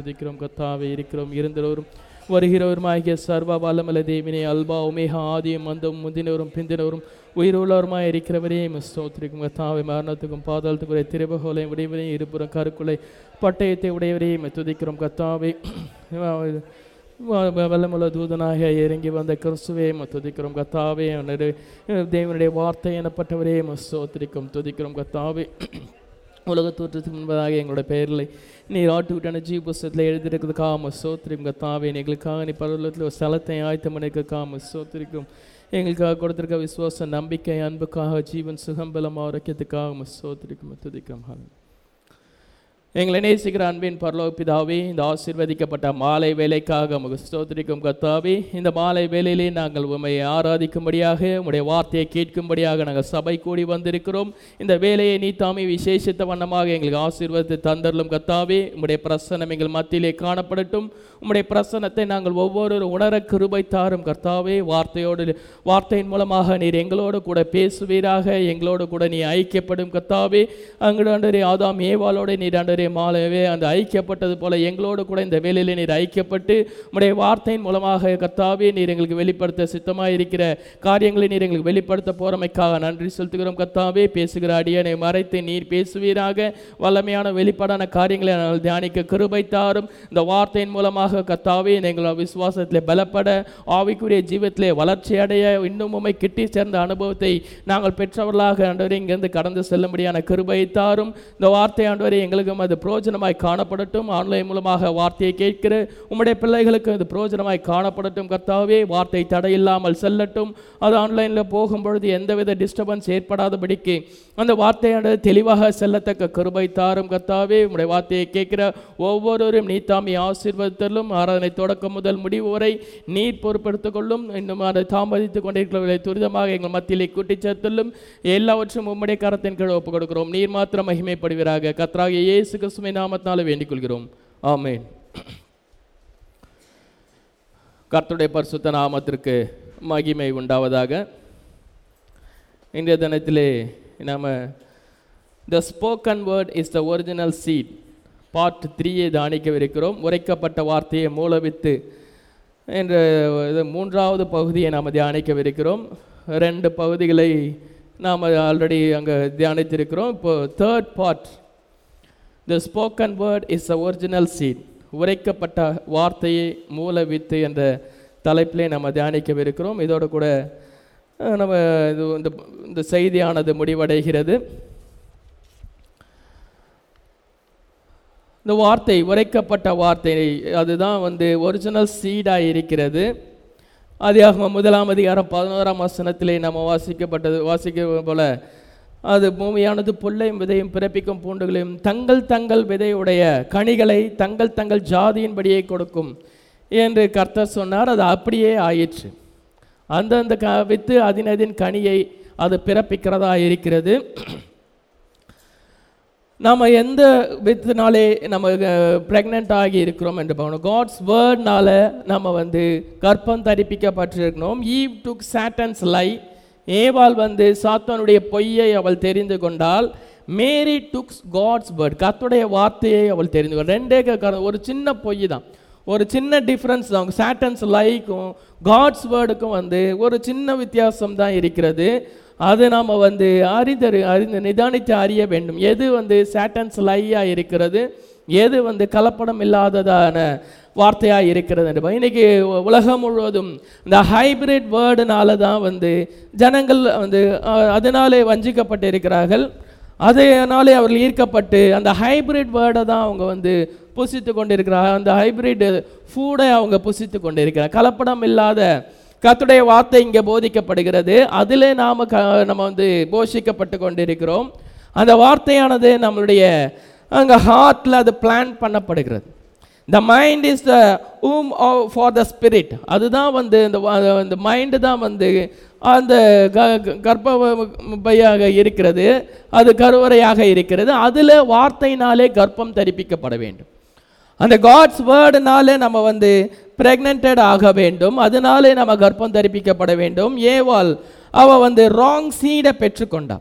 துதிக்கிறோம் கத்தாவே இருக்கிறோம் இருந்தவரும் வருகிறவருமாகிய சர்வ வல்லமல தேவினே அல்பா உமேகா ஆதியும் மந்தம் முந்தினவரும் பிந்தினவரும் உயிருள்ளவருமாய் இருக்கிறவரே ஸ்தோத்திரிக்கும் கத்தாவை மரணத்துக்கும் பாதாளத்துக்குரிய திரைபகோலையும் உடையவரையும் இருபுறம் கருக்குலை பட்டயத்தை உடையவரையும் துதிக்கிறோம் கத்தாவை வல்லமுள்ள தூதனாக இறங்கி வந்த கிறிஸ்துவே துதிக்கிறோம் கத்தாவே அவனுடைய தேவனுடைய வார்த்தை எனப்பட்டவரே ஸ்தோத்திரிக்கும் துதிக்கிறோம் கத்தாவே உலக தோற்றத்துக்கு முன்பதாக எங்களுடைய பெயர்களை நீர் ஆட்டு விட்டான ஜீவ புஸ்தகத்தில் எழுதியிருக்கிறது காம சோத்திரிக்கும் கத்தாவே எங்களுக்காக நீ பரவலத்தில் ஒரு ஸ்தலத்தை ஆயத்தம் பண்ணிக்க காம சோத்திரிக்கும் எங்களுக்காக கொடுத்திருக்க விசுவாச நம்பிக்கை அன்புக்காக ஜீவன் சுகம்பலம் ஆரோக்கியத்துக்காக சோத்திரிக்கும் துதிக்கிறோம் ஹalleluya. எங்களை நேசிக்கிற அன்பின் பரலோக பிதாவே இந்த ஆசீர்வதிக்கப்பட்ட மாலை வேலைக்காக உமக்கு ஸ்தோத்திரிக்கும் கத்தாவே இந்த மாலை வேலையிலே நாங்கள் உண்மை ஆராதிக்கும்படியாக உம்முடைய வார்த்தையை கேட்கும்படியாக நாங்கள் சபை கூடி வந்திருக்கிறோம் இந்த வேலையை நீ தாமே விசேஷித்த வண்ணமாக எங்களுக்கு ஆசீர்வதித்து தந்தரலும் கத்தாவே உம்முடைய பிரசனம் எங்கள் மத்தியிலே காணப்படட்டும் உம்முடைய பிரசனத்தை நாங்கள் ஒவ்வொரு உணர கிருபை தாரும் கர்த்தாவே வார்த்தையோடு வார்த்தையின் மூலமாக நீர் எங்களோடு கூட பேசுவீராக எங்களோடு கூட நீ ஐக்கியப்படும் கர்த்தாவே அங்குடாண்டரே ஆதாம் ஏவாளோட நீர் ஆண்டரே மாலவே அந்த ஐக்கியப்பட்டது போல எங்களோடு கூட இந்த வேலையிலே நீர் ஐக்கியப்பட்டு உம்முடைய வார்த்தையின் மூலமாக கர்த்தாவே நீர் எங்களுக்கு வெளிப்படுத்த சித்தமாக இருக்கிற காரியங்களை நீர் எங்களுக்கு வெளிப்படுத்த போறமைக்காக நன்றி செலுத்துகிறோம் கர்த்தாவே பேசுகிற அடியனை மறைத்து நீர் பேசுவீராக வல்லமையான வெளிப்பாடான காரியங்களை நாங்கள் தியானிக்க கிருபை தாரும் இந்த வார்த்தையின் மூலமாக கர்த்தாவே எங்கள் விசுவாசத்தில் பலப்பட ஆவிக்குரிய ஜீவத்திலே வளர்ச்சி அடைய இன்னும் உம்மை கிட்டி சேர்ந்த அனுபவத்தை நாங்கள் பெற்றவர்களாக ஆண்டவரே இங்கிருந்து கடந்து செல்லும்படியான கிருபையை தாரும் இந்த வார்த்தை ஆண்டவரே எங்களுக்கும் அது பிரயோஜனமாய் காணப்படட்டும் ஆன்லைன் மூலமாக வார்த்தையை கேட்கிற உம்முடைய பிள்ளைகளுக்கு அது பிரயோஜனமாய் காணப்படட்டும் கர்த்தாவே வார்த்தை தடையில்லாமல் செல்லட்டும் அது ஆன்லைனில் போகும் பொழுது எந்தவித டிஸ்டர்பன்ஸ் ஏற்படாதபடிக்கு அந்த வார்த்தையானது தெளிவாக செல்லத்தக்க கிருபை தாரும் கர்த்தாவே உம்முடைய வார்த்தையை கேட்கிற ஒவ்வொருவரும் நீ தாமி ஆசீர்வதித்தலும் ஆராதனை தொடக்கம் முதல் முடிவு வரை நீர் பொறுப்படுத்திக் கொள்ளும் இன்னும் அதை தாமதித்துக் கொண்டிருக்கிறவர்களை துரிதமாக எங்கள் மத்தியிலே கூட்டிச் சேர்த்துள்ளும் எல்லாவற்றும் உம்முடைய கரத்தின் கீழ் ஒப்புக் கொடுக்கிறோம் நீர் மாத்திரம் மகிமைப்படுவீராக கத்ராகிய இயேசு கிறிஸ்துவின் நாமத்தினால வேண்டிக் கொள்கிறோம் ஆமென் கர்த்தருடைய பரிசுத்த நாமத்திற்கு மகிமை உண்டாவதாக இன்றைய தினத்திலே நாம் the spoken word is the original seed part த்ரீயை தானிக்கவிருக்கிறோம் உரைக்கப்பட்ட வார்த்தையை மூலவித்து என்ற இது மூன்றாவது பகுதியை நாம் தியானிக்கவிருக்கிறோம் ரெண்டு பகுதிகளை நாம் ஆல்ரெடி அங்கே தியானித்திருக்கிறோம் இப்போ third part the spoken word is a original seed உரைக்கப்பட்ட வார்த்தையை மூல வித்து என்ற தலைப்பிலே நம்ம தியானிக்கவிருக்கிறோம் இதோடு கூட அஹ், நம்ம இது இந்த இந்த செய்தியானது முடிவடைகிறது இந்த வார்த்தை உரைக்கப்பட்ட வார்த்தை அதுதான் வந்து ஒரிஜினல் சீடாக இருக்கிறது அதிகாகமம் முதலாம் அதிகாரம் பதினோராம் வசனத்திலே நம்ம வாசிக்கப்பட்டது வாசிக்க போல அது பூமியானது புல்லையும் விதையும் பிறப்பிக்கும் பூண்டுகளையும் தங்கள் தங்கள் விதையுடைய கனிகளை தங்கள் தங்கள் ஜாதியின்படியே கொடுக்கும் என்று கர்த்தர் சொன்னார் அது அப்படியே ஆயிற்று அந்தந்த க வித்து அதினதின் கனியை அது பிறப்பிக்கிறதா இருக்கிறது நம்ம எந்த வித்துனாலே நம்ம ப்ரெக்னென்ட் ஆகி இருக்கிறோம் என்று பார்க்கணும் காட்ஸ் வேர்ட்னால நம்ம வந்து கற்பம் தரிப்பிக்கப்பட்டிருக்கணும் ஈவ் டுக் சாட்டன்ஸ் லை ஏவாள் வந்து சாத்தானுடைய பொய்யை அவள் தெரிந்து கொண்டால் மேரி டுக்ஸ் காட்ஸ் வேர்ட் கர்த்தருடைய வார்த்தையை அவள் தெரிந்து கொண்டாள் ரெண்டே க- ஒரு சின்ன பொய் தான் ஒரு சின்ன டிஃப்ரென்ஸ் தான் சாட்டன்ஸ் லைக்கும் காட்ஸ் வேர்டுக்கும் வந்து ஒரு சின்ன வித்தியாசம் தான் இருக்கிறது அது நாம் வந்து அறிந்தரு அறிந்து நிதானித்து அறிய வேண்டும் எது வந்து சாட்டன்ஸ் லையாக இருக்கிறது எது வந்து கலப்படம் இல்லாததான வார்த்தையாக இருக்கிறது என்று பா- இன்னைக்கு உ- உலகம் முழுவதும் இந்த ஹைபிரிட் வேர்டுனால தான் வந்து ஜனங்கள் வந்து அஹ், அதனாலே வஞ்சிக்கப்பட்டு இருக்கிறார்கள் அதனாலே அவர்கள் ஈர்க்கப்பட்டு அந்த ஹைபிரிட் வேர்டை தான் அவங்க வந்து புசித்து கொண்டிருக்கிறாங்க அந்த ஹைபிரிட் ஃபூடை அவங்க புசித்து கொண்டிருக்கிறாங்க கலப்படம் இல்லாத கர்த்தருடைய வார்த்தை இங்கே போதிக்கப்படுகிறது அதிலே நாம் க நம்ம வந்து போஷிக்கப்பட்டு கொண்டிருக்கிறோம் அந்த வார்த்தையானது நம்மளுடைய அங்கே ஹார்ட்டில் அது பிளான் பண்ணப்படுகிறது the mind is the womb for the spirit அதுதான் வந்து இந்த வா- இந்த மைண்டு தான் வந்து அந்த க- கர்ப்பப்பையாக இருக்கிறது அது கருவறையாக இருக்கிறது அதில் வார்த்தையினாலே கர்ப்பம் தரிப்பிக்கப்பட வேண்டும் அந்த காட்ஸ் வேர்டுனாலே நம்ம வந்து பிரெக்னென்டட் ஆக வேண்டும் அதனாலே நம்ம கர்ப்பம் தரிப்பிக்கப்பட வேண்டும் ஏவாள் அவ வந்து ராங் சீடை பெற்றுக்கொண்டாள்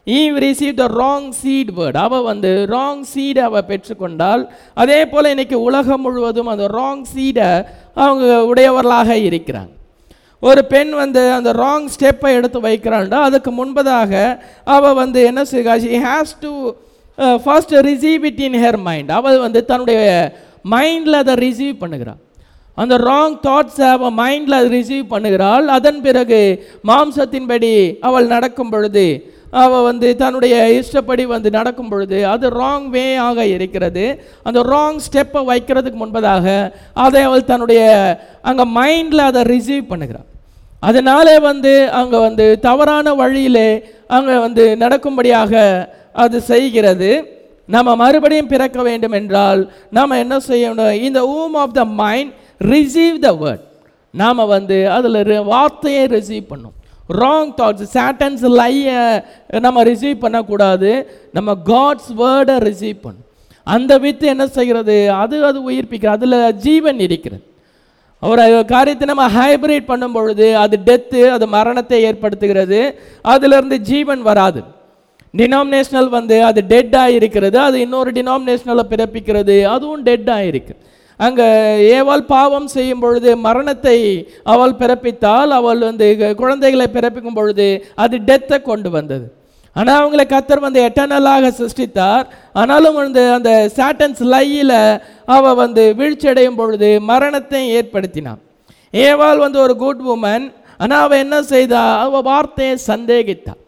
Eve receive the wrong seed word அவ வந்து ராங் சீடை அவ பெற்றுக்கொண்டால் அதே போல் இன்னைக்கு உலகம் முழுவதும் அந்த ராங் சீடை அவங்க உடையவர்களாக இருக்கிறாங்க ஒரு பெண் வந்து அந்த ராங் ஸ்டெப்பை எடுத்து வைக்கிறான்டா அதுக்கு முன்பதாக அவள் வந்து என்ன செய்கிறா she has to first receive it in her mind அவள் வந்து தன்னுடைய மைண்டில் அதை ரிசீவ் பண்ணுகிறாள் அந்த ராங் தாட்ஸை அவள் மைண்டில் அதை ரிசீவ் பண்ணுகிறாள் அதன் பிறகு மாம்சத்தின்படி அவள் நடக்கும் பொழுது அவள் வந்து தன்னுடைய இஷ்டப்படி வந்து நடக்கும் பொழுது அது ராங் வே ஆக இருக்கிறது அந்த ராங் ஸ்டெப்பை வைக்கிறதுக்கு முன்பதாக அதை அவள் தன்னுடைய அங்கே மைண்டில் அதை ரிசீவ் பண்ணுகிறாள் அதனாலே வந்து அங்கே வந்து தவறான வழியிலே அங்கே வந்து நடக்கும்படியாக அது செய்கிறது நம்ம மறுபடியும் பிறக்க வேண்டும் என்றால் நாம் என்ன செய்யணும் இந்த womb of the mind receive the word நாம் வந்து அதில் வார்த்தையை ரிசீவ் பண்ணும் ராங் தாட்ஸ் சாட்டன்ஸ் லையை நம்ம ரிசீவ் பண்ணக்கூடாது நம்ம காட்ஸ் வேர்டை ரிசீவ் பண்ணும் அந்த வித்து என்ன செய்கிறது அது அது உயிர்ப்பிக்கிறது அதில் ஜீவன் இருக்கிறது ஒரு காரியத்தை நம்ம ஹைபிரிட் பண்ணும் பொழுது அது டெத்து அது மரணத்தை ஏற்படுத்துகிறது அதிலிருந்து ஜீவன் வராது டினாமினேஷனல் வந்து அது டெட்டாக இருக்கிறது அது இன்னொரு டினாமினேஷனலை பிறப்பிக்கிறது அதுவும் டெட்டாக இருக்கு அங்கே ஏவாள் பாவம் செய்யும் பொழுது மரணத்தை அவள் பிறப்பித்தால் அவள் வந்து குழந்தைகளை பிறப்பிக்கும் பொழுது அது டெத்தை கொண்டு வந்தது ஆனால் அவங்களை கத்தர் வந்து எட்டர்னலாக சிருஷ்டித்தார் ஆனாலும் வந்து அந்த சாட்டன்ஸ் லையில் அவள் வந்து வீழ்ச்சியடையும் பொழுது மரணத்தை ஏற்படுத்தினான் ஏவாள் வந்து ஒரு குட் உமன் ஆனால் அவள் என்ன செய்தா அவள் வார்த்தையை சந்தேகித்தாள்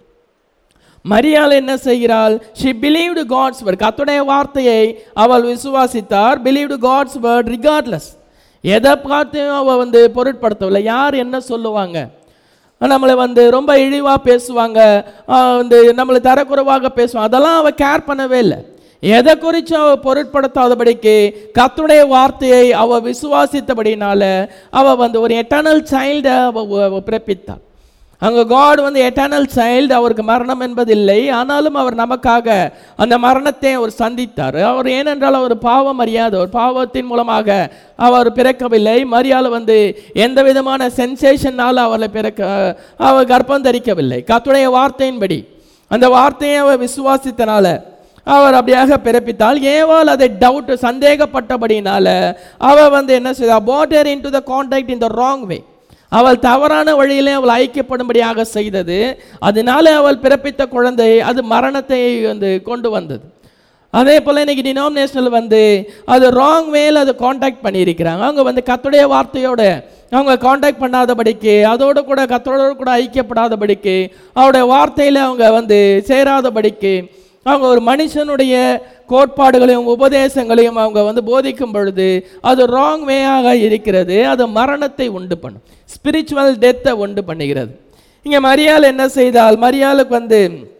மரியாள் என்ன செய்கிறாள் ஷி பிலீவ்டு காட்ஸ் வேர்ட் கத்துடைய வார்த்தையை அவள் விசுவாசித்தார் பிலீவ்டு காட்ஸ் வேர்ட் ரிகார்ட்லெஸ் எதை பார்த்தையும் அவள் வந்து பொருட்படுத்தவில்லை யார் என்ன சொல்லுவாங்க நம்மளை வந்து ரொம்ப இழிவாக பேசுவாங்க ஆஹ் வந்து நம்மளை தரக்குறைவாக பேசுவாங்க அதெல்லாம் அவள் கேர் பண்ணவே இல்லை எதை குறித்தும் அவள் பொருட்படுத்தாதபடிக்கு கத்துடைய வார்த்தையை அவள் விசுவாசித்தபடினால அவள் வந்து ஒரு எட்டர்னல் சைல்டை அவள் பிறப்பித்தாள் அங்கே காட் வந்து எட்டர்னல் சைல்டு அவருக்கு மரணம் என்பதில்லை ஆனாலும் அவர் நமக்காக அந்த மரணத்தை அவர் சந்தித்தார் அவர் ஏனென்றால் அவர் பாவம் அறியாத ஒரு பாவத்தின் மூலமாக அவர் பிறக்கவில்லை மரியாதை வந்து எந்த விதமான சென்சேஷனால் அவளை பிறக்க அவர் கர்ப்பம் தரிக்கவில்லை கத்துடைய வார்த்தையின்படி அந்த வார்த்தையை அவர் விசுவாசித்தனால அவர் அப்படியாக பிறப்பித்தால் ஏவால் அதை டவுட் சந்தேகப்பட்டபடினால அவள் வந்து என்ன செய்தா put her in to the contact in the wrong way அவள் தவறான வழியிலே அவள் ஐக்கியப்படும்படியாக செய்தது அதனால அவள் பிறப்பித்த குழந்தை அது மரணத்தை வந்து கொண்டு வந்தது அதே போல் இன்னைக்கு டினாமினேஷனல் வந்து அது ராங் வேல அதை காண்டாக்ட் பண்ணியிருக்கிறாங்க அவங்க வந்து கத்துடைய வார்த்தையோட அவங்க காண்டாக்ட் பண்ணாதபடிக்கு அதோடு கூட கத்தோடு கூட ஐக்கியப்படாதபடிக்கு அவருடைய வார்த்தையில் அவங்க வந்து சேராதபடிக்கு அவங்க ஒரு மனுஷனுடைய கோட்பாடுகளையும் உபதேசங்களையும் அவங்க வந்து போதிக்கும் பொழுது அது ராங் வேயாக இருக்கிறது அது மரணத்தை உண்டு பண்ணும் ஸ்பிரிச்சுவல் டெத்தை உண்டு பண்ணுகிறது இங்கே மரியாள் என்ன செய்தால் மரியாளுக்கு வந்து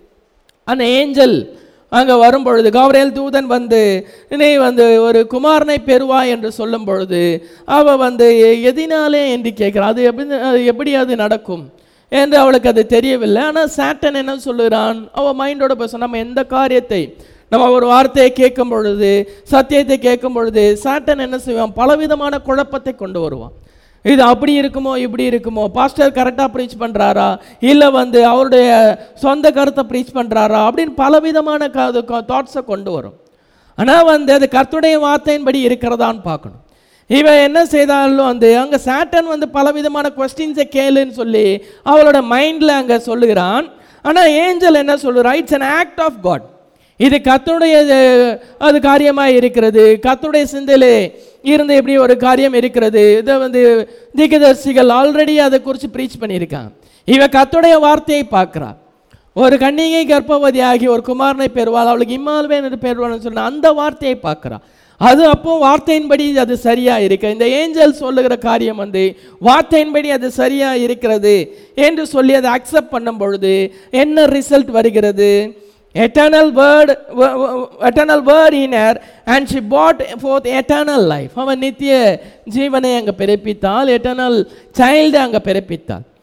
அந்த ஏஞ்சல் அங்கே வரும் பொழுது கௌரேல் தூதன் வந்து நீ வந்து ஒரு குமாரனை பெறுவா என்று சொல்லும் பொழுது அவள் வந்து எதினாலே என்று கேட்குறா அது எப்படி அது எப்படி அது நடக்கும் என்று அவளுக்கு அது தெரியவில்லை ஆனால் சாட்டன் என்ன சொல்லுகிறான் அவள் மைண்டோட பேச நம்ம எந்த காரியத்தை நம்ம ஒரு வார்த்தையை கேட்கும் பொழுது சத்தியத்தை கேட்கும் பொழுது சாட்டன் என்ன செய்வான் பலவிதமான குழப்பத்தை கொண்டு வருவான் இது அப்படி இருக்குமோ இப்படி இருக்குமோ பாஸ்டர் கரெக்டாக ப்ரீச் பண்ணுறாரா இல்லை வந்து அவருடைய சொந்த கருத்தை ப்ரீச் பண்ணுறாரா அப்படின்னு பலவிதமான தாட்ஸை கொண்டு வரும் ஆனால் வந்து அது கர்த்துடைய வார்த்தையின்படி இருக்கிறதான்னு பார்க்கணும் இவன் என்ன செய்தாலும் வந்து அங்கே சாட்டன் வந்து பலவிதமான கொஸ்டின்ஸை கேளுன்னு சொல்லி அவளோட மைண்டில் அங்கே சொல்லுகிறான் ஆனால் ஏஞ்சல் என்ன சொல்லுறா it's an act of God இது கத்துடைய அது காரியமாக இருக்கிறது கத்துடைய சிந்தையிலே இருந்து எப்படி ஒரு காரியம் இருக்கிறது இதை வந்து தீர்க்கதரிசிகள் ஆல்ரெடி அதை குறித்து ப்ரீச் பண்ணியிருக்காங்க இவன் கத்துடைய வார்த்தையை பார்க்குறா ஒரு கன்னிகை கர்ப்பவதியாகி ஒரு குமாரனை பெறுவாள் அவளுக்கு இம்மால்வேன் என்று பெறுவாள்னு சொன்ன அந்த வார்த்தையை பார்க்குறா அது அப்போ வார்த்தையின்படி அது சரியா இருக்கு இந்த ஏஞ்சல் சொல்லுகிற காரியம் வந்து வார்த்தையின்படி அது சரியா இருக்கிறது என்று சொல்லி அதை அக்செப்ட் பண்ணும் பொழுது என்ன ரிசல்ட் வருகிறது eternal word eternal word inner and she brought forth eternal life அவன் நித்திய ஜீவனை அங்கே பிறப்பித்தால் எட்டர்னல் சைல்டு அங்கே பிறப்பித்தாள்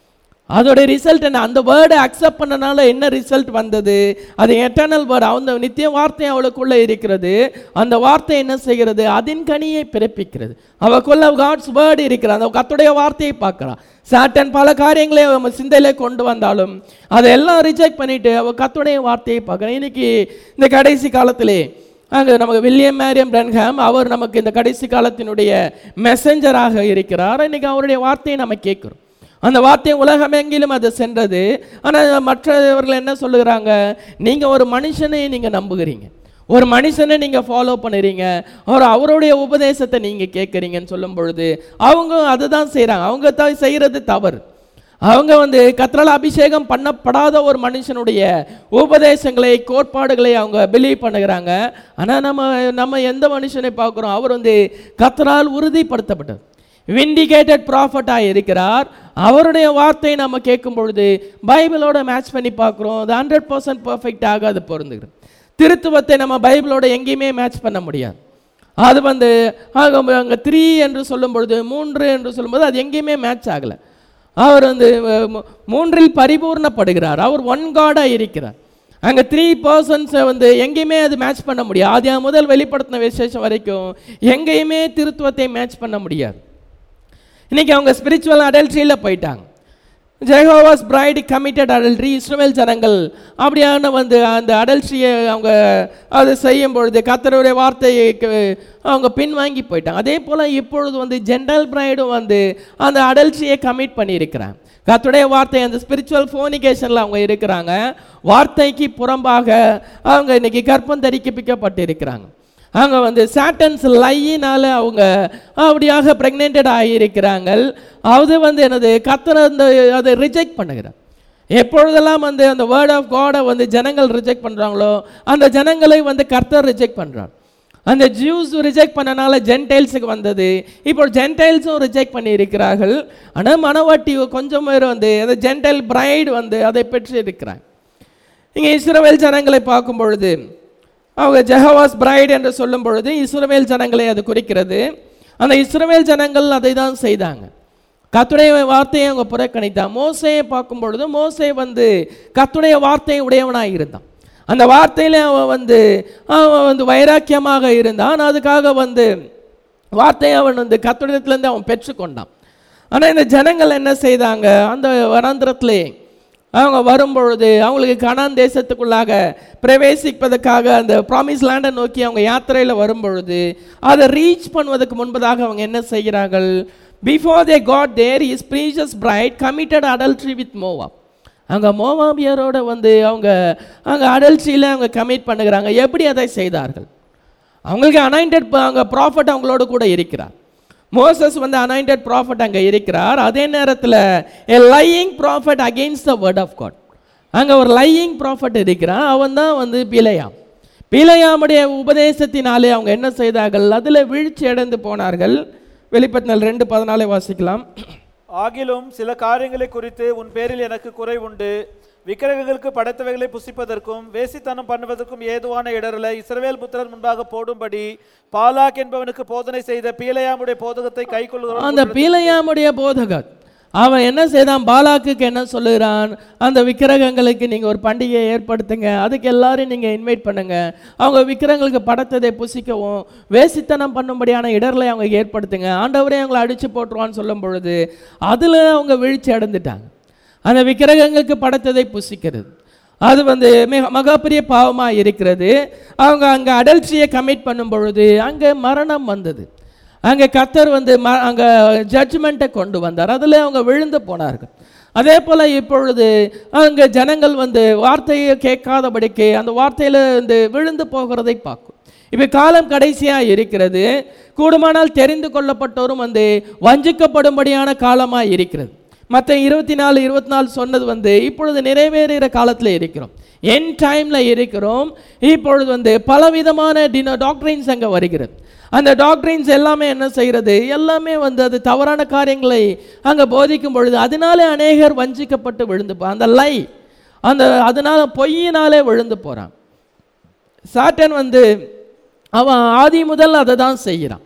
அதோட ரிசல்ட் என்ன அந்த வேர்டை அக்செப்ட் பண்ணனால என்ன ரிசல்ட் வந்தது அது எட்டர்னல் வேர்டு அந்த நித்திய வார்த்தை அவளுக்குள்ளே இருக்கிறது அந்த வார்த்தை என்ன செய்கிறது அதன் கனியை பிறப்பிக்கிறது அவளுக்குள்ள காட்ஸ் வேர்டு இருக்கிறது அந்த கத்துடைய வார்த்தையை பார்க்குறான் சாட்டன் பல காரியங்களை அவன் சிந்தையில கொண்டு வந்தாலும் அதையெல்லாம் ரிஜெக்ட் பண்ணிட்டு அவ கத்துடைய வார்த்தையை பார்க்குறான் இன்னைக்கு இந்த கடைசி காலத்திலே அங்கே நமக்கு வில்லியம் மேரியம் பிரன்ஹாம் அவர் நமக்கு இந்த கடைசி காலத்தினுடைய மெசஞ்சராக இருக்கிறார் இன்னைக்கு அவருடைய வார்த்தையை நம்ம கேட்குறோம் அந்த வார்த்தை உலகமெங்கிலும் அது சென்றது ஆனால் மற்றவர்கள் என்ன சொல்லுகிறாங்க நீங்கள் ஒரு மனுஷனை நீங்கள் நம்புகிறீங்க ஒரு மனுஷனை நீங்கள் ஃபாலோ பண்ணுறீங்க அவர் அவருடைய உபதேசத்தை நீங்கள் கேட்குறீங்கன்னு சொல்லும் பொழுது அவங்க அதுதான் செய்கிறாங்க அவங்க தான் செய்கிறது தவறு அவங்க வந்து கத்ரால அபிஷேகம் பண்ணப்படாத ஒரு மனுஷனுடைய உபதேசங்களை கோட்பாடுகளை அவங்க பிலீவ் பண்ணுகிறாங்க ஆனால் நம்ம நம்ம எந்த மனுஷனை பார்க்குறோம் அவர் வந்து கத்ரால் உறுதிப்படுத்தப்பட்டது விண்டிகேட்டட் ப்ராஃபட்டாக இருக்கிறார் அவருடைய வார்த்தையை நம்ம கேட்கும் பொழுது பைபிளோட மேட்ச் பண்ணி பார்க்குறோம் அது ஹண்ட்ரட் பர்சன்ட் பர்ஃபெக்டாக அது பொருந்துகிறது திருத்துவத்தை நம்ம பைபிளோட எங்கேயுமே மேட்ச் பண்ண முடியாது அது வந்து அங்கே த்ரீ என்று சொல்லும் பொழுது மூன்று என்று சொல்லும்போது அது எங்கேயுமே மேட்ச் ஆகலை அவர் வந்து அஹ், மூ- மூன்றில் பரிபூர்ணப்படுகிறார் அவர் ஒன் காடாக இருக்கிறார் அங்கே த்ரீ பர்சன்ஸை வந்து எங்கேயுமே அது மேட்ச் பண்ண முடியாது ஆதியா முதல் வெளிப்படுத்தின விசேஷம் வரைக்கும் எங்கேயுமே திருத்துவத்தை மேட்ச் பண்ண முடியாது இன்னைக்கு அவங்க ஸ்பிரிச்சுவல் அடல்ட்ரியில் போயிட்டாங்க ஜெகோவாஸ் பிரைடு கமிட்டட் அடல்ட்ரி இஸ்ரவேல் ஜனங்கள் அப்படியான வந்து அந்த அடல்ட்ரியை அவங்க அது செய்யும் பொழுது கத்தருடைய வார்த்தையை க- அவங்க பின்வாங்கி போயிட்டாங்க அதே போல் இப்பொழுது வந்து ஜென்ரல் பிரைடும் வந்து அந்த அடல்ட்ரியை கமிட் பண்ணியிருக்கிறாங்க கத்துடைய வார்த்தை அந்த ஸ்பிரிச்சுவல் ஃபோனிகேஷனில் அவங்க இருக்கிறாங்க வார்த்தைக்கு புறம்பாக அவங்க இன்னைக்கு கற்பம் தரிக்கிப்பிக்கப்பட்டு இருக்கிறாங்க அங்கே வந்து சாட்டன்ஸ் லையினால் அவங்க அப்படியாக ப்ரெக்னென்டட் ஆகியிருக்கிறாங்க அது வந்து என்னது கத்தர் அந்த அதை ரிஜெக்ட் பண்ணுகிறார் எப்பொழுதெல்லாம் வந்து அந்த வேர்ட் ஆஃப் காடை வந்து ஜனங்கள் ரிஜெக்ட் பண்ணுறாங்களோ அந்த ஜனங்களை வந்து கர்த்தர் ரிஜெக்ட் பண்ணுறார் அந்த ஜூஸ் ரிஜெக்ட் பண்ணனால ஜென்டைல்ஸுக்கு வந்தது இப்போ ஜென்டைல்ஸும் ரிஜெக்ட் பண்ணியிருக்கிறார்கள் ஆனால் மனவாட்டி கொஞ்சம் பேர் வந்து அந்த ஜென்டைல் பிரைடு வந்து அதை பெற்று இருக்கிறாங்க இங்கே இஸ்ரவேல் ஜனங்களை பார்க்கும் பொழுது அவங்க ஜெஹவாஸ் பிரைட் என்று சொல்லும் பொழுது இஸ்ரவேல் ஜனங்களை அது குறிக்கிறது அந்த இஸ்ரவேல் ஜனங்கள் அதை தான் செய்தாங்க கத்துடைய வார்த்தையை அவங்க புறக்கணித்தான் மோசையை பார்க்கும் பொழுது மோசே வந்து கத்துடைய வார்த்தையை உடையவனாக இருந்தான் அந்த வார்த்தையில அவன் வந்து அவன் வந்து வைராக்கியமாக இருந்தான் அதுக்காக வந்து வார்த்தையை அவன் வந்து கத்துடையத்துலேருந்து அவன் பெற்றுக்கொண்டான் ஆனால் இந்த ஜனங்கள் என்ன செய்தாங்க அந்த வனாந்திரத்திலே அவங்க வரும்பொழுது அவங்களுக்கு கனான் தேசத்துக்குள்ளாக பிரவேசிப்பதற்காக அந்த ப்ராமிஸ் லேண்டை நோக்கி அவங்க யாத்திரையில் வரும்பொழுது அதை ரீச் பண்ணுவதற்கு முன்பதாக அவங்க என்ன செய்கிறார்கள் before they got there is precious bride committed adultery with Moab அங்கே மோவாபியரோட வந்து அவங்க அங்கே அடல்ட்ரியில் அவங்க கமிட் பண்ணுகிறாங்க எப்படி அதை செய்தார்கள் அவங்களுக்கு அனாயிண்டட் அங்கே ப்ராஃபட் அவங்களோட கூட இருக்கிறார் மோசஸ் வந்து அனாயிண்டட் ப்ராஃபட் அங்கே இருக்கிறார் அதே நேரத்தில் a lying prophet against the word of God அங்கே ஒரு லையிங் ப்ராஃபட் இருக்கிறான் அவன் தான் வந்து பிழையாம் பிழையாமுடைய உபதேசத்தினாலே அவங்க என்ன செய்தார்கள் அதில் வீழ்ச்சி அடைந்து போனார்கள் வெளிப்பட்டினல் ரெண்டு பதினாலே வாசிக்கலாம் ஆகிலும் சில காரியங்களை குறித்து உன் பேரில் எனக்கு குறை உண்டு விக்கிரகங்களுக்கு படைத்தவைகளை புசிப்பதற்கும் வேசித்தனம் பண்ணுவதற்கும் ஏதுவான இடரலை இஸ்ரவேல் புத்திரர் முன்பாக போடும்படி பாலாக் என்பவனுக்கு போதனை செய்த பீலையாமுடைய போதகத்தை கை அந்த பீலையாமுடைய போதகர் அவன் என்ன செய்தான் பாலாக்குக்கு என்ன சொல்லுகிறான் அந்த விக்கிரகங்களுக்கு நீங்கள் ஒரு பண்டிகையை ஏற்படுத்துங்க அதுக்கு எல்லாரையும் நீங்கள் இன்வைட் பண்ணுங்க அவங்க விக்கிரகங்களுக்கு படத்ததை புசிக்கவும் வேசித்தனம் பண்ணும்படியான இடர்களை அவங்க ஏற்படுத்துங்க ஆண்டவரே அவங்களை அடித்து போட்டுருவான்னு சொல்லும் பொழுது அதில் அவங்க வீழ்ச்சி அடைந்துட்டாங்க அந்த விக்கிரகங்களுக்கு படைத்ததை புசிக்கிறது அது வந்து மிக மகாபெரிய பாவமாக இருக்கிறது அவங்க அங்கே அடல்ட்ரியை கமிட் பண்ணும் பொழுது அங்கே மரணம் வந்தது அங்கே கத்தர் வந்து ம அங்கே ஜட்ஜ்மெண்ட்டை கொண்டு வந்தார் அதில் அவங்க விழுந்து போனார்கள் அதே போல் இப்பொழுது அங்கே ஜனங்கள் வந்து வார்த்தையை கேட்காதபடிக்கு அந்த வார்த்தையில் வந்து விழுந்து போகிறதை பார்க்கும் இப்போ காலம் கடைசியாக இருக்கிறது கூடுமானால் தெரிந்து கொள்ளப்பட்டோரும் வந்து வஞ்சிக்கப்படும்படியான காலமாக இருக்கிறது மற்ற இருபத்தி நாலு இருபத்தி நாலு சொன்னது வந்து இப்பொழுது நிறைவேறுகிற காலத்தில் இருக்கிறோம் என் டைமில் இருக்கிறோம் இப்பொழுது வந்து பலவிதமான டினோ டாக்டரின்ஸ் அங்கே வருகிறது அந்த டாக்டரின்ஸ் எல்லாமே என்ன செய்கிறது எல்லாமே வந்து அது தவறான காரியங்களை அங்கே போதிக்கும் பொழுது அதனாலே அநேகர் வஞ்சிக்கப்பட்டு விழுந்து போ அந்த லை அந்த அதனால பொய்யினாலே விழுந்து போகிறான் சாட்டன் வந்து அவன் ஆதி முதல் அதை தான் செய்கிறான்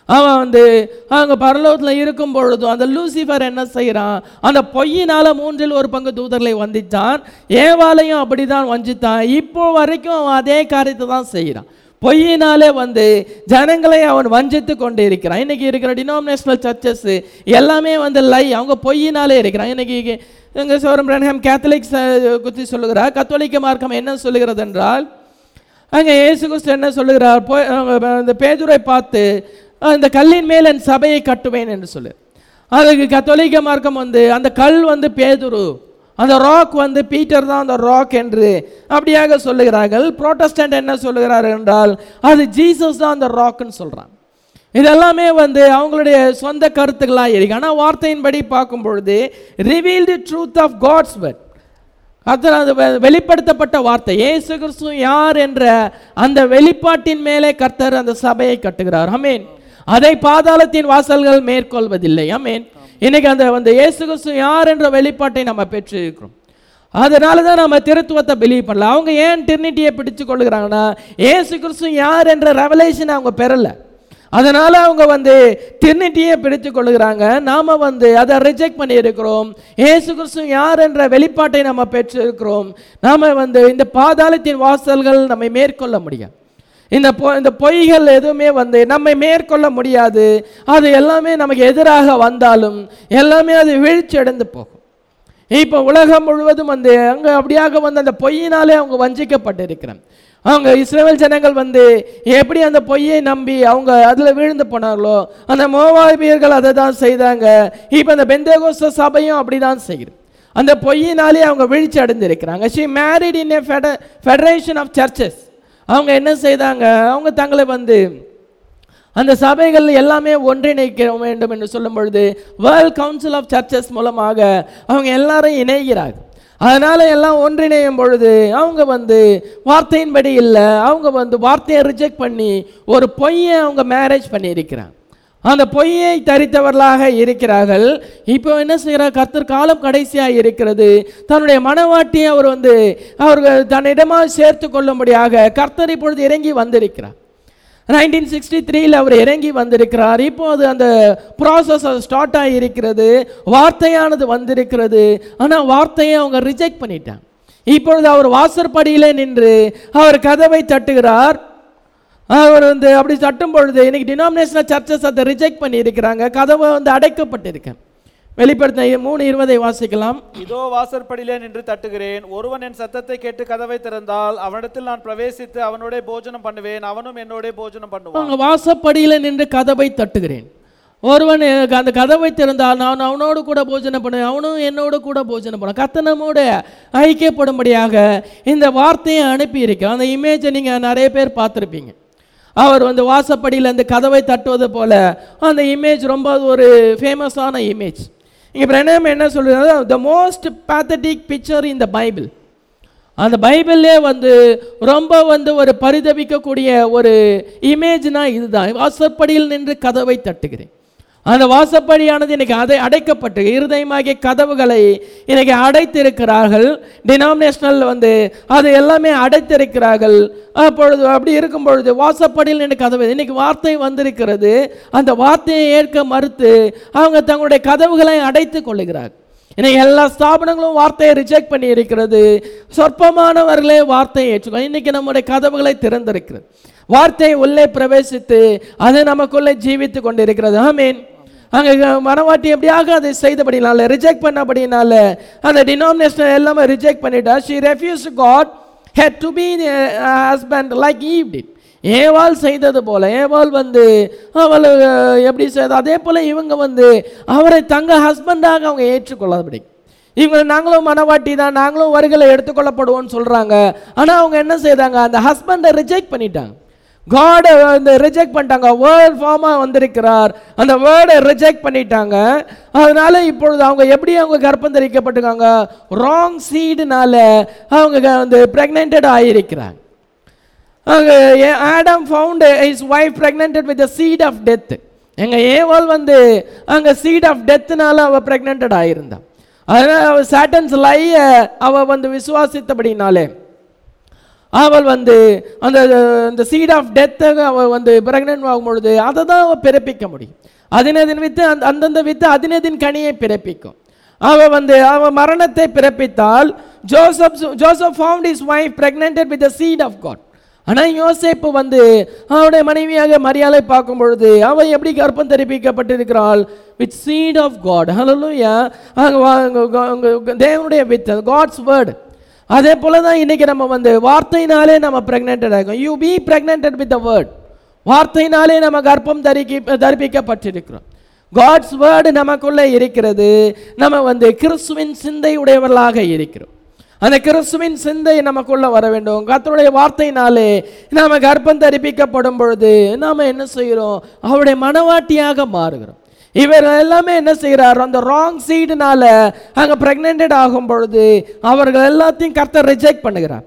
அவன் வந்து அவங்க பரலோகத்தில் இருக்கும் பொழுதும் அந்த லூசிஃபர் என்ன செய்கிறான் அந்த பொய்யினால மூன்றில் ஒரு பங்கு தூதர்களை வந்திச்சான் ஏவாளையும் அப்படிதான் வஞ்சித்தான் இப்போ வரைக்கும் அவன் அதே காரியத்தை தான் செய்கிறான் பொய்யினாலே வந்து ஜனங்களை அவன் வஞ்சித்து கொண்டு இருக்கிறான் இன்னைக்கு இருக்கிற டினாமினேஷனல் சர்ச்சஸ் எல்லாமே வந்து லை அவங்க பொய்யினாலே இருக்கிறான் இன்னைக்கு எங்கள் சோரம் பிரன்ஹாம் கேத்தலிக்ஸ் குத்தி சொல்லுகிறார் கத்தோலிக்க மார்க்கம் என்ன சொல்லுகிறது என்றால் அங்கே இயேசு கிறிஸ்து என்ன சொல்லுகிறார் போய் அவங்க அந்த பேதுரை பார்த்து அந்த கல்லின் மேல் என் சபையை கட்டுவேன் என்று சொல்லு அதுக்கு கத்தோலிக்க மார்க்கம் வந்து அந்த கல் வந்து பேதுரு அந்த ராக் வந்து பீட்டர் தான் அந்த ராக் என்று அப்படியாக சொல்லுகிறார்கள் புரோட்டஸ்டன்ட் என்ன சொல்லுகிறார் என்றால் அது ஜீசஸ் தான் அந்த ராக்னு சொல்கிறான் இதெல்லாமே வந்து அவங்களுடைய சொந்த கருத்துக்களாக இருக்கு ஆனால் வார்த்தையின்படி பார்க்கும் பொழுது revealed truth of God's word கர்த்தர் அது வெ- வெளிப்படுத்தப்பட்ட வார்த்தை இயேசு கிறிஸ்து யார் என்ற அந்த வெளிப்பாட்டின் மேலே கர்த்தர் அந்த சபையை கட்டுகிறார் அமேன் அதை பாதாளத்தின் வாசல்கள் மேற்கொள்வதில்லை அமேன் இன்னைக்கு அந்த வந்து இயேசு கிறிஸ்து யார் என்ற வெளிப்பாட்டை நம்ம பெற்றிருக்கிறோம் அதனால தான் நம்ம திருத்துவத்தை பிலீவ் பண்ணல அவங்க ஏன் டிரினிட்டியை பிடிச்சு கொள்ளுகிறாங்கன்னா இயேசு கிறிஸ்து யார் என்ற ரெவலேஷனை அவங்க பெறல அதனால அவங்க வந்து டிரினிட்டியை பிடித்து கொள்ளுகிறாங்க நாம வந்து அதை ரிஜெக்ட் பண்ணியிருக்கிறோம் இயேசு கிறிஸ்து யார் என்ற வெளிப்பாட்டை நம்ம பெற்றிருக்கிறோம் நாம வந்து இந்த பாதாளத்தின் வாசல்கள் நம்மை மேற்கொள்ள முடியாது இந்த பொ இந்த பொய்கள் எதுவுமே வந்து நம்மை மேற்கொள்ள முடியாது அது எல்லாமே நமக்கு எதிராக வந்தாலும் எல்லாமே அது வீழ்ச்சி அடைந்து போகும் இப்போ உலகம் முழுவதும் வந்து அங்கே அப்படியாக வந்து அந்த பொய்யினாலே அவங்க வஞ்சிக்கப்பட்டிருக்கிறாங்க அவங்க இஸ்ரேல் ஜனங்கள் வந்து எப்படி அந்த பொய்யை நம்பி அவங்க அதில் விழுந்து போனார்களோ அந்த மோவாபியர்கள் அதை தான் செய்தாங்க இப்போ அந்த பெந்தேகோஸ்த சபையும் அப்படி தான் செய்யுது அந்த பொய்யினாலே அவங்க வீழ்ச்சி அடைந்திருக்கிறாங்க she married in a federation of churches அவங்க என்ன செய்தாங்க அவங்க தங்களை வந்து அந்த சபைகள் எல்லாமே ஒன்றிணைக்க வேண்டும் என்று சொல்லும் பொழுது வேர்ல்ட் கவுன்சில் ஆஃப் சர்ச்சஸ் மூலமாக அவங்க எல்லாரும் இணைகிறார்கள் அதனால எல்லாம் ஒன்றிணையும் பொழுது அவங்க வந்து வார்த்தையின்படி இல்லை அவங்க வந்து வார்த்தையை ரிஜெக்ட் பண்ணி ஒரு பொய்யை அவங்க மேரேஜ் பண்ணியிருக்கிறாங்க அந்த பொய்யை தரித்தவர்களாக இருக்கிறார்கள் இப்போ என்ன செய்கிறார் கர்த்தர் காலம் கடைசியாக இருக்கிறது தன்னுடைய மனவாட்டியை அவர் வந்து அவர்கள் தன்னிடமாக சேர்த்து கொள்ளும்படியாக கர்த்தர் இப்பொழுது இறங்கி வந்திருக்கிறார் நைன்டீன் சிக்ஸ்டி த்ரீல அவர் இறங்கி வந்திருக்கிறார் இப்போது அந்த ப்ராசஸ் ஸ்டார்ட் ஆகியிருக்கிறது வார்த்தையானது வந்திருக்கிறது ஆனால் வார்த்தையை அவங்க ரிஜெக்ட் பண்ணிட்டாங்க இப்பொழுது அவர் வாசற்படியிலே நின்று அவர் கதவை தட்டுகிறார் அவர் வந்து அப்படி தட்டும் பொழுது இன்னைக்கு டினாமினேஷனல் சர்ச்சஸ் அதை ரிஜெக்ட் பண்ணி இருக்கிறாங்க கதவை வந்து அடைக்கப்பட்டிருக்கேன் வெளிப்படுத்த மூணு இருபதை வாசிக்கலாம் இதோ வாசற்படியிலே நின்று தட்டுகிறேன் ஒருவன் என் சத்தத்தை கேட்டு கதவை திறந்தால் அவனிடத்தில் நான் பிரவேசித்து அவனோட போஜனம் பண்ணுவேன் அவனும் என்னோட போஜனம் பண்ணுவான் அவங்க வாசப்படியில் நின்று கதவை தட்டுகிறேன் ஒருவன் எனக்கு அந்த கதவை திறந்தால் நான் அவனோடு கூட போஜனம் பண்ணுவேன் அவனும் என்னோடு கூட போஜனம் பண்ணுவான் கத்தனமோட ஐக்கியப்படும்படியாக இந்த வார்த்தையை அனுப்பியிருக்கேன் அந்த இமேஜை நீங்கள் நிறைய பேர் பார்த்துருப்பீங்க அவர் வந்து வாசப்படியில் அந்த கதவை தட்டுவது போல அந்த இமேஜ் ரொம்ப ஒரு ஃபேமஸான இமேஜ் இங்கே பிரணயம் என்ன சொல்லுறது the most pathetic picture in the Bible அந்த பைபிள்லே வந்து ரொம்ப வந்து ஒரு பரிதவிக்கக்கூடிய ஒரு இமேஜ்னா இதுதான் வாசப்படியில் நின்று கதவை தட்டுகிறேன் அந்த வாசப்படியானது இன்னைக்கு அதை அடைக்கப்பட்டு இருதயமாகிய கதவுகளை இன்னைக்கு அடைத்திருக்கிறார்கள் டினாமினேஷனல் வந்து அது எல்லாமே அடைத்திருக்கிறார்கள் அப்பொழுது அப்படி இருக்கும் பொழுது வாசப்படியில் நின்று கதவு இன்னைக்கு வார்த்தை வந்திருக்கிறது அந்த வார்த்தையை ஏற்க மறுத்து அவங்க தங்களுடைய கதவுகளை அடைத்து கொள்ளுகிறார்கள் இன்னைக்கு எல்லா ஸ்தாபனங்களும் வார்த்தையை ரிஜெக்ட் பண்ணி இருக்கிறது சொற்பமானவர்களே வார்த்தையை ஏற்றுக்கோ இன்னைக்கு நம்முடைய கதவுகளை திறந்திருக்கிறது வார்த்தை உள்ளே பிரவேசித்து அது நமக்குள்ளே ஜீவித்து கொண்டிருக்கிறது ஆமீன் அங்கே மனவாட்டி எப்படியாக அதை செய்தபடினால ரிஜெக்ட் பண்ணபடினால அந்த டினாமினேஷன் எல்லாமே ரிஜெக்ட் பண்ணிட்டா she refuse God had to be husband like Eve did ஏவாள் செய்தது போல ஏவாள் வந்து அவள் அஹ், எப்படி செய்த அதே போல இவங்க வந்து அவரை தங்க ஹஸ்பண்டாக அவங்க ஏற்றுக்கொள்ளாதபடி இவங்க நாங்களும் மனவாட்டி தான் நாங்களும் வருகளை எடுத்துக்கொள்ளப்படுவோம்னு சொல்றாங்க ஆனா அவங்க என்ன செய்தாங்க அந்த ஹஸ்பண்டை ரிஜெக்ட் பண்ணிட்டாங்க காடை வந்து ரிஜெக்ட் பண்ணிட்டாங்க வேர்ட் ஃபார்மாக வந்திருக்கிறார் அந்த வேர்டை ரிஜெக்ட் பண்ணிட்டாங்க அதனால இப்பொழுது அவங்க எப்படி அவங்க கர்ப்பம் தரிக்கப்பட்டிருக்காங்க ராங் சீடுனால அவங்க க- வந்து ப்ரெக்னென்டட் ஆகியிருக்கிறாங்க அங்கே Adam found his wife pregnanted with seed of death எங்கள் ஏவாள் வந்து அங்கே சீட் ஆஃப் டெத்துனால அவள் ப்ரெக்னென்டட் ஆயிருந்தான் அதனால் அவள் சாட்டன்ஸ் லைய அவள் வந்து விசுவாசித்தபடினாலே அவள் வந்து அந்த அந்த சீட் ஆஃப் டெத்தை அவள் வந்து பிரெக்னென்ட் ஆகும் பொழுது அதை தான் அவள் பிறப்பிக்க முடியும் அதினதின் வித்து அந்த அந்தந்த வித்து அதினதின் கனியை பிறப்பிக்கும் அவ வந்து அவ மரணத்தை பிறப்பித்தால் Joseph Joseph found his wife pregnanted with the seed of God ஆனால் யோசேப்பு வந்து அவனுடைய மனைவியாக மரியாதை பார்க்கும் பொழுது அவள் எப்படி கர்ப்பம் தெரிவிக்கப்பட்டிருக்கிறாள் with seed of God hallelujah தேவனுடைய வித் காட்ஸ் வேர்டு அதே போல தான் இன்னைக்கு நம்ம வந்து வார்த்தையினாலே நம்ம பிரெக்னென்டட் ஆகும் you be pregnanted with the word வார்த்தையினாலே நம்ம கர்ப்பம் தரிக்கி தரிப்பிக்கப்பட்டிருக்கிறோம் காட்ஸ் வேர்டு நமக்குள்ளே இருக்கிறது நம்ம வந்து கிறிஸ்துவின் சிந்தை உடையவர்களாக இருக்கிறோம் அந்த கிறிஸ்துவின் சிந்தை நமக்குள்ள வர வேண்டும் கர்த்தருடைய வார்த்தையினாலே நாம கர்ப்பம் தரிப்பிக்கப்படும் பொழுது நாம என்ன செய்கிறோம் அவருடைய மனவாட்டியாக மாறுகிறோம் இவர் எல்லாமே என்ன செய்கிறார் அந்த ராங் சீடுனால அங்க பிரெக்னென்டட் ஆகும் பொழுது அவர்கள் எல்லாத்தையும் கர்த்தர் ரிஜெக்ட் பண்ணுகிறார்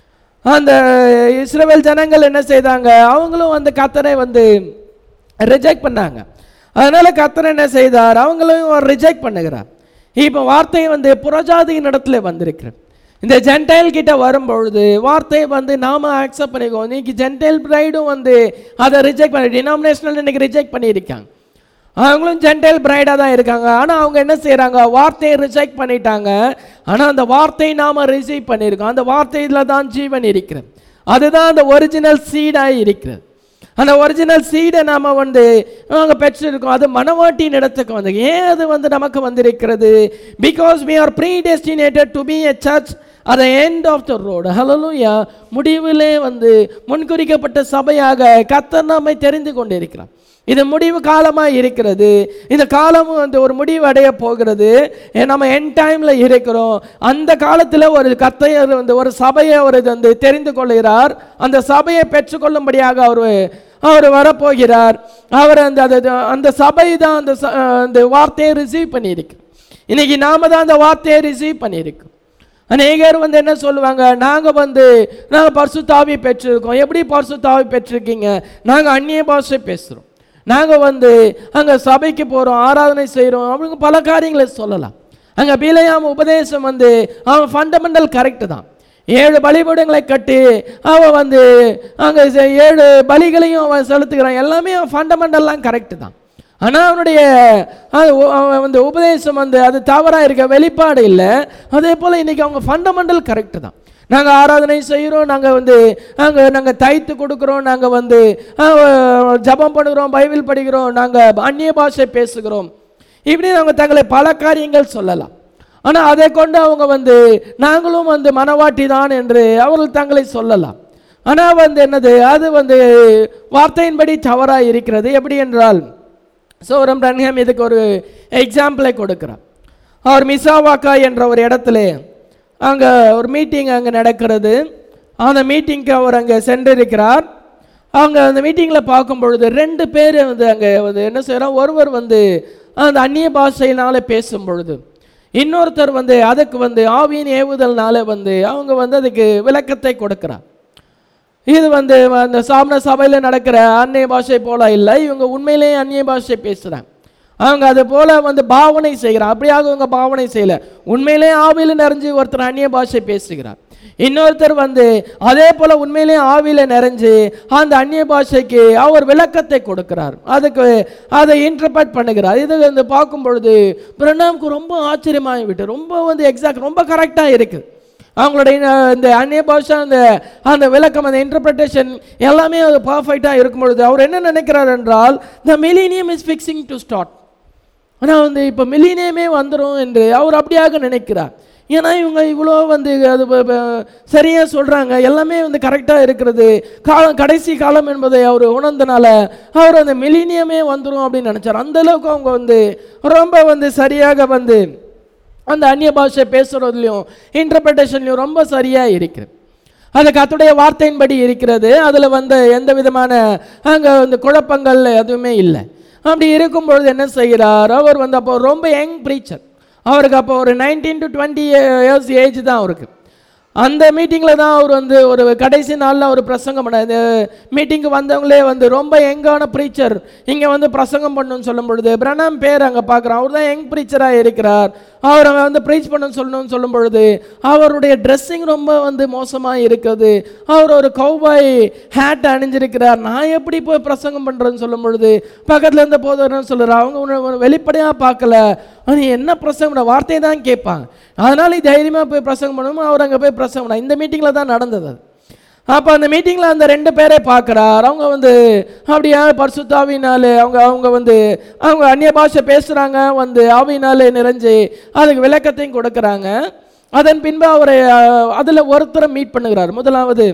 அந்த இஸ்ரவேல் ஜனங்கள் என்ன செய்தாங்க அவங்களும் அந்த கர்த்தரை வந்து ரிஜெக்ட் பண்ணாங்க அதனால கர்த்தர் என்ன செய்தார் அவங்களையும் ரிஜெக்ட் பண்ணுகிறார் இப்போ வார்த்தை வந்து புறஜாதியின் இடத்துல வந்திருக்கிறது இந்த ஜென்டைல் கிட்ட வரும்பொழுது வார்த்தையை வந்து நாம அக்செப்ட் பண்ணிக்கோ இன்னைக்கு ஜென்டைல் பிரைடும் வந்து அதை ரிஜெக்ட் பண்ணி டினாமினேஷனல் இன்னைக்கு ரிஜெக்ட் பண்ணியிருக்காங்க அவங்களும் ஜென்டைல் பிரைடாக தான் இருக்காங்க ஆனால் அவங்க என்ன செய்கிறாங்க வார்த்தையை ரிஜெக்ட் பண்ணிட்டாங்க ஆனால் அந்த வார்த்தையை நாம் ரிசீவ் பண்ணியிருக்கோம் அந்த வார்த்தையில் தான் ஜீவன் இருக்கிறது அதுதான் அந்த ஒரிஜினல் சீடாக இருக்கிறது அந்த ஒரிஜினல் சீடை நாம் வந்து நாங்கள் பெற்றிருக்கோம் அது மனவாட்டியின் இடத்துக்கு வந்து ஏன் அது வந்து நமக்கு வந்திருக்கிறது because we are predestinated to be a church at the end of the road ஹalleluya முடிவிலே வந்து முன்குறிக்கப்பட்ட சபையாக கர்த்தர் நம்மை தெரிந்து கொண்டிருக்கிறார் இது முடிவு காலமாக இருக்கிறது இந்த காலமும் வந்து ஒரு முடிவு அடைய போகிறது ஏ, நம்ம என் டைமில் இருக்கிறோம் அந்த காலத்தில் ஒரு கத்தையர் வந்து ஒரு சபையை அவர் வந்து தெரிந்து கொள்கிறார் அந்த சபையை பெற்றுக்கொள்ளும்படியாக அவர் அவர் வரப்போகிறார் அவர் அந்த அது- அந்த சபை தான் அந்த ச- அந்த வார்த்தையை ரிசீவ் பண்ணியிருக்கு இன்னைக்கு நாம தான் அந்த வார்த்தையை ரிசீவ் பண்ணியிருக்கோம் அநேகர் வந்து என்ன சொல்லுவாங்க நாங்கள் வந்து நாங்கள் பரிசுத்தாவி பெற்றிருக்கோம் எப்படி பரிசுத்தாவி பெற்றிருக்கீங்க நாங்கள் அந்நிய பாஷை பேசுகிறோம் நாங்கள் வந்து அங்கே சபைக்கு போகிறோம் ஆராதனை செய்கிறோம் அவங்க பல காரியங்களை சொல்லலாம் அங்கே பீலையாம் உபதேசம் வந்து அவன் ஃபண்டமெண்டல் கரெக்டு தான் ஏழு பலிபீடங்களை கட்டி அவன் வந்து அங்கே ஏழு பலிகளையும் அவன் செலுத்துகிறான் எல்லாமே அவன் ஃபண்டமெண்டல்லாம் கரெக்டு தான் ஆனால் அவனுடைய அது உ- அவன் வந்து உபதேசம் வந்து அது தவறாக இருக்க வெளிப்பாடு இல்லை அதே போல் இன்னைக்கு அவங்க ஃபண்டமெண்டல் கரெக்டு தான் நாங்கள் ஆராதனை செய்கிறோம் நாங்கள் வந்து நாங்கள் நாங்கள் தைத்து கொடுக்குறோம் நாங்கள் வந்து அஹ், ஜெபம் பண்ணுகிறோம் பைபிள் படிக்கிறோம் நாங்கள் அந்நிய பாஷை பேசுகிறோம் இப்படி அவங்க தங்களை பல காரியங்கள் சொல்லலாம் ஆனால் அதை கொண்டு அவங்க வந்து நாங்களும் வந்து மனவாட்டி தான் என்று அவர்கள் தங்களை சொல்லலாம் ஆனால் வந்து என்னது அது வந்து வார்த்தையின்படி தவறாக இருக்கிறது எப்படி என்றால் சோரம் ரன்ஹாம் இதுக்கு ஒரு எக்ஸாம்பிளை கொடுக்குறார் அவர் மிசாவாக்கா என்ற ஒரு இடத்துல அங்கே ஒரு மீட்டிங் அங்கே நடக்கிறது அந்த மீட்டிங்க்கு அவர் அங்கே சென்றிருக்கிறார் அவங்க அந்த மீட்டிங்கில் பார்க்கும் பொழுது ரெண்டு பேர் வந்து அங்கே வந்து என்ன செய்கிறோம் ஒருவர் வந்து அந்த அந்நிய பாஷையினால பேசும் பொழுது இன்னொருத்தர் வந்து அதுக்கு வந்து ஆவியின் ஏவுதல்னால வந்து அவங்க வந்து அதுக்கு விளக்கத்தை கொடுக்கிறார் இது வந்து அந்த சாமண சபையில் நடக்கிற அந்நிய பாஷை போல இல்லை இவங்க உண்மையிலேயே அந்நிய பாஷை பேசுகிறாங்க அவங்க அது போல வந்து பாவனை செய்கிறாங்க அப்படியாக இவங்க பாவனை செய்யல உண்மையிலே ஆவியில் நிறைஞ்சு ஒருத்தர் அந்நிய பாஷை பேசுகிறார் இன்னொருத்தர் வந்து அதே போல உண்மையிலே ஆவியில் நிறைஞ்சு அந்த அந்நிய பாஷைக்கு அவர் விளக்கத்தை கொடுக்கிறார் அதுக்கு அதை இன்டர்பிரட் பண்ணுகிறார் இது வந்து பார்க்கும் பொழுது பிரணாமுக்கு ரொம்ப ஆச்சரியமாகி விட்டு ரொம்ப வந்து எக்ஸாக்ட் ரொம்ப கரெக்டாக இருக்குது அவங்களுடைய இந்த- இந்த அந்நிய பாஷா அந்த அந்த விளக்கம் அந்த இன்டர்பிரட்டேஷன் எல்லாமே அது பர்ஃபெக்டாக இருக்கும் பொழுது அவர் என்ன நினைக்கிறார் என்றால் the millennium is fixing to start ஆனால் வந்து இப்போ மில்லினியமே வந்துடும் என்று அவர் அப்படியாக நினைக்கிறார் ஏன்னா இவங்க இவ்வளோ வந்து அது ப- ப- சரியா சொல்கிறாங்க எல்லாமே வந்து கரெக்டாக இருக்கிறது காலம் கடைசி காலம் என்பதை அவர் உணர்ந்தனால அவர் அந்த மில்லினியமே வந்துடும் அப்படின்னு நினச்சார் அந்த அளவுக்கு அவங்க வந்து ரொம்ப வந்து சரியாக வந்து அந்த அந்நிய பாஷை பேசுகிறதுலையும் இன்டர்பிரட்டேஷன்லையும் ரொம்ப சரியாக இருக்கிறது அது கத்துடைய வார்த்தையின்படி இருக்கிறது அதில் வந்து எந்த விதமான அங்கே வந்து குழப்பங்கள் எதுவுமே இல்லை அப்படி இருக்கும் பொழுது என்ன செய்கிறார் அவர் வந்து அப்போ ரொம்ப யங் ப்ரீச்சர் அவருக்கு அப்போ ஒரு nineteen to twenty years age தான் அவருக்கு அந்த மீட்டிங்கில் தான் அவர் வந்து ஒரு கடைசி நாளில் அவர் பிரசங்கம் பண்ண இந்த மீட்டிங்க்கு வந்தவங்களே வந்து ரொம்ப யங்கான ப்ரீச்சர் இங்கே வந்து பிரசங்கம் பண்ணணும்னு சொல்லும் பொழுது பிரணாம் பேர் அங்கே பார்க்குறோம் அவர் தான் யங் ப்ரீச்சராக இருக்கிறார் அவர் அங்கே வந்து ப்ரீச் பண்ணணும்னு சொல்லணும்னு சொல்லும் பொழுது அவருடைய ட்ரெஸ்ஸிங் ரொம்ப வந்து மோசமாக இருக்குது அவர் ஒரு கௌபாய் ஹேட் அணிஞ்சிருக்கிறார் நான் எப்படி போய் பிரசங்கம் பண்ணுறேன்னு சொல்லும் பொழுது பக்கத்தில் இருந்த போதும் சொல்லுறார் அவங்க வெளிப்படையாக பார்க்கல நீ என்ன பிரசங்கம் பண்ண வார்த்தையை தான் கேட்பாங்க அதனால நீ தைரியமாக போய் பிரசங்கம் பண்ணணும் அவர் அங்கே போய் பிரசங்கம் பண்ண இந்த மீட்டிங்கில் தான் நடந்தது அது அப்போ அந்த மீட்டிங்கில் அந்த ரெண்டு பேரை பார்க்குறார் அவங்க வந்து அப்படியா பரிசுத்தாவினாலே அவங்க அவங்க வந்து அவங்க அந்நிய பாஷை பேசுகிறாங்க வந்து ஆவினாலே நிறைஞ்சு அதுக்கு விளக்கத்தையும் கொடுக்குறாங்க அதன் பின்பு அவரை அதில் ஒருத்தரை மீட் பண்ணுகிறார் முதலாவது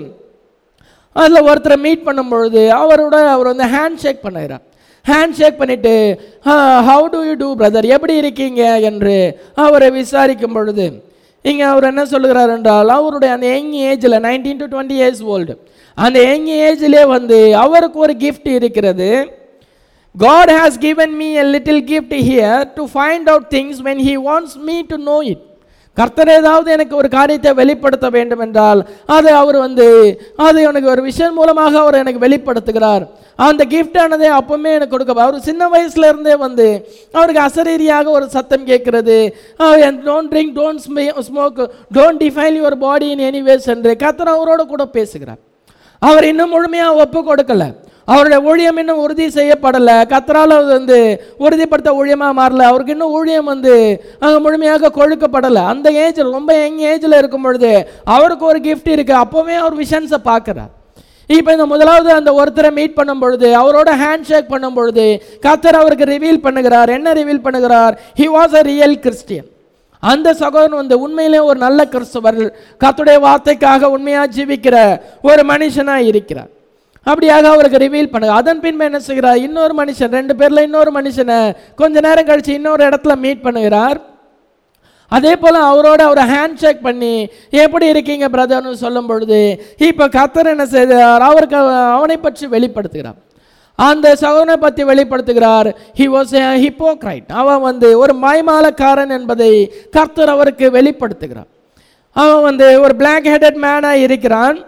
அதில் ஒருத்தரை மீட் பண்ணும் பொழுது அவரோட அவர் வந்து ஹேண்ட் ஷேக் பண்ணுகிறார் ஹேண்ட் ஷேக் பண்ணிட்டு how do you do brother எப்படி இருக்கீங்க என்று அவரை விசாரிக்கும் பொழுது இங்கே அவர் என்ன சொல்லுகிறார் என்றால் அவருடைய அந்த யங் ஏஜில் nineteen to twenty years old அந்த யங் ஏஜிலே வந்து அவருக்கு ஒரு கிஃப்ட் இருக்கிறது God has given me a little gift here to find out things when He wants me to know it. கர்த்தர் ஏதாவது எனக்கு ஒரு காரியத்தை வெளிப்படுத்த வேண்டும் என்றால் அது அவர் வந்து அது எனக்கு ஒரு விஷயம் மூலமாக அவர் எனக்கு வெளிப்படுத்துகிறார் அந்த கிஃப்ட் ஆனதே அப்பவுமே எனக்கு கொடுக்க அவர் சின்ன வயசுல இருந்தே வந்து அவருக்கு அசரீரியாக ஒரு சத்தம் கேட்கிறது don't drink don't smoke don't defile your body in anyways என்று கர்த்தர் அவரோட கூட பேசுகிறார் அவர் இன்னும் முழுமையாக ஒப்பு கொடுக்கல அவருடைய ஊழியம் இன்னும் உறுதி செய்யப்படலை கத்தரால் அது வந்து உறுதிப்படுத்த ஊழியமாக மாறல அவருக்கு இன்னும் ஊழியம் வந்து அங்கே முழுமையாக கொழுக்கப்படலை அந்த ஏஜில் ரொம்ப யங் ஏஜில் இருக்கும் பொழுது அவருக்கு ஒரு கிஃப்ட் இருக்கு அப்போவே அவர் விஷன்ஸை பார்க்குறார் இப்போ இந்த முதலாவது அந்த ஒருத்தரை மீட் பண்ணும் பொழுது அவரோட ஹேண்ட் ஷேக் பண்ணும் பொழுது கத்தர் அவருக்கு ரிவீல் பண்ணுகிறார் என்ன ரிவீல் பண்ணுகிறார் he was a real Christian அந்த சகோதரன் வந்து உண்மையிலே ஒரு நல்ல கிறிஸ்தவர் கத்துடைய வார்த்தைக்காக உண்மையாக ஜீவிக்கிற ஒரு மனுஷனாக இருக்கிறார் அப்படியாக அவருக்கு ரிவீல் பண்ணுங்க அதன் பின்பு என்ன செய்கிறார் இன்னொரு மனுஷன் ரெண்டு பேர்ல இன்னொரு மனுஷனை கொஞ்ச நேரம் கழிச்சு இன்னொரு இடத்துல மீட் பண்ணுகிறார் அதே போல் அவரோட அவர் ஹேண்ட் ஷேக் பண்ணி எப்படி இருக்கீங்க பிரதர்னு சொல்லும் பொழுது இப்போ கத்தர் என்ன செய்தார் அவருக்கு அவனை பற்றி வெளிப்படுத்துகிறார் அந்த சகோதரனை பற்றி வெளிப்படுத்துகிறார் ஹி வாஸ் ஹிப்போக்ரைட் அவன் வந்து ஒரு மாய்மாலக்காரன் என்பதை கர்த்தர் அவருக்கு வெளிப்படுத்துகிறார் அவன் வந்து ஒரு பிளாக் ஹெடட் மேனாக இருக்கிறான்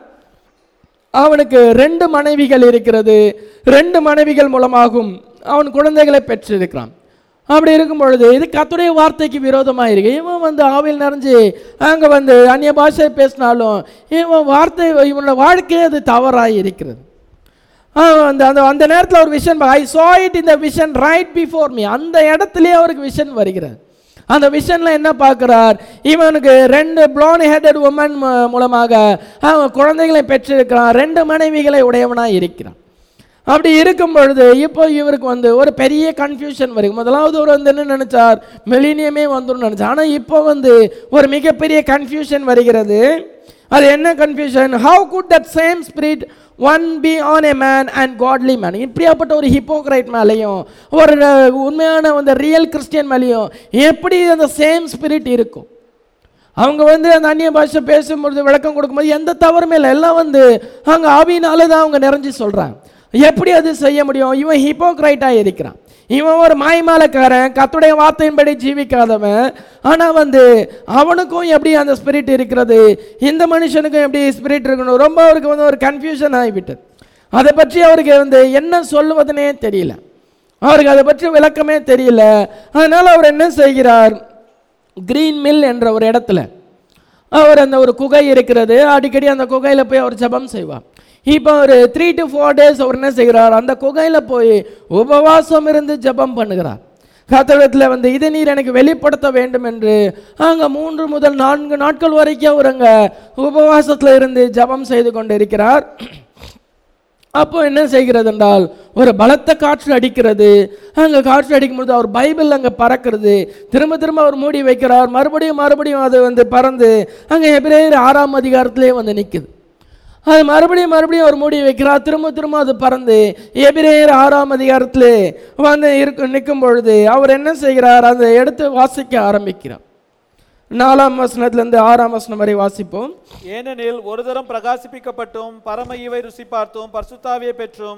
அவனுக்கு ரெண்டு மனைவிகள் இருக்கிறது ரெண்டு மனைவிகள் மூலமாகவும் அவன் குழந்தைகளை பெற்றிருக்கிறான் அப்படி இருக்கும் பொழுது இது கத்துடைய வார்த்தைக்கு விரோதமாக இருக்கு இவன் வந்து ஆவில் நிறைஞ்சு அங்கே வந்து அந்நிய பாஷை பேசினாலும் இவன் வார்த்தை இவனோட வாழ்க்கையே அது தவறாக இருக்கிறது அவன் அந்த அந்த அந்த நேரத்தில் ஒரு விஷன் ஐ சா இட் இந்த விஷன் ரைட் பிஃபோர் மீ அந்த இடத்துலயே அவருக்கு விஷன் வருகிறது அந்த விஷனில் என்ன பார்க்குறார் இவனுக்கு ரெண்டு ப்ளோன் ஹெடட் உமன் மூலமாக அவன் குழந்தைகளை பெற்றிருக்கிறான் ரெண்டு மனைவிகளை உடையவனாக இருக்கிறான் அப்படி இருக்கும் பொழுது இப்போ இவருக்கு வந்து ஒரு பெரிய கன்ஃபியூஷன் வரும் முதலாவது ஒரு வந்து என்ன நினைச்சார் மெலினியமே வந்துடும் நினைச்சார் ஆனால் இப்போ வந்து ஒரு மிகப்பெரிய கன்ஃபியூஷன் வருகிறது அது என்ன confusion how could that same spirit one be on a man and godly man இப்படியாப்பட்ட ஒரு ஹிப்போக்ரைட் மேலேயும் ஒரு அஹ், உண்மையான அந்த ரியல் கிறிஸ்டியன் மேலேயும் எப்படி அந்த சேம் ஸ்பிரிட் இருக்கும் அவங்க வந்து அந்த அந்நிய பாஷை பேசும்பொழுது விளக்கம் கொடுக்கும்போது எந்த தவறுமே இல்லை எல்லாம் வந்து அங்கே ஆவியினால தான் அவங்க நிறைஞ்சு சொல்கிறாங்க எப்படி அது செய்ய முடியும் இவன் ஹிப்போக்ரைட்டாக இருக்கிறான் இவன் ஒரு மாய்மாலக்காரன் கத்துடைய வார்த்தையின்படி ஜீவிக்காதவன் ஆனால் வந்து அவனுக்கும் எப்படி அந்த ஸ்பிரிட் இருக்கிறது இந்த மனுஷனுக்கும் எப்படி ஸ்பிரிட் இருக்கணும் ரொம்ப அவருக்கு வந்து ஒரு கன்ஃபியூஷன் ஆகிவிட்டது அதை பற்றி அவருக்கு வந்து என்ன சொல்லுவதுனே தெரியல அவருக்கு அதை பற்றி விளக்கமே தெரியல அதனால் அவர் என்ன செய்கிறார் கிரீன் மில் என்ற ஒரு இடத்துல அவர் அந்த ஒரு குகை இருக்கிறது அடிக்கடி அந்த குகையில் போய் அவர் ஜெபம் செய்வார் இப்போ ஒரு த்ரீ டு ஃபோர் டேஸ் அவர் என்ன செய்கிறார் அந்த குகையில் போய் உபவாசம் இருந்து ஜெபம் பண்ணுகிறார் கத்தடத்தில் வந்து இதை நீர் எனக்கு வெளிப்படுத்த வேண்டும் என்று அங்கே மூன்று முதல் நான்கு நாட்கள் வரைக்கும் அவர் அங்கே உபவாசத்தில் இருந்து ஜெபம் செய்து கொண்டு இருக்கிறார் அப்போ என்ன செய்கிறது என்றால் ஒரு பலத்த காற்று அடிக்கிறது அங்கே காற்று அடிக்கும்போது அவர் பைபிள் அங்கே பறக்கிறது திரும்ப திரும்ப அவர் மூடி வைக்கிறார் மறுபடியும் மறுபடியும் அது வந்து பறந்து அங்கே எபிரேயர் ஆறாம் அதிகாரத்திலே வந்து நிற்குது அது மறுபடியும் மறுபடியும் அவர் மூடி வைக்கிறார் திரும்ப திரும்ப அது பறந்து எபிரேயர் ஆறாம் அதிகாரத்திலே வந்து இருக்கு நிற்கும் பொழுது அவர் என்ன செய்கிறார் அதை எடுத்து வாசிக்க ஆரம்பிக்கிறார் நாலாம் வசனத்திலிருந்து ஆறாம் வசனம் வரை வாசிப்போம் ஏனெனில் ஒரு தரம் பிரகாசிப்பிக்கப்பட்டும் பரம ஈவை ருசி பார்த்தும் பரிசுத்தாவியை பெற்றும்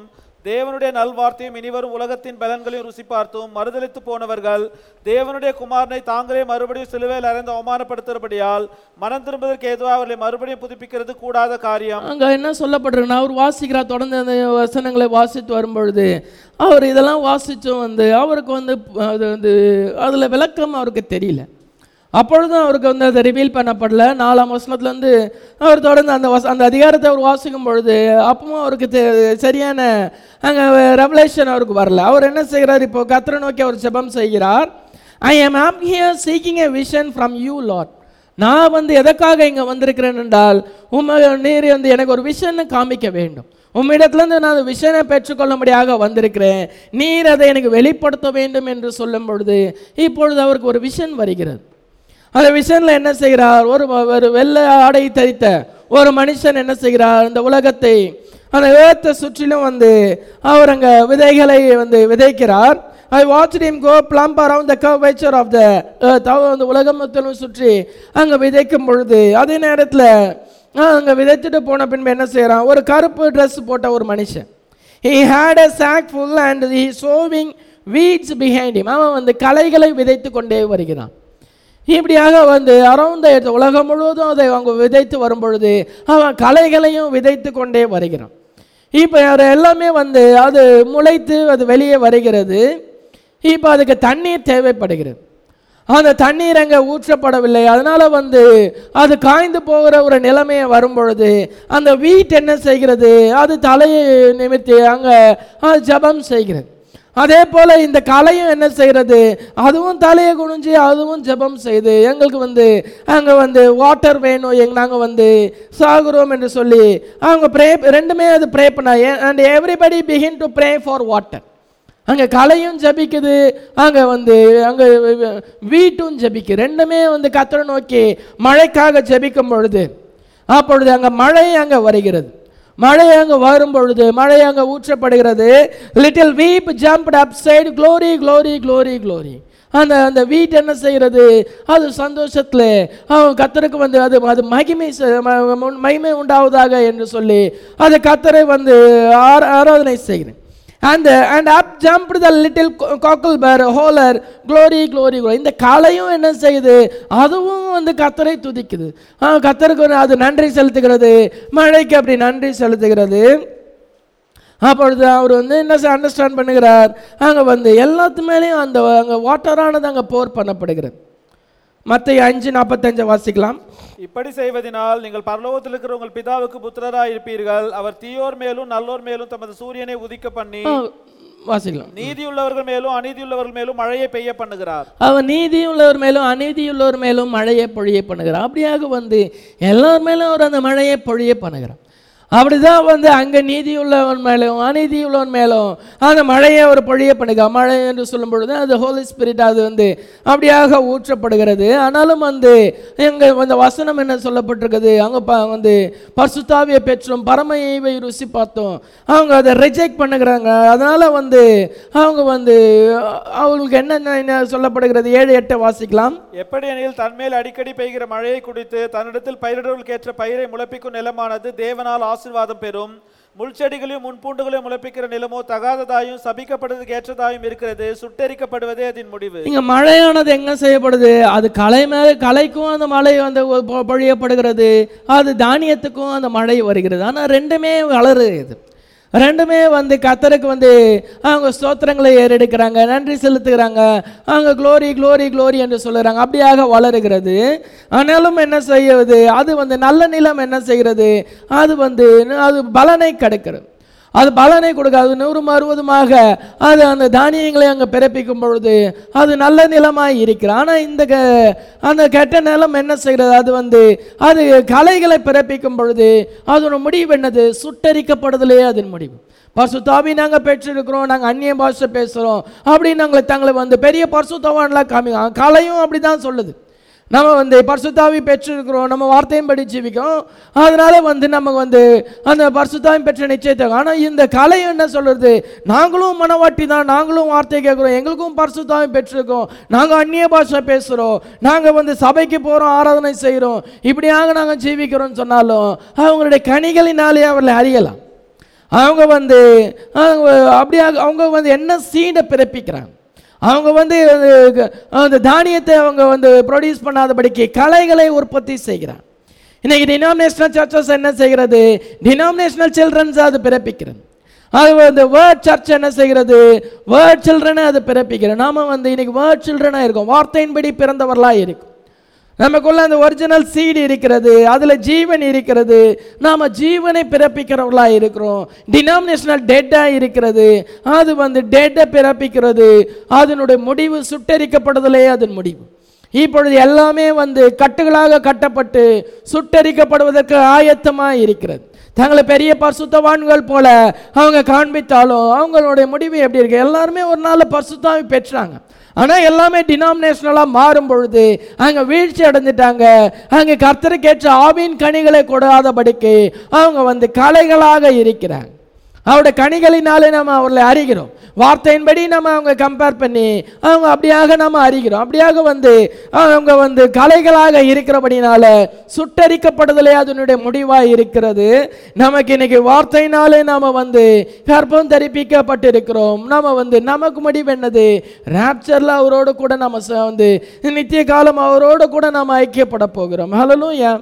தேவனுடைய நல்வார்த்தையும் இனிவரும் உலகத்தின் பலன்களையும் ருசி பார்த்தும் மறுதலித்து போனவர்கள் தேவனுடைய குமாரனை தாங்களே மறுபடியும் சிலுவையில் அறைந்து அவமானப்படுத்துகிறபடியால் மனம் திரும்புவதற்கு ஏதுவாக அவர்களை மறுபடியும் புதுப்பிக்கிறது கூடாத காரியம் அங்க என்ன சொல்லப்பட்டிருக்குன்னா அவர் வாசிக்கிறார் தொடர்ந்து அந்த வசனங்களை வாசித்து வரும்பொழுது அவர் இதெல்லாம் வாசிச்சும் வந்து அவருக்கு வந்து அது வந்து அதுல விளக்கம் அவருக்கு தெரியல அப்பொழுதும் அவருக்கு வந்து அதை ரிவீல் பண்ணப்படல நாலாம் வசனத்துலேருந்து அவர் தொடர்ந்து அந்த வச அந்த அதிகாரத்தை அவர் வாசிக்கும் பொழுது அப்பவும் அவருக்கு தெ- சரியான அங்கே ரெவலேஷன் அவருக்கு வரல அவர் என்ன செய்கிறார் இப்போ கத்திர நோக்கி அவர் ஜெபம் செய்கிறார் ஐ am am here seeking a vision from you lord நான் வந்து எதற்காக இங்கே வந்திருக்கிறேன் என்றால் உண்மை நீர் வந்து எனக்கு ஒரு விஷனை காமிக்க வேண்டும் உம்மிடத்துலேருந்து நான் அந்த விஷனை பெற்றுக்கொள்ளும்படியாக வந்திருக்கிறேன் நீர் அதை எனக்கு வெளிப்படுத்த வேண்டும் என்று சொல்லும் பொழுது இப்பொழுது அவருக்கு ஒரு விஷன் வருகிறது அந்த விஷனில் என்ன செய்கிறார் ஒரு ஒரு வெள்ளை ஆடை தரித்த ஒரு மனுஷன் என்ன செய்கிறார் இந்த உலகத்தை அந்த ஏத்தை சுற்றிலும் வந்து அவர் அங்கே விதைகளை வந்து விதைக்கிறார் I watch him go plump around the curvature of the earth அவர் அந்த உலகம் மொத்தமும் சுற்றி அங்கே விதைக்கும் பொழுது அதே நேரத்தில் அங்கே விதைத்துட்டு போன பின்பு என்ன செய்கிறான் ஒரு கருப்பு ட்ரெஸ் போட்ட ஒரு மனுஷன் he had a sack full and he sowing weeds behind him அவன் வந்து களைகளை விதைத்து கொண்டே வருகிறான் இப்படியாக வந்து அரௌண்ட் உலகம் முழுவதும் அதை அவங்க விதைத்து வரும் பொழுது அவன் களைகளையும் விதைத்து கொண்டே வருகிறான் இப்போ அது எல்லாமே வந்து அது முளைத்து அது வெளியே வருகிறது இப்போ அதுக்கு தண்ணீர் தேவைப்படுகிறது அந்த தண்ணீர் அங்கே ஊற்றப்படவில்லை அதனால வந்து அது காய்ந்து போகிற ஒரு நிலைமையை வரும் பொழுது அந்த வீட் என்ன செய்கிறது அது தலையை நிமித்தி அங்கே அது ஜெபம் செய்கிறது அதே போல இந்த கலையும் என்ன செய்கிறது அதுவும் தலையை குனிஞ்சு அதுவும் ஜெபம் செய்து எங்களுக்கு வந்து அங்கே வந்து வாட்டர் வேணும் எங் நாங்கள் வந்து சாகுறோம் என்று சொல்லி அவங்க ப்ரே ரெண்டுமே அது ப்ரே பண்ண and everybody begin to pray for water அங்கே கலையும் ஜபிக்குது அங்கே வந்து அங்கே வீட்டும் ஜபிக்கு ரெண்டுமே வந்து கத்தரை நோக்கி மழைக்காக ஜபிக்கும் பொழுது அப்பொழுது அங்கே மழை அங்கே வருகிறது மழை அங்கே வரும் பொழுது மழை அங்கே ஊற்றப்படுகிறது little weep jumped up side glory glory glory glory அந்த அந்த வீட் என்ன செய்கிறது அது சந்தோஷத்தில் அவன் கத்தருக்கு வந்து அது அது மகிமை செ- ம- ம- மகிமை உண்டாவதாக என்று சொல்லி அது கத்தரை வந்து ஆரா- ஆராதனை செய்கிறேன் அந்த and up jump the little cockle burr holler glory glory இந்த கலையும் என்ன செய்யுது அதுவும் வந்து கத்தரை துதிக்குது ஆ, கத்தருக்கு ஒரு அது நன்றி செலுத்துகிறது மழைக்கு அப்படி நன்றி செலுத்துகிறது அப்பொழுது அவர் வந்து என்ன அண்டர்ஸ்டாண்ட் பண்ணுகிறார் அங்கே வந்து எல்லாத்து மேலேயும் அந்த அங்கே வாட்டரானது அங்கே போர் பண்ணப்படுகிறது மற்ற அஞ்சு நாற்பத்தஞ்சை வாசிக்கலாம் இப்படி செய்வதனால் நீங்கள் பரலோகத்தில் இருக்கிற உங்கள் பிதாவுக்கு புத்திரராய் இருப்பீர்கள் அவர் தீயோர் மேலும் நல்லோர் மேலும் தமது சூரியனை உதிக்க பண்ணி ஆ, வாசிக்கலாம் நீதியுள்ளவர்கள் மேலும் அநீதியுள்ளவர்கள் மேலும் மழையை பெய்ய பண்ணுகிறார் அவன் நீதியுள்ளவர் மேலும் அநீதியுள்ளவர் மேலும் மழையை பொழிய பண்ணுகிறான் அப்படியாக வந்து எல்லார் மேலும் அவர் அந்த மழையை பொழிய பண்ணுகிறான் அப்படிதான் வந்து அங்கே நீதியுள்ளவன் மேலும் அநீதியுள்ளவன் மேலும் அந்த மழையை அவர் பொழிய பண்ணுகிறார் மழை என்று சொல்லும் பொழுது அது ஹோலி ஸ்பிரிட் அது வந்து அப்படியாக ஊற்றப்படுகிறது ஆனாலும் வந்து எங்க அந்த வசனம் என்ன சொல்லப்பட்டிருக்குது அங்கே ப வந்து பரிசுத்தாவியை பெற்றோம் பரமையை ருசி பார்த்தோம் அவங்க அதை ரிஜெக்ட் பண்ணுகிறாங்க அதனால வந்து அவங்க வந்து அஹ், அவங்களுக்கு என்னென்ன என்ன சொல்லப்படுகிறது ஏழு எட்டை வாசிக்கலாம் எப்படி எனில் தன்மேல் அடிக்கடி பெய்கிற மழையை குடித்து தன்னிடத்தில் பயிரிடுவதற்கேற்ற பயிரை முளைப்பிக்கும் நிலமானது தேவனால் ஆசீர்வாதம் பெறும் முள்செடிகளையும் முன்பூண்டுகளையும் முளைப்பிக்கிற நிலமோ தகாததாயும் சபிக்கப்படுவதற்கு ஏற்றதாயும் இருக்கிறது சுட்டெரிக்கப்படுவதே அதன் முடிவு இங்க மழையானது எங்க செய்யப்படுது அது கலை மேல கலைக்கும் அந்த மழை வந்து ஒ- பொ- பொழியப்படுகிறது அது தானியத்துக்கும் அந்த மழை வருகிறது ஆனா ரெண்டுமே வளருது ரெண்டுமே வந்து கத்தருக்கு வந்து அவங்க ஸ்தோத்திரங்களை ஏறெடுக்கிறாங்க நன்றி செலுத்துகிறாங்க அவங்க க்ளோரி க்ளோரி க்ளோரி என்று சொல்லுறாங்க அப்படியாக வளருகிறது ஆனாலும் என்ன செய்யுது அது வந்து நல்ல நிலம் என்ன செய்கிறது அது வந்து அது பலனை கிடைக்கிறது அது பலனை கொடுக்காது நூறும் அறுபதுமாக அது அந்த தானியங்களை அங்கே பிறப்பிக்கும் பொழுது அது நல்ல நிலமாய் இருக்கிறது ஆனால் இந்த க- அந்த கெட்ட நிலம் என்ன செய்கிறது அது வந்து அது கலைகளை பிறப்பிக்கும் பொழுது அதோட முடிவு என்னது சுட்டரிக்கப்படுதலே அதன் முடிவு பரிசுத்தாவி நாங்கள் பெற்றிருக்கிறோம் நாங்கள் அந்நிய பாஷை பேசுகிறோம் அப்படின்னு நாங்களை தங்களை வந்து பெரிய பரிசுத்தவான்லாம் காமிக்க கலையும் அப்படி தான் சொல்லுது நம்ம வந்து பரிசுத்தாவி பெற்றிருக்கிறோம் நம்ம வார்த்தையும் படி ஜீவிக்கும் அதனால வந்து நம்ம வந்து அந்த பரிசுத்தாவி பெற்ற நிச்சயத்தை ஆனால் இந்த கலை என்ன சொல்றது நாங்களும் மனவாட்டி தான் நாங்களும் வார்த்தை கேட்குறோம் எங்களுக்கும் பரிசுத்தாவி பெற்றிருக்கோம் நாங்கள் அந்நிய பாஷை பேசுகிறோம் நாங்கள் வந்து சபைக்கு போகிறோம் ஆராதனை செய்கிறோம் இப்படியாக நாங்கள் ஜீவிக்கிறோம்னு சொன்னாலும் அவங்களுடைய கனிகளினாலே அவர்களை அறியலாம் அவங்க வந்து அவங்க அப்படியாக அவங்க வந்து என்ன சீடை பிறப்பிக்கிறாங்க அவங்க வந்து அது- அந்த தானியத்தை அவங்க வந்து ப்ரொடியூஸ் பண்ணாதபடிக்கு கலைகளை உற்பத்தி செய்கிறாங்க இன்னைக்கு டினாமினேஷனல் சர்ச்சஸ் என்ன செய்கிறது டினாமினேஷனல் சில்ட்ரன்ஸ் அது பிறப்பிக்கிறது அது வந்து வேர்ட் சர்ச் என்ன செய்கிறது வேர்ட் சில்ட்ரனை அது பிறப்பிக்கிறது நாம வந்து இன்னைக்கு வேர்ட் சில்ட்ரனாக இருக்கோம் வார்த்தையின்படி பிறந்தவர்களாக இருக்கும் நமக்குள்ள அந்த ஒரிஜினல் சீடு இருக்கிறது அதுல ஜீவன் இருக்கிறது நாம ஜீவனை பிறப்பிக்கிறவர்களா இருக்கிறோம் டினாமினேஷனல் டெட்டா இருக்கிறது அது வந்து டெட்டை பிறப்பிக்கிறது அதனுடைய முடிவு சுட்டரிக்கப்படுதலே அதன் முடிவு இப்பொழுது எல்லாமே வந்து கட்டுகளாக கட்டப்பட்டு சுட்டரிக்கப்படுவதற்கு ஆயத்தமாக இருக்கிறது தங்களை பெரிய பரிசுத்தவான்கள் போல அவங்க காண்பித்தாலும் அவங்களுடைய முடிவு எப்படி இருக்கு எல்லாருமே ஒரு நாள் பரிசுத்தாவி பெற்றாங்க ஆனால் எல்லாமே டினாமினேஷனலாக மாறும் பொழுது அங்கே வீழ்ச்சி அடைஞ்சிட்டாங்க அங்கே கர்த்தருக்கேற்ற ஆவின் கனிகளை கொடாதபடிக்கு அவங்க வந்து கலைகளாக இருக்கிறாங்க அவருடைய கனிகளினாலே நம்ம அவர்களை அறிகிறோம் வார்த்தையின்படி நம்ம அவங்க கம்பேர் பண்ணி அவங்க அப்படியாக நம்ம அறிகிறோம் அப்படியாக வந்து அவங்க வந்து கலைகளாக இருக்கிறபடினால சுட்டரிக்கப்படுதலே அதனுடைய முடிவாக இருக்கிறது நமக்கு இன்னைக்கு வார்த்தையினாலே நாம் வந்து கற்பம் தரிப்பிக்கப்பட்டிருக்கிறோம் நம்ம வந்து நமக்கு முடிவு என்னது ராப்சரில் அவரோடு கூட நம்ம ச- வந்து நித்திய காலம் அவரோடு கூட நாம் ஐக்கியப்பட போகிறோம் ஹலலூயா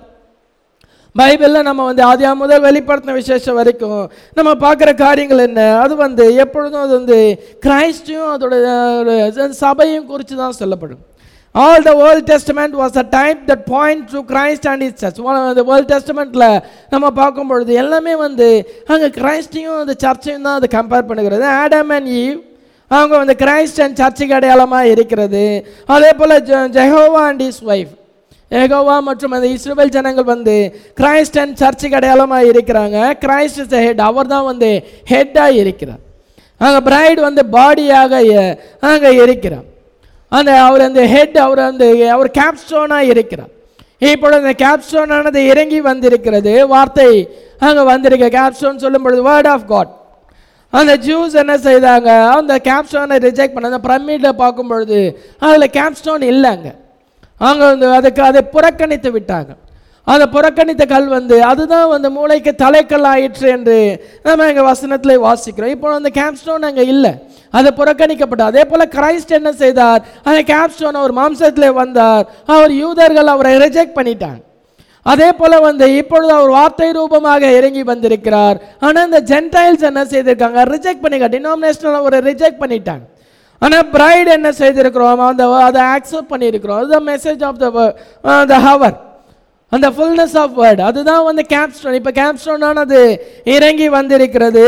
பைபிளில் நம்ம வந்து ஆதியாம் முதல் வெளிப்படுத்தின விசேஷம் வரைக்கும் நம்ம பார்க்குற காரியங்கள் என்ன அது வந்து எப்பொழுதும் அது வந்து கிரைஸ்டையும் அதோட அஹ், சபையும் குறித்து தான் சொல்லப்படும் all the world testament was a time that point to Christ and his church அந்த வேர்ல்ட் டெஸ்டமெண்ட்டில் நம்ம பார்க்கும் பொழுது எல்லாமே வந்து அங்கே கிரைஸ்டையும் அந்த சர்ச்சையும் தான் அதை கம்பேர் பண்ணுகிறது ஆடம் அண்ட் ஈவ் அவங்க வந்து கிரைஸ்ட் அண்ட் சர்ச்சுக்கு அடையாளமாக இருக்கிறது அதே போல் ஜெஹோவா அண்ட் இஸ் ஒய்ஃப் ஏகோவா மற்றும் அந்த இஸ்ரேல் ஜனங்கள் வந்து கிரைஸ்ட் அண்ட் சர்ச்சுக்கு அடையாளமாக இருக்கிறாங்க கிரைஸ்ட் இஸ் ஹெட் அவர் தான் வந்து ஹெட்டாக இருக்கிறார் அங்கே பிரைட் வந்து பாடியாக அங்கே இருக்கிறார் அந்த அவர் அந்த ஹெட் அவர் அந்த அவர் கேப்ஸ்டோனாக இருக்கிறார் இப்பொழுது அந்த கேப்ஸ்டோனானது இறங்கி வந்திருக்கிறது வார்த்தை அங்கே வந்திருக்க கேப்ஸ்டோன் சொல்லும் பொழுது வேர்ட் ஆஃப் காட் அந்த ஜூஸ் என்ன செய்தாங்க அந்த கேப்ஸ்டோனை ரிஜெக்ட் பண்ண அந்த பிரமிடில் பார்க்கும் பொழுது அதில் கேப்ஸ்டோன் இல்லைங்க அவங்க வந்து அதுக்கு அதை புறக்கணித்து விட்டாங்க அந்த புறக்கணித்த கல் வந்து அதுதான் வந்து மூளைக்கு தலைக்கல் ஆயிற்று என்று நம்ம எங்கள் வசனத்தில் வாசிக்கிறோம் இப்போ அந்த கேப்ஸ்டோன் அங்கே இல்லை அது புறக்கணிக்கப்பட்ட அதே போல் கிரைஸ்ட் என்ன செய்தார் அந்த கேப்ஸ்டோன் அவர் மாம்சத்தில் வந்தார் அவர் யூதர்கள் அவரை ரிஜெக்ட் பண்ணிட்டாங்க அதே போல வந்து இப்பொழுது அவர் வார்த்தை ரூபமாக இறங்கி வந்திருக்கிறார் ஆனால் இந்த ஜென்டைல்ஸ் என்ன செய்திருக்காங்க ரிஜெக்ட் பண்ணிக்க டினாமினேஷனல் அவரை ரிஜெக்ட் பண்ணிட்டாங்க ஆனால் பிரைட் என்ன செய்திருக்கிறோம் அந்த அதை அக்செப்ட் பண்ணியிருக்கிறோம் அதுதான் message of the the hour அந்த ஃபுல்னஸ் ஆஃப் வேர்ட் அதுதான் வந்து கேப்ஸ்டோன் இப்போ கேப்ஸ்டோனானது இறங்கி வந்திருக்கிறது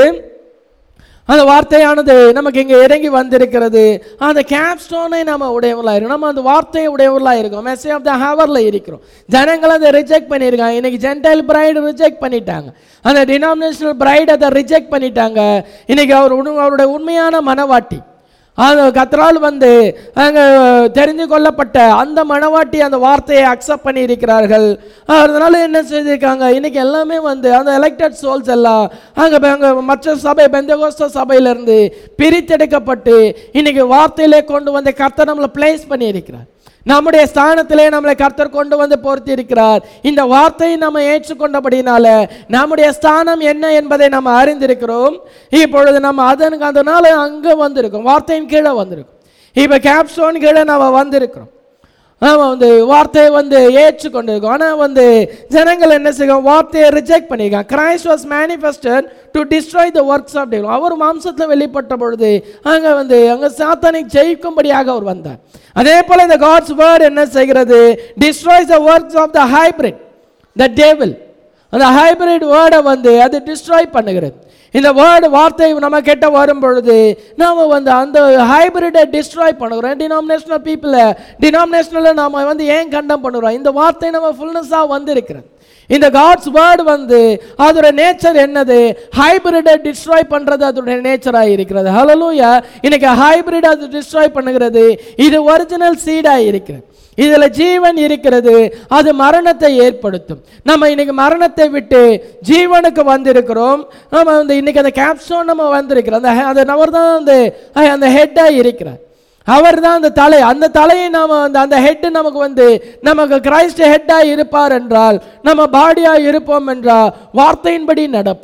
அந்த வார்த்தையானது நமக்கு இங்கே இறங்கி வந்திருக்கிறது அந்த கேப்ஸ்டோனை நம்ம உடையவர்களாக இருக்கோம் நம்ம அந்த வார்த்தையை உடையவர்களாக இருக்கோம் மெசேஜ் ஆஃப் த ஹவரில் இருக்கிறோம் ஜனங்கள் அதை ரிஜெக்ட் பண்ணியிருக்காங்க இன்னைக்கு ஜென்டைல் பிரைடு ரிஜெக்ட் பண்ணிட்டாங்க அந்த டினாமினேஷனல் பிரைட் அதை ரிஜெக்ட் பண்ணிட்டாங்க இன்னைக்கு அவர் உண்- அவருடைய உண்மையான மனவாட்டி அந்த கத்தரால் வந்து அங்கே தெரிந்து கொள்ளப்பட்ட அந்த மணவாட்டி அந்த வார்த்தையை அக்செப்ட் பண்ணி இருக்கிறார்கள் அதனால என்ன செய்திருக்காங்க இன்னைக்கு எல்லாமே வந்து அந்த எலெக்டட் சோல்ஸ் எல்லாம் அங்கே அங்கே மற்ற சபை பெந்தகோஸ்த சபையிலிருந்து பிரித்தெடுக்கப்பட்டு இன்னைக்கு வார்த்தையிலே கொண்டு வந்து கர்த்தர் நம்மளை பிளேஸ் பண்ணி இருக்கிறார் நம்முடைய ஸ்தானத்திலே நம்மளை கர்த்தர் கொண்டு வந்து பொருத்தி இருக்கிறார் இந்த வார்த்தையை நம்ம ஏற்றுக்கொண்டபடினால நம்முடைய ஸ்தானம் என்ன என்பதை நம்ம அறிந்திருக்கிறோம் இப்பொழுது நம்ம அதனுக்கு அதனால அங்கே வந்திருக்கோம் வார்த்தையின் கீழே வந்திருக்கோம் இப்போ கேப்ஸ்டோன் கீழே நம்ம வந்திருக்கிறோம் நாம வந்து வார்த்தையை வந்து ஏற்றுக்கொண்டிருக்கோம் ஆனால் வந்து ஜனங்கள் என்ன செய்யும் வார்த்தையை ரிஜெக்ட் பண்ணியிருக்காங்க Christ was manifested to destroy the works of devil அவர் மாம்சத்தில் வெளிப்பட்ட பொழுது அங்கே வந்து அங்கே சாத்தானை ஜெயிக்கும்படியாக அவர் வந்தார் அதே போல் இந்த காட்ஸ் வேர்ட் என்ன செய்கிறது destroys the works of the hybrid the table அந்த ஹைபிரிட் வேர்டை வந்து அது டிஸ்ட்ராய் பண்ணுகிறது இந்த வேர்டு வார்த்தை நம்ம கிட்ட வரும் பொழுது நாம வந்து அந்த ஹைபிரிட்டை டிஸ்ட்ராய் பண்ணுகிறோம் டினாமினேஷனல் பீப்புளை டினாமினேஷனில் நாம வந்து ஏன் கண்டம் பண்ணுறோம் இந்த வார்த்தை நம்ம ஃபுல்னஸாக வந்திருக்கிறது இந்த காட்ஸ் வேர்டு வந்து அதோட நேச்சர் என்னது ஹைபிரிட்டை டிஸ்ட்ராய் பண்ணுறது அதோட நேச்சராக இருக்கிறது ஹலலூயா இன்னைக்கு ஹைபிரிட் அது டிஸ்ட்ராய் பண்ணுகிறது இது ஒரிஜினல் சீடாக இருக்கிறது இதில் ஜீவன் இருக்கிறது அது மரணத்தை ஏற்படுத்தும் நம்ம இன்னைக்கு மரணத்தை விட்டு ஜீவனுக்கு வந்திருக்கிறோம் நம்ம வந்து இன்னைக்கு அந்த கேப்ஸ்டோன் நம்ம வந்திருக்கிறோம் அந்த he- அந்த நபர் தான் அந்த அந்த ஹெட்டாக இருக்கிறார் அவர் தான் அந்த தலை அந்த தலையை நாம வந்து அந்த ஹெட் நமக்கு வந்து நமக்கு கிரைஸ்ட் ஹெட்டாக இருப்பார் என்றால் நம்ம பாடியாக இருப்போம் என்றால் வார்த்தையின்படி நடப்போம்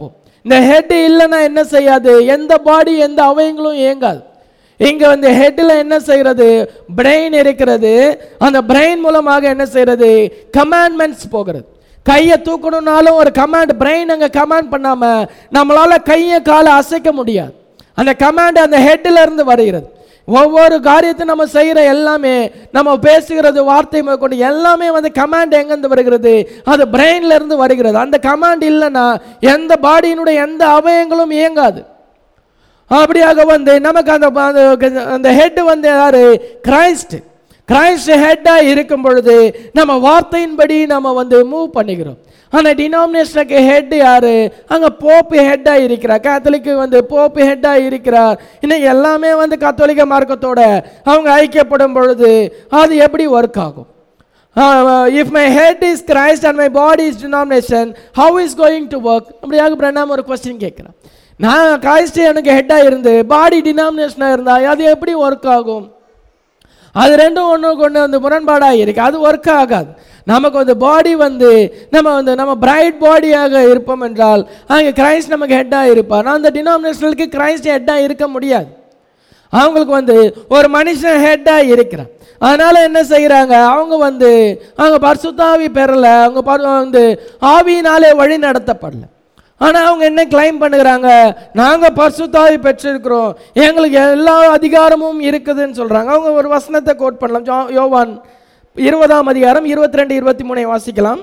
இந்த ஹெட் இல்லைன்னா என்ன செய்யாது எந்த பாடி எந்த அவயங்களும் இயங்காது இங்க வந்து ஹெட்ல என்ன செய்யறது பிரெயின் இருக்கிறது அந்த பிரெயின் மூலமாக என்ன செய்யறது கமாண்ட்மெண்ட்ஸ் போகிறது கையை தூக்கணும்னாலும் ஒரு கமாண்ட் பிரெயின் அங்க கமாண்ட் பண்ணாம நம்மளால கையை காலை அசைக்க முடியாது அந்த கமாண்ட் அந்த ஹெட்ல இருந்து வருகிறது ஒவ்வொரு காரியத்தை நம்ம செய்கிற எல்லாமே நம்ம பேசுகிறது வார்த்தை கொண்டு எல்லாமே வந்து கமாண்ட் எங்கேருந்து வருகிறது அது பிரெயின்ல இருந்து வருகிறது அந்த கமாண்ட் இல்லைன்னா எந்த பாடியினுடைய எந்த அவயங்களும் இயங்காது அப்படியாக வந்து நமக்கு அந்த அந்த- அந்த ஹெட் வந்து யாரு கிரைஸ்ட் கிரைஸ்ட் ஹெட்டாக இருக்கும் பொழுது நம்ம வார்த்தையின்படி நம்ம வந்து மூவ் பண்ணிக்கிறோம் ஆனால் டினாமினேஷனுக்கு ஹெட் யாரு அங்கே போப்பு ஹெட்டாக இருக்கிறார் கேத்தலிக்கு வந்து போப்பு ஹெட்டாக இருக்கிறார் இன்னும் எல்லாமே வந்து கத்தோலிக்க மார்க்கத்தோட அவங்க ஐக்கியப்படும் பொழுது அது எப்படி ஒர்க் ஆகும் if my head is Christ and my body is denomination how is going to work அப்படியாக பிரணாம் ஒரு கொஸ்டின் கேட்குறேன் நான் கிரைஸ்ட் எனக்கு ஹெட்டாக இருந்து பாடி டினாமினேஷனாக இருந்தா அது எப்படி ஒர்க் ஆகும் அது ரெண்டும் ஒன்றுக்கு ஒன்று வந்து முரண்பாடாக இருக்கு அது ஒர்க் ஆகாது நமக்கு வந்து பாடி வந்து நம்ம வந்து நம்ம பிரைட் பாடியாக இருப்போம் என்றால் அங்கே கிரைஸ்ட் நமக்கு ஹெட்டாக இருப்பார் அந்த டினாமினேஷனுக்கு கிரைஸ்ட் ஹெட்டாக இருக்க முடியாது அவங்களுக்கு வந்து ஒரு மனுஷன் ஹெட்டாக இருக்கிறான் அதனால என்ன செய்கிறாங்க அவங்க வந்து அவங்க பரிசுத்தாவி பெறல அவங்க பரு- வந்து ஆவியினாலே வழி நடத்தப்படல ஆனால் அவங்க என்ன கிளைம் பண்ணுகிறாங்க நாங்கள் பரிசுத்தாவி பெற்றிருக்கிறோம் எங்களுக்கு எல்லா அதிகாரமும் இருக்குதுன்னு சொல்கிறாங்க அவங்க ஒரு வசனத்தை கோட் பண்ணலாம் ஜோ- யோவான் இருபதாம் அதிகாரம் இருபத்தி ரெண்டு இருபத்தி மூணை வாசிக்கலாம்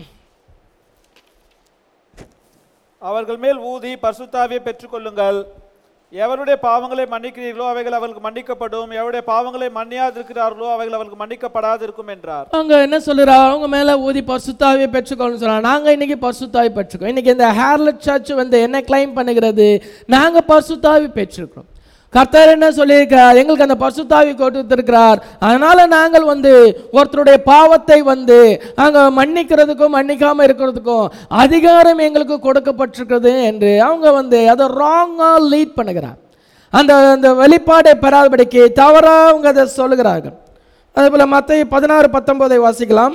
அவர்கள் மேல் ஊதி பரிசுத்தாவியை பெற்றுக்கொள்ளுங்கள் எவருடைய பாவங்களை மன்னிக்கிறீர்களோ அவைகள் அவர்களுக்கு மன்னிக்கப்படும் எவருடைய பாவங்களை மன்னியாதிருக்கிறார்களோ அவைகள் அவர்களுக்கு மன்னிக்கப்படாது இருக்கும் என்றார் அவங்க என்ன சொல்லுறா அவங்க மேலே ஊதி பரிசுத்தாவியை பெற்றுக்கோன்னு சொல்கிறாங்க நாங்கள் இன்னைக்கு பரிசுத்தாவி பெற்றுக்கோம் இன்னைக்கு இந்த ஹேர்லெட் சர்ச் வந்து என்ன கிளைம் பண்ணுகிறது நாங்கள் பரிசுத்தாவி பெற்றிருக்கிறோம் கர்த்தர் என்ன சொல்லியிருக்கிறார் எங்களுக்கு அந்த பரிசுத்தாவி கொடுத்திருக்கிறார் அதனால நாங்கள் வந்து ஒருத்தருடைய பாவத்தை வந்து அங்கே மன்னிக்கிறதுக்கும் மன்னிக்காம இருக்கிறதுக்கும் அதிகாரம் எங்களுக்கு கொடுக்கப்பட்டிருக்கிறது என்று அவங்க வந்து அதை ராங்காக லீட் பண்ணுகிறார் அந்த அந்த வெளிப்பாடை பெறாதபடிக்கு தவறாக அவங்க அதை சொல்லுகிறார்கள் அதே போல் மற்ற பதினாறு பத்தொன்பதை வாசிக்கலாம்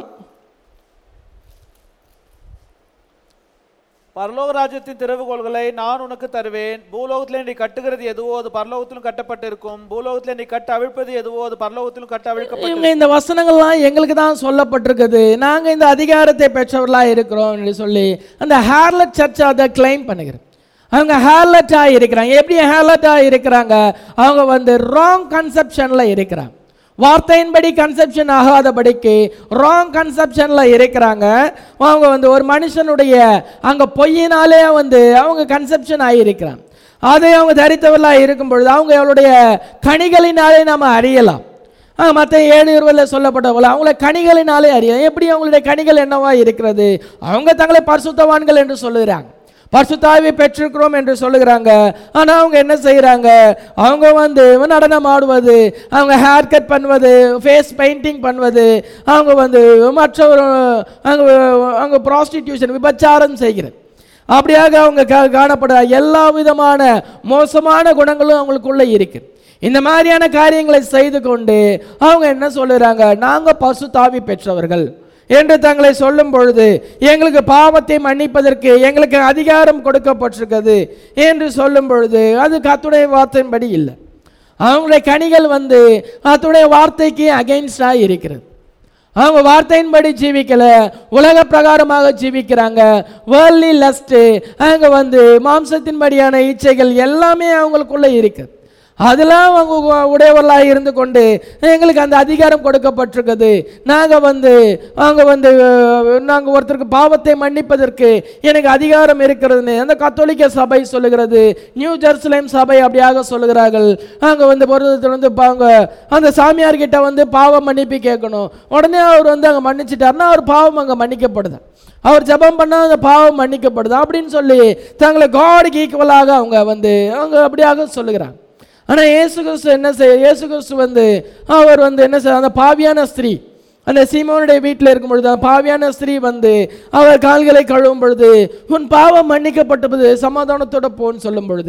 பரலோக ராஜ்யத்தின் திறவுகோள்களை நான் உனக்கு தருவேன் பூலோகத்திலே நீ கட்டுகிறது எதுவோ அது பரலோகத்திலும் கட்டப்பட்டிருக்கும் பூலோகத்திலே நீ கட்ட அவிழ்ப்பது எதுவோ அது பரலோகத்திலும் கட்ட அவிழ்க்கப்பட்டிருக்கும் இவங்க இந்த வசனங்கள்லாம் எங்களுக்கு தான் சொல்லப்பட்டிருக்குது நாங்கள் இந்த அதிகாரத்தை பெற்றவர்களாக இருக்கிறோம் என்று சொல்லி அந்த ஹேர்லெட் சர்ச் அதை கிளைம் பண்ணுகிறோம் அவங்க ஹேர்லெட்டாக இருக்கிறாங்க எப்படி ஹேர்லெட்டாக இருக்கிறாங்க அவங்க வந்து ராங் கன்செப்ஷனில் இருக்கிறாங்க வார்த்தையின்படி கன்செப்ஷன் ஆகாதபடிக்கு ராங் கன்செப்ஷனில் இருக்கிறாங்க அவங்க வந்து ஒரு மனுஷனுடைய அங்கே பொய்யினாலே வந்து அவங்க கன்செப்ஷன் ஆகியிருக்கிறாங்க அதை அவங்க தரித்தவர்களாக இருக்கும் பொழுது அவங்க அவளுடைய கனிகளினாலே நாம் அறியலாம் மற்ற ஏழு இருவரில் சொல்லப்பட்ட போல அவங்கள கனிகளினாலே அறியலாம் எப்படி அவங்களுடைய கனிகள் என்னவா இருக்கிறது அவங்க தங்களை பரிசுத்தவான்கள் என்று சொல்லுகிறாங்க பரிசுத்தாவி பெற்றிருக்கிறோம் என்று சொல்லுகிறாங்க ஆனால் அவங்க என்ன செய்கிறாங்க அவங்க வந்து நடனம் ஆடுவது அவங்க ஹேர் கட் பண்ணுவது ஃபேஸ் பெயிண்டிங் பண்ணுவது அவங்க வந்து மற்ற ஒரு அங்கே அங்கே ப்ராஸ்டிடியூஷன் விபச்சாரம் செய்கிறது அப்படியாக அவங்க கா காணப்படுற எல்லா விதமான மோசமான குணங்களும் அவங்களுக்குள்ளே இருக்கு இந்த மாதிரியான காரியங்களை செய்து கொண்டு அவங்க என்ன சொல்லுறாங்க நாங்கள் பசு தாவி பெற்றவர்கள் என்று தங்களை சொல்லும் பொழுது எங்களுக்கு பாவத்தை மன்னிப்பதற்கு எங்களுக்கு அதிகாரம் கொடுக்கப்பட்டிருக்கிறது என்று சொல்லும் பொழுது அது கத்துடைய வார்த்தையின்படி இல்லை அவங்களுடைய கனிகள் வந்து கத்துடைய வார்த்தைக்கு அகைன்ஸ்டாக இருக்கிறது அவங்க வார்த்தையின்படி ஜீவிக்கல உலக பிரகாரமாக ஜீவிக்கிறாங்க வேர்லி லஸ்ட்டு அவங்க வந்து மாம்சத்தின்படியான இச்சைகள் எல்லாமே அவங்களுக்குள்ள இருக்குது அதெல்லாம் அவங்க உ- உடையவர்களாக இருந்து கொண்டு எங்களுக்கு அந்த அதிகாரம் கொடுக்கப்பட்டிருக்குது நாங்கள் வந்து அவங்க வந்து நாங்கள் ஒருத்தருக்கு பாவத்தை மன்னிப்பதற்கு எனக்கு அதிகாரம் இருக்கிறதுன்னு அந்த கத்தோலிக்க சபை சொல்லுகிறது நியூ ஜெருசலேம் சபை அப்படியாக சொல்லுகிறார்கள் அங்கே வந்து ஒரு வந்து பா- அவங்க அந்த சாமியார்கிட்ட வந்து பாவ மன்னிப்பு கேட்கணும் உடனே அவர் வந்து அங்கே மன்னிச்சிட்டாருன்னா அவர் பாவம் அங்கே மன்னிக்கப்படுது அவர் ஜெபம் பண்ணால் அந்த பாவம் மன்னிக்கப்படுது அப்படின்னு சொல்லி தங்களை காடுக்கு ஈக்குவலாக அவங்க வந்து அவங்க அப்படியாக சொல்லுகிறாங்க ஆனால் இயேசு கிறிஸ்து என்ன செய்ய இயேசு கிறிஸ்து வந்து அவர் வந்து என்ன செய்ய அந்த பாவியான ஸ்திரீ அந்த சீமோனுடைய வீட்டில் இருக்கும் பொழுது அந்த பாவியான ஸ்திரீ வந்து அவர் கால்களை கழுவும் பொழுது உன் பாவம் மன்னிக்கப்பட்டது சமாதானத்தோட போன்னு சொல்லும் பொழுது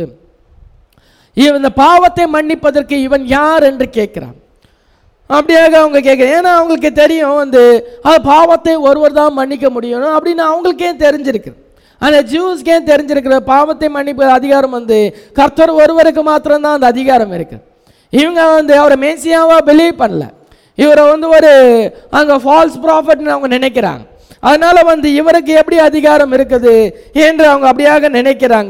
இவன் இந்த பாவத்தை மன்னிப்பதற்கு இவன் யார் என்று கேட்கிறான் அப்படியாக அவங்க கேட்குறேன் ஏன்னா அவங்களுக்கு தெரியும் வந்து அது பாவத்தை ஒருவர் தான் மன்னிக்க முடியும் அப்படின்னு அவங்களுக்கே தெரிஞ்சிருக்கு அந்த ஜூஸ்க்கே தெரிஞ்சிருக்கிற பாவத்தை மன்னிப்பு அதிகாரம் வந்து கர்த்தர் ஒருவருக்கு மாத்திரம்தான் அந்த அதிகாரம் இருக்கு இவங்க வந்து அவரை மேசியாவா பிலீவ் பண்ணல இவரை வந்து ஒரு அங்கே ஃபால்ஸ் ப்ராஃபட்னு அவங்க நினைக்கிறாங்க அதனால வந்து இவருக்கு எப்படி அதிகாரம் இருக்குது என்று அவங்க அப்படியாக நினைக்கிறாங்க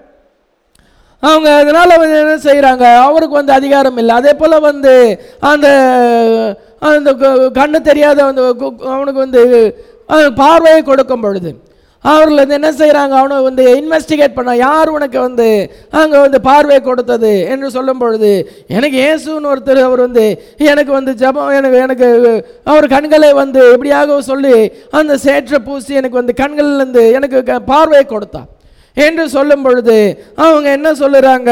அவங்க அதனால வந்து என்ன செய்கிறாங்க அவருக்கு வந்து அதிகாரம் இல்லை அதே போல் வந்து அந்த அந்த கு- கண்ணு தெரியாத அந்த கு- அவனுக்கு வந்து அஹ், பார்வையை கொடுக்கும் பொழுது அவர்கள் வந்து என்ன செய்கிறாங்க அவனை வந்து இன்வெஸ்டிகேட் பண்ண யார் உனக்கு வந்து அங்கே வந்து பார்வை கொடுத்தது என்று சொல்லும் பொழுது எனக்கு இயேசுன்னு ஒருத்தர் அவர் வந்து எனக்கு வந்து ஜபம் எனக்கு எனக்கு அவர் கண்களை வந்து எப்படியாக சொல்லி அந்த சேற்றை பூசி எனக்கு வந்து கண்கள்லேருந்து எனக்கு க- பார்வையை கொடுத்தார் என்று சொல்லும் பொழுது அவங்க என்ன சொல்லுறாங்க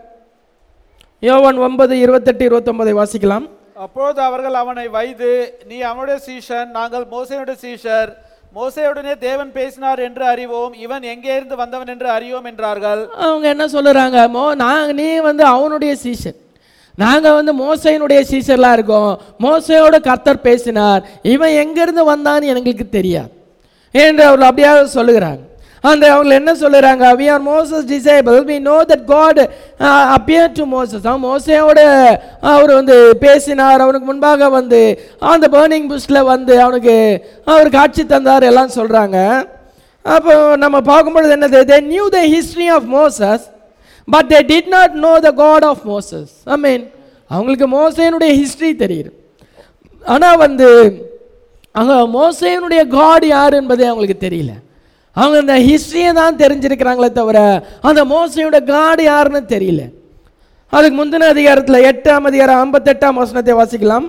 யோவான் ஒன்பது இருபத்தெட்டு இருபத்தொன்பதை வாசிக்கலாம் அப்பொழுது அவர்கள் அவனை வைது நீ அவனுடைய சீஷன் நாங்கள் மோசையுடைய சீஷர் மோசையுடனே தேவன் பேசினார் என்று அறிவோம் இவன் எங்கே இருந்து வந்தவன் என்று அறியோம் என்றார்கள் அவங்க என்ன சொல்லுறாங்க மோ நாங்கள் நீ வந்து அவனுடைய சீசன் நாங்கள் வந்து மோசையினுடைய சீசர்லாம் இருக்கோம் மோசையோட கர்த்தர் பேசினார் இவன் எங்கேருந்து வந்தான்னு எங்களுக்கு தெரியாது என்று அவர்கள் அப்படியாக சொல்லுகிறாங்க அந்த அவங்க என்ன சொல்லுறாங்க we are moses disciple we know that god uh, appeared to moses அவன் மோசையோட அவர் வந்து பேசினார் அவனுக்கு முன்பாக வந்து அந்த பேர்னிங் புஷ்ல வந்து அவனுக்கு அவர் காட்சி தந்தார் எல்லாம் சொல்றாங்க அப்போ நம்ம பார்க்கும்பொழுது என்னது they knew the history of moses but they did not know the god of moses i mean அவங்களுக்கு மோசையினுடைய ஹிஸ்டரி தெரியுது ஆனால் வந்து அங்கே மோசையினுடைய காட் யார் என்பதே அவங்களுக்கு தெரியல அவங்க அந்த ஹிஸ்டரியை தான் தெரிஞ்சிருக்கிறாங்களே தவிர அந்த மோசையோட காட் யாருன்னு தெரியல அதுக்கு முந்தின அதிகாரத்தில் எட்டாம் அதிகாரம் ஐம்பத்தெட்டாம் வசனத்தை வாசிக்கலாம்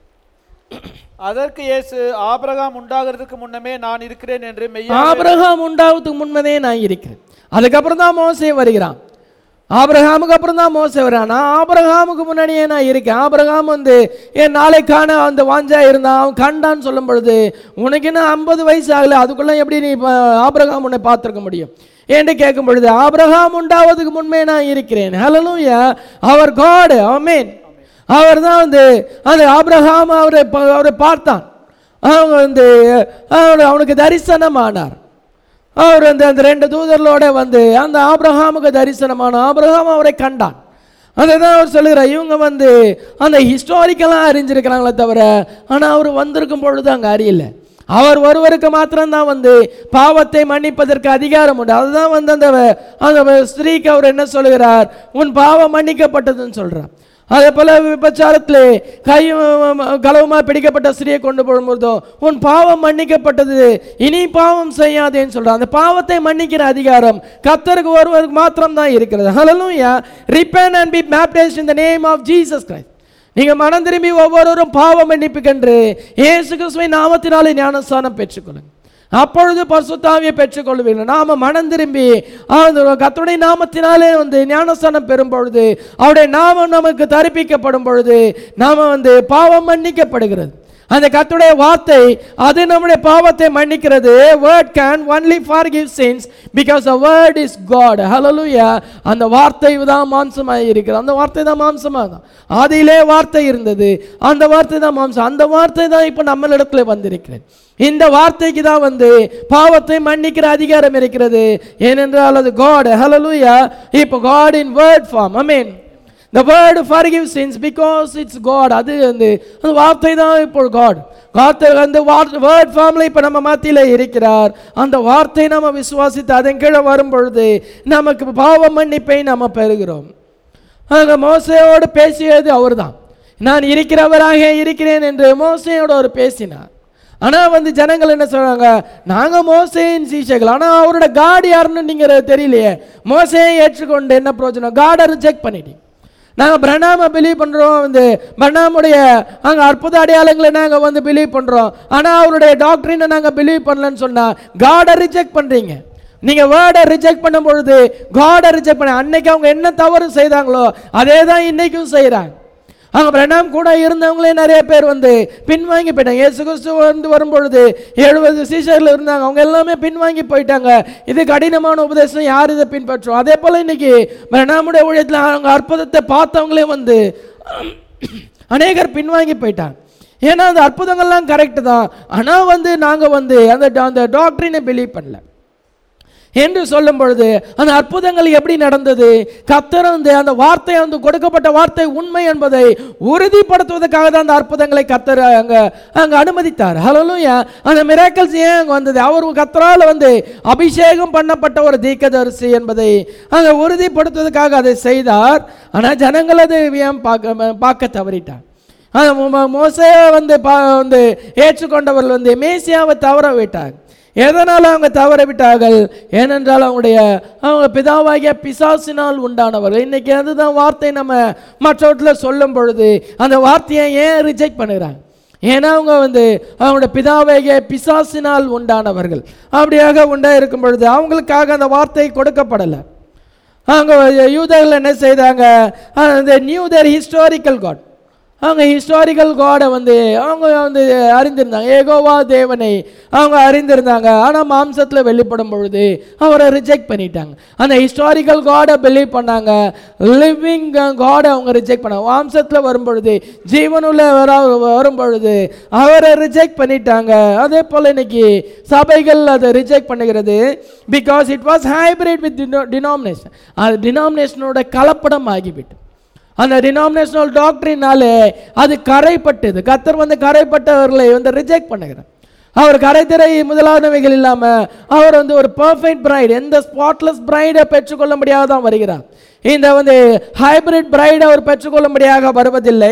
அதற்கு இயேசு ஆபிரகாம் உண்டாகிறதுக்கு முன்னமே நான் இருக்கிறேன் என்று மெய்யா ஆபிரகாம் உண்டாவதுக்கு முன்னதே நான் இருக்கிறேன் அதுக்கப்புறம் தான் மோசே வருகிறான் ஆபிரகாமுக்கு அப்புறம் தான் மோசே வரான் நான் ஆபிரகாமுக்கு முன்னாடியே நான் இருக்கேன் ஆபிரகாம் வந்து என் நாளை காண அந்த வாஞ்சா இருந்தான் அவன் கண்டான்னு சொல்லும் பொழுது உனக்கு என்ன ஐம்பது வயசு ஆகல அதுக்குள்ள எப்படி நீ இப்ப ஆபிரகாம் உன்னை பார்த்துருக்க முடியும் என்று கேட்கும் பொழுது ஆபிரகாம் உண்டாவதுக்கு முன்பே நான் இருக்கிறேன் ஹalleluya அவர் காட் ஆமென் அவர் தான் வந்து அந்த ஆபிரகாம் அவரை ப- அவரை பார்த்தான் அவங்க வந்து அவர் அவனுக்கு தரிசனமானார் அவர் வந்து அந்த ரெண்டு தூதர்களோட வந்து அந்த ஆபிரகாமுக்கு தரிசனமான ஆபிரகாம் அவரை கண்டான் அதை தான் அவர் சொல்லுகிறார் இவங்க வந்து அந்த ஹிஸ்டாரிக்கலாக அறிஞ்சிருக்கிறாங்களே தவிர ஆனால் அவர் வந்திருக்கும் பொழுது அங்கே அறியல அவர் ஒருவருக்கு மாத்திரம்தான் வந்து பாவத்தை மன்னிப்பதற்கு அதிகாரம் உண்டு அதுதான் வந்து அந்த அந்த ஸ்திரீக்கு அவர் என்ன சொல்லுகிறார் உன் பாவம் மன்னிக்கப்பட்டதுன்னு சொல்றார் அதே போல விபச்சாரத்திலே கையும் களவுமா பிடிக்கப்பட்ட ஸ்திரியை கொண்டு போகும்போதோ உன் பாவம் மன்னிக்கப்பட்டது இனி பாவம் செய்யாதேன்னு சொல்றான் அந்த பாவத்தை மன்னிக்கிற அதிகாரம் கர்த்தருக்கு ஒருவருக்கு மாத்திரம் தான் இருக்கிறது ஹalleluya repent and be baptized in the name of Jesus Christ நீங்க மனம் திரும்பி ஒவ்வொருவரும் பாவ மன்னிப்புக்கென்று இயேசு கிறிஸ்துவின் நாமத்தினாலே ஞானஸ்தானம் பெற்றுக்கொள்ளுங்க அப்பொழுது பரிசுத்தாவியை பெற்றுக்கொள்வீர்கள் நாம மனம் திரும்பி அந்த கர்த்தருடைய நாமத்தினாலே வந்து ஞானஸ்தானம் பெறும் பொழுது அவருடைய நாமம் நமக்கு தரிப்பிக்கப்படும் பொழுது நாம வந்து பாவம் மன்னிக்கப்படுகிறது அந்த கர்த்தருடைய வார்த்தை அது நம்முடைய பாவத்தை மன்னிக்கிறது word can only forgive sins because a word is God hallelujah அந்த வார்த்தை தான் மாம்சமாக இருக்கிறது அந்த வார்த்தை தான் மாம்சமாக தான் ஆதியிலே வார்த்தை இருந்தது அந்த வார்த்தை தான் மாம்சம் அந்த வார்த்தை தான் இப்போ நம்மளிடத்துல வந்திருக்கிறது இந்த வார்த்தைக்கு தான் வந்து பாவத்தை மன்னிக்கிற அதிகாரம் இருக்கிறது ஏனென்றால் அது காட் ஹalleluya இப்போ God in word form I mean the word forgives sins because it's God அது வந்து அந்த வார்த்தை தான் இப்போ காட் வார்த்தை அந்த வேர்ட் ஃபார்ம்ல இப்போ நம்ம மத்தியில இருக்கிறார் அந்த வார்த்தை நம்ம விசுவாசித்து அதன் கீழே வரும் பொழுது நமக்கு பாவ மன்னிப்பை நம்ம பெறுகிறோம் அங்க மோசையோடு பேசியது அவர்தான் நான் இருக்கிறவராக இருக்கிறேன் என்று மோசையோடு அவர் பேசினார் ஆனா வந்து ஜனங்கள் என்ன சொல்றாங்க நாங்க மோசையின் சீசைகள் ஆனா அவரோட காட் யாருன்னு நீங்க தெரியலையே மோசையை ஏற்றுக்கொண்டு என்ன பிரயோஜனம் காடை ரிஜெக்ட் பண்ணிட்டீங்க நாங்கள் பிரணாமை பிலீவ் பண்ணுறோம் வந்து பிரணாமுடைய அங்கே அற்புத அடையாளங்களை நாங்கள் வந்து பிலீவ் பண்ணுறோம் ஆனால் அவருடைய டாக்டரினை நாங்கள் பிலீவ் பண்ணலன்னு சொன்னால் காடை ரிஜெக்ட் பண்ணுறீங்க நீங்கள் வேர்டை ரிஜெக்ட் பண்ணும் பொழுது காடை ரிஜெக்ட் பண்ண அன்னைக்கு அவங்க என்ன தவறு செய்தாங்களோ அதே தான் இன்னைக்கும் செய்கிறாங்க அங்கே பிரணாம் கூட இருந்தவங்களே நிறைய பேர் வந்து பின்வாங்கி போயிட்டாங்க இயேசு கிறிஸ்து வந்து வரும்பொழுது எழுபது சீசரில் இருந்தாங்க அவங்க எல்லாமே பின்வாங்கி போயிட்டாங்க இது கடினமான உபதேசம் யார் இதை பின்பற்றும் அதே போல் இன்னைக்கு பிரணாமுடைய ஊழியத்தில் அவங்க அற்புதத்தை பார்த்தவங்களே வந்து அநேகர் பின்வாங்கி போயிட்டாங்க ஏன்னா அந்த அற்புதங்கள்லாம் கரெக்டு தான் ஆனால் வந்து நாங்கள் வந்து அந்த அந்த டாக்டரினை பிலீவ் பண்ணல என்று சொல்லும் பொழுது அந்த அற்புதங்கள் எப்படி நடந்தது கத்தர் வந்து அந்த வார்த்தை அந்த கொடுக்கப்பட்ட வார்த்தை உண்மை என்பதை உறுதிப்படுத்துவதற்காக தான் அந்த அற்புதங்களை கத்தர் அங்க அங்க அனுமதித்தார் ஹலோலுயா அந்த மிராக்கல்ஸ் ஏன் அங்க வந்தது அவர் கத்தரால் வந்து அபிஷேகம் பண்ணப்பட்ட ஒரு தீர்க்கதரிசி என்பதை அங்க உறுதிப்படுத்துவதற்காக அதை செய்தார் ஆனால் ஜனங்கள் அதை ஏன் பார்க்க பார்க்க தவறிட்டார் அந்த மோ- மோ- மோசேயை வந்து பா வந்து ஏற்றுக்கொண்டவர்கள் வந்து மேசியாவை தவற விட்டார் எதனால் அவங்க தவற விட்டார்கள் ஏனென்றால் அவங்களுடைய அவங்க பிதாவாகிய பிசாசினால் உண்டானவர்கள் இன்னைக்கு அதுதான் வார்த்தை நம்ம மற்றவற்றில் சொல்லும் பொழுது அந்த வார்த்தையை ஏன் ரிஜெக்ட் பண்ணுறாங்க ஏன்னா அவங்க வந்து அவங்களோட பிதாவாகிய பிசாசினால் உண்டானவர்கள் அப்படியாக உண்டா இருக்கும் பொழுது அவங்களுக்காக அந்த வார்த்தை கொடுக்கப்படலை அவங்க யூதர்கள் என்ன செய்தாங்க அந்த நியூ தேர் ஹிஸ்டாரிக்கல் காட் அவங்க ஹிஸ்டாரிக்கல் காடை வந்து அவங்க வந்து அறிந்திருந்தாங்க ஏகோவா தேவனை அவங்க அறிந்திருந்தாங்க ஆனால் மாம்சத்தில் வெளிப்படும் பொழுது அவரை ரிஜெக்ட் பண்ணிட்டாங்க அந்த ஹிஸ்டாரிக்கல் காடை பிலீவ் பண்ணாங்க லிவிங் காடை அவங்க ரிஜெக்ட் பண்ணாங்க மாம்சத்தில் வரும் பொழுது ஜீவனுள்ள வர வரும் பொழுது அவரை ரிஜெக்ட் பண்ணிட்டாங்க அதே போல் இன்னைக்கு சபைகள் அதை ரிஜெக்ட் பண்ணுகிறது because it was hybrid with denomination அது டினாமினேஷனோட கலப்படம் ஆகிவிட்டு அந்த டினாமினேஷனல் டாக்டரினாலே அது கரைப்பட்டது கத்தர் வந்து கரைப்பட்டவர்களை வந்து ரிஜெக்ட் பண்ணுகிறார் அவர் கரைத்திரை முதலானவைகள் இல்லாமல் அவர் வந்து ஒரு பர்ஃபெக்ட் பிரைட் எந்த ஸ்பாட்லெஸ் பிரைடை பெற்றுக்கொள்ள முடியாதான் வருகிறார் இந்த வந்து ஹைபிரிட் பிரைட் அவர் பெற்றுக்கொள்ளும்படியாக வருவதில்லை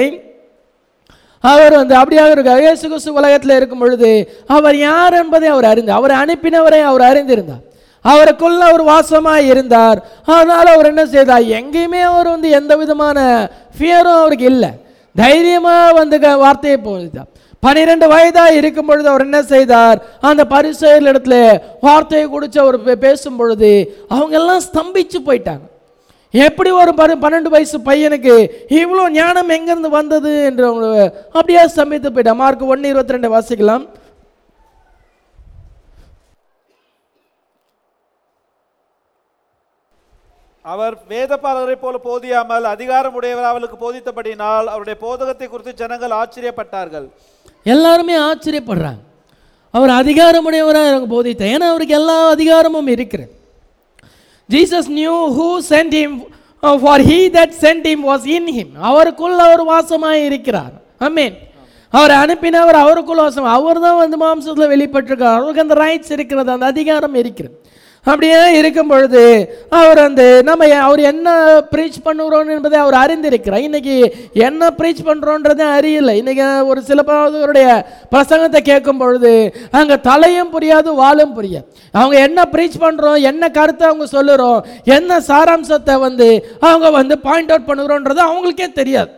அவர் வந்து அப்படியாக இருக்கார் இயேசு கிறிஸ்து உலகத்தில் இருக்கும் பொழுது அவர் யார் என்பதை அவர் அறிந்தார் அவர் அனுப்பினவரை அவர் அறிந்திருந்தார் அவருக்குள்ள அவர் வாசமாக இருந்தார் அதனால் அவர் என்ன செய்தார் எங்கேயுமே அவர் வந்து எந்த விதமான ஃபியரும் அவருக்கு இல்லை தைரியமாக வந்து க- வார்த்தையை போதித்தார் பன்னிரெண்டு வயதாக இருக்கும் பொழுது அவர் என்ன செய்தார் அந்த பரிசெயல் இடத்துல வார்த்தையை குடிச்சு அவர் பே- பேசும் பொழுது அவங்க எல்லாம் ஸ்தம்பிச்சு போயிட்டாங்க எப்படி ஒரு பரு பன்னெண்டு வயசு பையனுக்கு இவ்வளோ ஞானம் எங்கேருந்து வந்தது என்று அவங்க அப்படியே ஸ்தம்பித்து போயிட்டான் மார்க் ஒன்று இருபத்தி ரெண்டு வாசிக்கலாம் அவர் வேதபாரகரைப் போல போதியாமல் அதிகாரம் உடையவர் அவளுக்கு போதித்தபடினால் அவருடைய போதகத்தை குறித்து ஜனங்கள் ஆச்சரியப்பட்டார்கள் எல்லாருமே ஆச்சரியப்படுறாங்க அவர் அதிகாரமுடையவராக எனக்கு போதித்தார் ஏன்னா அவருக்கு எல்லா அதிகாரமும் இருக்கிறது Jesus knew who sent him for he that sent him was in him அவருக்குள் அவர் வாசமாக இருக்கிறார் அமேன் அவர் அனுப்பினவர் அவருக்குள் வாசம் அவர் தான் வந்து மாம்சத்தில் வெளிப்பட்டிருக்கார் அவருக்கு அந்த ரைட்ஸ் இருக்கிறது அந்த அதிகாரம் இருக்கிறது அப்படியே இருக்கும் பொழுது அவர் அந்த நம்ம அவர் என்ன ப்ரீச் பண்ணுறோம் என்பதை அவர் அறிந்திருக்கிறார் இன்னைக்கு என்ன ப்ரீச் பண்ணுறோன்றதே அறியல இன்னைக்கு ஒரு சில பாவருடைய பிரசங்கத்தை கேட்கும் பொழுது அங்கே தலையும் புரியாது வாலும் புரியாது அவங்க என்ன ப்ரீச் பண்ணுறோம் என்ன கருத்தை அவங்க சொல்லுறோம் என்ன சாராம்சத்தை வந்து அவங்க வந்து பாயிண்ட் அவுட் பண்ணுறோன்றது அவங்களுக்கே தெரியாது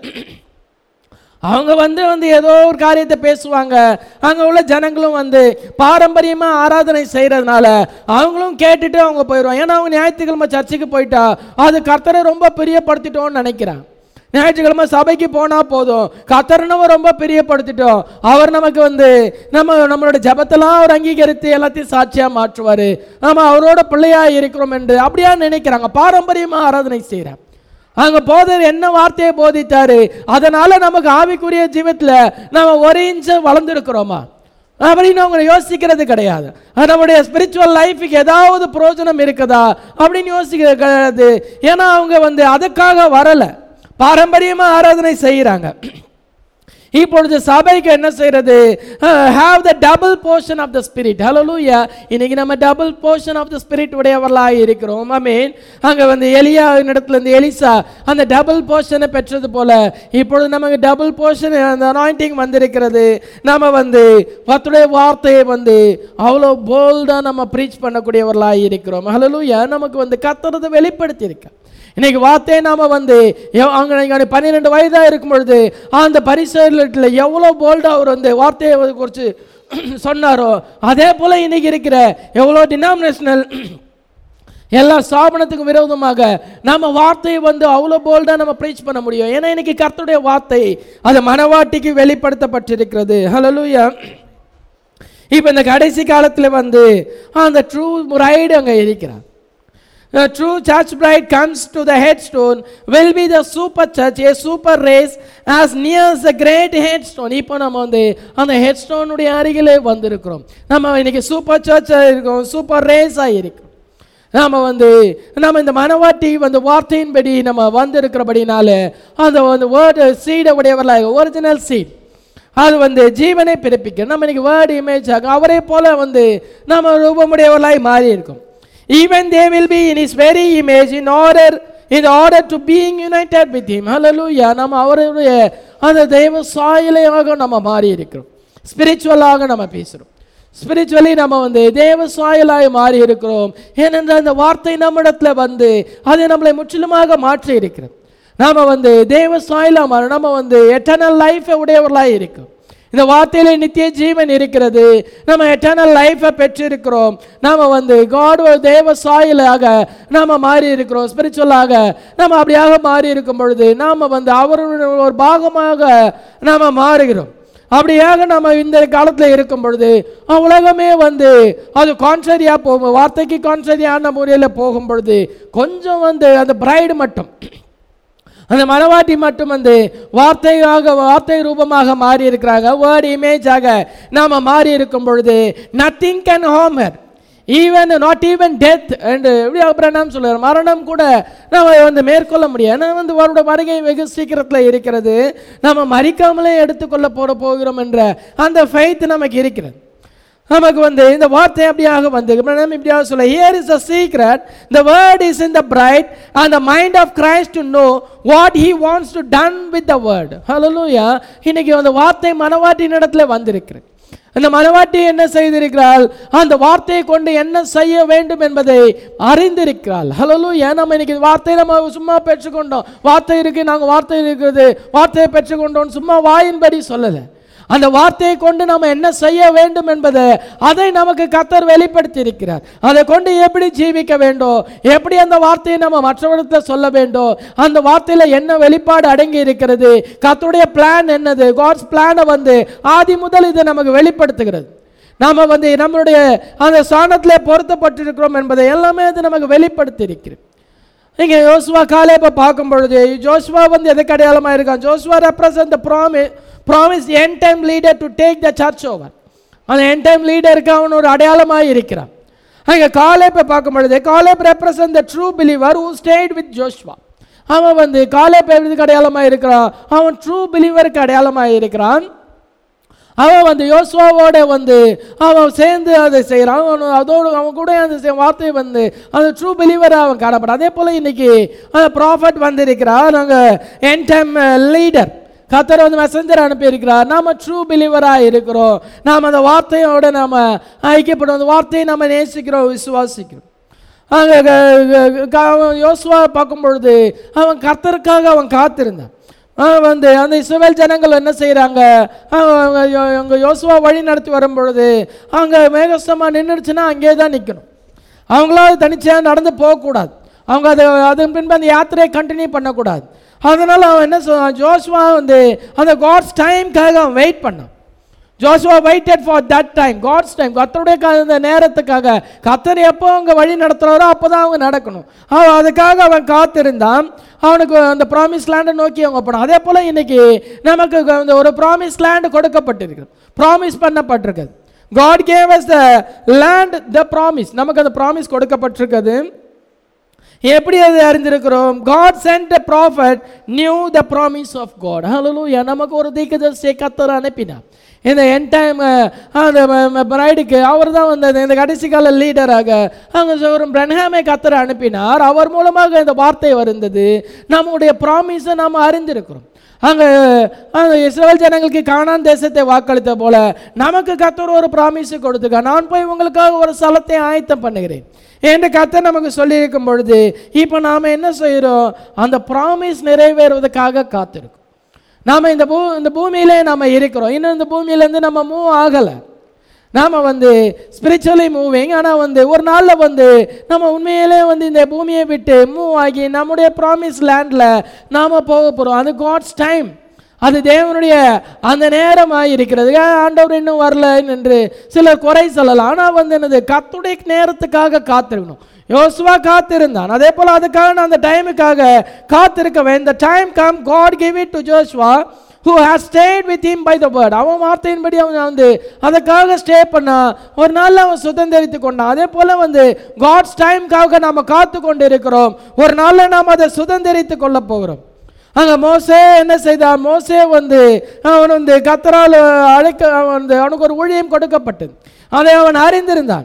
அவங்க வந்து வந்து ஏதோ ஒரு காரியத்தை பேசுவாங்க அங்கே உள்ள ஜனங்களும் வந்து பாரம்பரியமாக ஆராதனை செய்கிறதுனால அவங்களும் கேட்டுட்டு அவங்க போயிடுவாங்க ஏன்னா அவங்க ஞாயிற்றுக்கிழமை சர்ச்சுக்கு போயிட்டா அது கர்த்தரை ரொம்ப பிரியப்படுத்திட்டோம்னு நினைக்கிறாங்க ஞாயிற்றுக்கிழமை சபைக்கு போனால் போதும் கத்தர்னவ ரொம்ப பிரியப்படுத்திட்டோம் அவர் நமக்கு வந்து நம்ம நம்மளோட ஜபத்தெல்லாம் அவர் அங்கீகரித்து எல்லாத்தையும் சாட்சியாக மாற்றுவார் நம்ம அவரோட பிள்ளையாக இருக்கிறோம் என்று அப்படியா நினைக்கிறாங்க பாரம்பரியமாக ஆராதனை செய்கிறாங்க அங்க போதர் என்ன வார்த்தையை போதித்தாரு அதனால நமக்கு ஆவிக்குரிய ஜீவத்துல நம்ம ஒரு இன்ச்சு வளர்ந்துருக்கிறோமா அப்படின்னு அவங்க யோசிக்கிறது கிடையாது அது நம்முடைய ஸ்பிரிச்சுவல் லைஃபுக்கு ஏதாவது பிரயோஜனம் இருக்குதா அப்படின்னு யோசிக்கிறது கிடையாது ஏன்னா அவங்க வந்து அதுக்காக வரல பாரம்பரியமா ஆராதனை செய்கிறாங்க இப்பொழுது சபைக்கு என்ன செய்யறது have the double portion of the spirit hallelujah இன்னைக்கு நம்ம double portion of the spirit உடையவர்களாக இருக்கிறோம் ஆமென் அங்க வந்து எலியா இடத்துல இருந்து எலிசா அந்த டபுள் போர்ஷனை பெற்றது போல இப்பொழுது நமக்கு டபுள் போர்ஷன் அந்த அனாயிண்டிங் வந்திருக்கிறது நம்ம வந்து கர்த்தருடைய வார்த்தையை வந்து அவ்வளோ போல்டாக நம்ம ப்ரீச் பண்ணக்கூடியவர்களாக இருக்கிறோம் ஹalleluya நமக்கு வந்து கத்துறதை வெளிப்படுத்தி இருக்க இன்னைக்கு வார்த்தையை நாம வந்து எவ்- அவங்க நீங்க பன்னிரெண்டு வயதா இருக்கும் பொழுது அந்த பரிசீலத்தில் எவ்வளோ போல்டா அவர் வந்து வார்த்தையை குறித்து சொன்னாரோ அதே போல இன்னைக்கு இருக்கிற எவ்வளோ டினாமினேஷனல் எல்லா ஸ்தாபனத்துக்கும் விரோதமாக நம்ம வார்த்தையை வந்து அவ்வளோ போல்டாக நம்ம ப்ரீச் பண்ண முடியும் ஏன்னா இன்னைக்கு கர்த்தருடைய வார்த்தை அது மனவாட்டிக்கு வெளிப்படுத்தப்பட்டிருக்கிறது ஹalleluya இப்போ இந்த கடைசி காலத்தில் வந்து அந்த ட்ரூ ரைடு அங்கே இருக்கிறார் A true church bride comes to the headstone will be the super church, a super race as near as the great headstone. இப்போ நம்ம வந்து அந்த ஹெட்ஸ்டோனுடைய அருகிலே வந்திருக்கிறோம் நம்ம இன்னைக்கு சூப்பர் சர்ச்சாக இருக்கோம் சூப்பர் ரேஸாக இருக்கோம் நாம் வந்து நம்ம இந்த மனவாட்டி வந்து வார்த்தையின்படி நம்ம வந்திருக்கிறபடினால அந்த வந்து வேர்டு சீடை உடையவர்களாக ஒரிஜினல் சீட் அது வந்து ஜீவனை பிறப்பிக்க நம்ம இன்னைக்கு வேர்டு இமேஜ் ஆகும் அவரை போல வந்து நம்ம ரூபமுடையவர்களாய் மாறி இருக்கும் even they will be in his very image in order in order to being united with him hallelujah நம்ம அவருடைய அந்த தெய்வ சாயலையாக நம்ம மாறி இருக்கிறோம் ஸ்பிரிச்சுவலாக நம்ம பேசுகிறோம் ஸ்பிரிச்சுவலி நம்ம வந்து தேவ சாயலாய் மாறி இருக்கிறோம் ஏனென்றால் அந்த வார்த்தை நம்மிடத்துல வந்து அது நம்மளை முற்றிலுமாக மாற்றி இருக்கிறது நாம வந்து தேவ சாயலா மாற நம்ம வந்து எட்டர்னல் லைஃபை உடையவர்களாய் இருக்கும் இந்த வார்த்தையில நித்திய ஜீவன் இருக்கிறது நம்ம எட்டர்னல் லைஃபை பெற்றிருக்கிறோம் நாம வந்து காட் தேவ சாயலாக நாம மாறி இருக்கிறோம் ஸ்பிரிச்சுவலாக நம்ம அப்படியாக மாறி இருக்கும் பொழுது நாம வந்து அவருடைய ஒரு பாகமாக நாம மாறுகிறோம் அப்படியாக நம்ம இந்த காலத்தில் இருக்கும் பொழுது அஹ், உலகமே வந்து அது கான்ட்ரரியாக போகும் வார்த்தைக்கு கான்ட்ரரியான முறையில் போகும் பொழுது கொஞ்சம் வந்து அந்த பிரைடு மட்டும் அந்த மனவாட்டி மட்டும் வந்து வார்த்தையாக வார்த்தை ரூபமாக மாறி இருக்கிறாங்க வேர்ட் இமேஜாக நாம மாறி இருக்கும் பொழுது நத்திங் கேன் ஹோமர் even not even death and எப்படி அப்புறம் சொல்லுவார் மரணம் கூட நம்ம வந்து மேற்கொள்ள முடியாது ஏன்னா வந்து அவருடைய வருகை வெகு சீக்கிரத்தில் இருக்கிறது நம்ம மறிக்காமலே எடுத்துக்கொள்ள போற போகிறோம் என்ற அந்த ஃபெய்த் நமக்கு இருக்கிறது நமக்கு வந்து இந்த வார்த்தை அப்படியாக வந்து நம்ம இப்படியாக சொல்ல here is a secret the word is in the bride and the mind of Christ to know what he wants to done with the word hallelujah இன்னைக்கு அந்த வார்த்தை மனவாட்டியின் இடத்துல வந்திருக்கிறது அந்த மனவாட்டி என்ன செய்திருக்கிறாள் அந்த வார்த்தையை கொண்டு என்ன செய்ய வேண்டும் என்பதை அறிந்திருக்கிறாள் ஹalleluya நம்ம இன்னைக்கு வார்த்தையை நம்ம சும்மா பெற்றுக்கொண்டோம் வார்த்தை இருக்கு நாங்கள் வார்த்தை இருக்கிறது வார்த்தையை பெற்றுக்கொண்டோம் சும்மா வாயின்படி சொல்லலை அந்த வார்த்தையை கொண்டு நம்ம என்ன செய்ய வேண்டும் என்பதை அதை நமக்கு கத்தர் வெளிப்படுத்தி இருக்கிறார் அதை கொண்டு எப்படி ஜீவிக்க வேண்டும் எப்படி அந்த வார்த்தையை நம்ம மற்றவர்கிட்ட சொல்ல வேண்டும் அந்த வார்த்தையில என்ன வெளிப்பாடு அடங்கி இருக்கிறது கத்தருடைய பிளான் என்னது காட்ஸ் பிளானை வந்து ஆதி முதல் இது நமக்கு வெளிப்படுத்துகிறது நாம வந்து நம்மளுடைய அந்த ஸ்தானத்திலே பொருத்தப்பட்டிருக்கிறோம் என்பதை எல்லாமே அது நமக்கு வெளிப்படுத்தி இருக்கிறது இங்க யோசுவா காலேபை பார்க்கும் பொழுது ஜோஸ்வா வந்து எதுக்கு அடையாளமாக இருக்கான் Joshua represent the promise promise end time leader to take the church over அந்த என் டைம் லீடருக்கு அவன் ஒரு அடையாளமாக இருக்கிறான் அங்கே காலேப்பை பார்க்கும் பொழுது Caleb represent the true believer who stayed with Joshua அவன் வந்து காலேப் எதுக்கு அடையாளமாக இருக்கிறான் அவன் ட்ரூ பிலீவருக்கு அடையாளமாக இருக்கிறான் அவன் வந்து யோசுவாவோட வந்து அவன் சேர்ந்து அதை செய்கிறான் அவன் அதோடு அவன் கூட அந்த செ- வார்த்தை வந்து அந்த ட்ரூ பிலீவராக அவன் காணப்படும் அதே போல் இன்னைக்கு அந்த ப்ராஃபட் வந்திருக்கிறார் நாங்கள் என் டைம் லீடர் கத்தர் வந்து மெசஞ்சர் அனுப்பியிருக்கிறார் நாம ட்ரூ பிலீவராக இருக்கிறோம் நாம் அந்த வார்த்தையோட நாம் ஐக்கியப்படும் அந்த வார்த்தையை நம்ம நேசிக்கிறோம் விசுவாசிக்கிறோம் அங்கே அவன் யோசுவா பார்க்கும் பொழுது அவன் கர்த்தருக்காக அவன் காத்திருந்தான் அவன் வந்து அந்த இஸ்ரவேல் ஜனங்கள் என்ன செய்கிறாங்க அவங்க யோசுவா வழி நடத்தி வரும் பொழுது அங்கே மேகஸ்தமாக நின்றுச்சுன்னா அங்கேயே தான் நிற்கணும் அவங்களாவது தனிச்சையாக நடந்து போகக்கூடாது அவங்க அதை அதன் பின்பு அந்த யாத்திரையை கண்டினியூ பண்ணக்கூடாது அதனால் அவன் என்ன சொல்றான் ஜோஸ்வா வந்து அந்த காட்ஸ் டைம்க்காக அவன் வெயிட் பண்ணான் Joshua waited for that time God's time கத்தருடைய க- அந்த நேரத்துக்காக கத்தர் எப்போ அவங்க வழி நடத்துகிறாரோ அப்போ தான் அவங்க நடக்கணும் அவன் அதுக்காக அவன் காத்திருந்தான் அவனுக்கு அந்த ப்ராமிஸ் லேண்டை நோக்கி அவங்க போனான் அதே போல் இன்னைக்கு நமக்கு அந்த ஒரு ப்ராமிஸ் லேண்ட் கொடுக்கப்பட்டிருக்கிறது ப்ராமிஸ் பண்ணப்பட்டிருக்குது God gave us the land the promise நமக்கு அந்த ப்ராமிஸ் கொடுக்கப்பட்டிருக்குது எப்படி அது அறிந்திருக்கிறோம் God sent a prophet knew the promise of God hallelujah நமக்கு ஒரு தீர்க்கதரிசியை கத்தர் அனுப்பினார் இந்த என் டைம் அந்த பிரைடுக்கு அவர் தான் வந்து இந்த கடைசி கால லீடராக அங்கே ஒரு பிரன்ஹாமை கத்தர் அனுப்பினார் அவர் மூலமாக இந்த வார்த்தை வருந்தது நம்முடைய ப்ராமிஸை நாம் அறிந்திருக்கிறோம் அங்கே அந்த இஸ்ரேல் ஜனங்களுக்கு கானான் தேசத்தை வாக்களித்த போல நமக்கு கத்தர் ஒரு ப்ராமிஸ் கொடுத்துக்க நான் போய் உங்களுக்காக ஒரு ஸ்தலத்தை ஆயத்தம் பண்ணுகிறேன் என்று கத்தர் நமக்கு சொல்லியிருக்கும் பொழுது இப்போ நாம் என்ன செய்கிறோம் அந்த ப்ராமிஸ் நிறைவேறுவதற்காக காத்திருக்கோம் நாம் இந்த பூ இந்த பூமியிலே நாம் இருக்கிறோம் இன்னும் இந்த பூமியிலேருந்து நம்ம மூவ் ஆகலை நாம் வந்து ஸ்பிரிச்சுவலி மூவிங் ஆனால் வந்து ஒரு நாளில் வந்து நம்ம உண்மையிலே வந்து இந்த பூமியை விட்டு மூவ் ஆகி நம்முடைய ப்ராமிஸ் லேண்டில் நாம் போக போகிறோம் அது காட்ஸ் டைம் அது தேவனுடைய அந்த நேரமாக இருக்கிறது ஏன் ஆண்டவர் இன்னும் வரல என்று சிலர் குறை சொல்லலாம் ஆனால் வந்து என்னது கத்துடைய நேரத்துக்காக காத்திருக்கணும் யோசுவா காத்திருந்தான் அதே போல் அதுக்காக நான் அந்த டைமுக்காக காத்திருக்க வேண்டும் time come God give it to Joshua who has stayed with him by the word அவன் வார்த்தையின்படி அவன் வந்து அதுக்காக ஸ்டே பண்ணான் ஒரு நாள் அவன் சுதந்திரித்து கொண்டான் அதே போல வந்து காட்ஸ் டைம்காக நாம காத்து கொண்டு இருக்கிறோம் ஒரு நாள்ல நாம் அதை சுதந்திரித்து கொள்ள போகிறோம் அங்க மோசே என்ன செய்தான் மோசே வந்து அவன் வந்து கத்தரால் அழைக்க அவன் வந்து அவனுக்கு ஒரு ஊழியம் கொடுக்கப்பட்டது அதை அவன் அறிந்திருந்தான்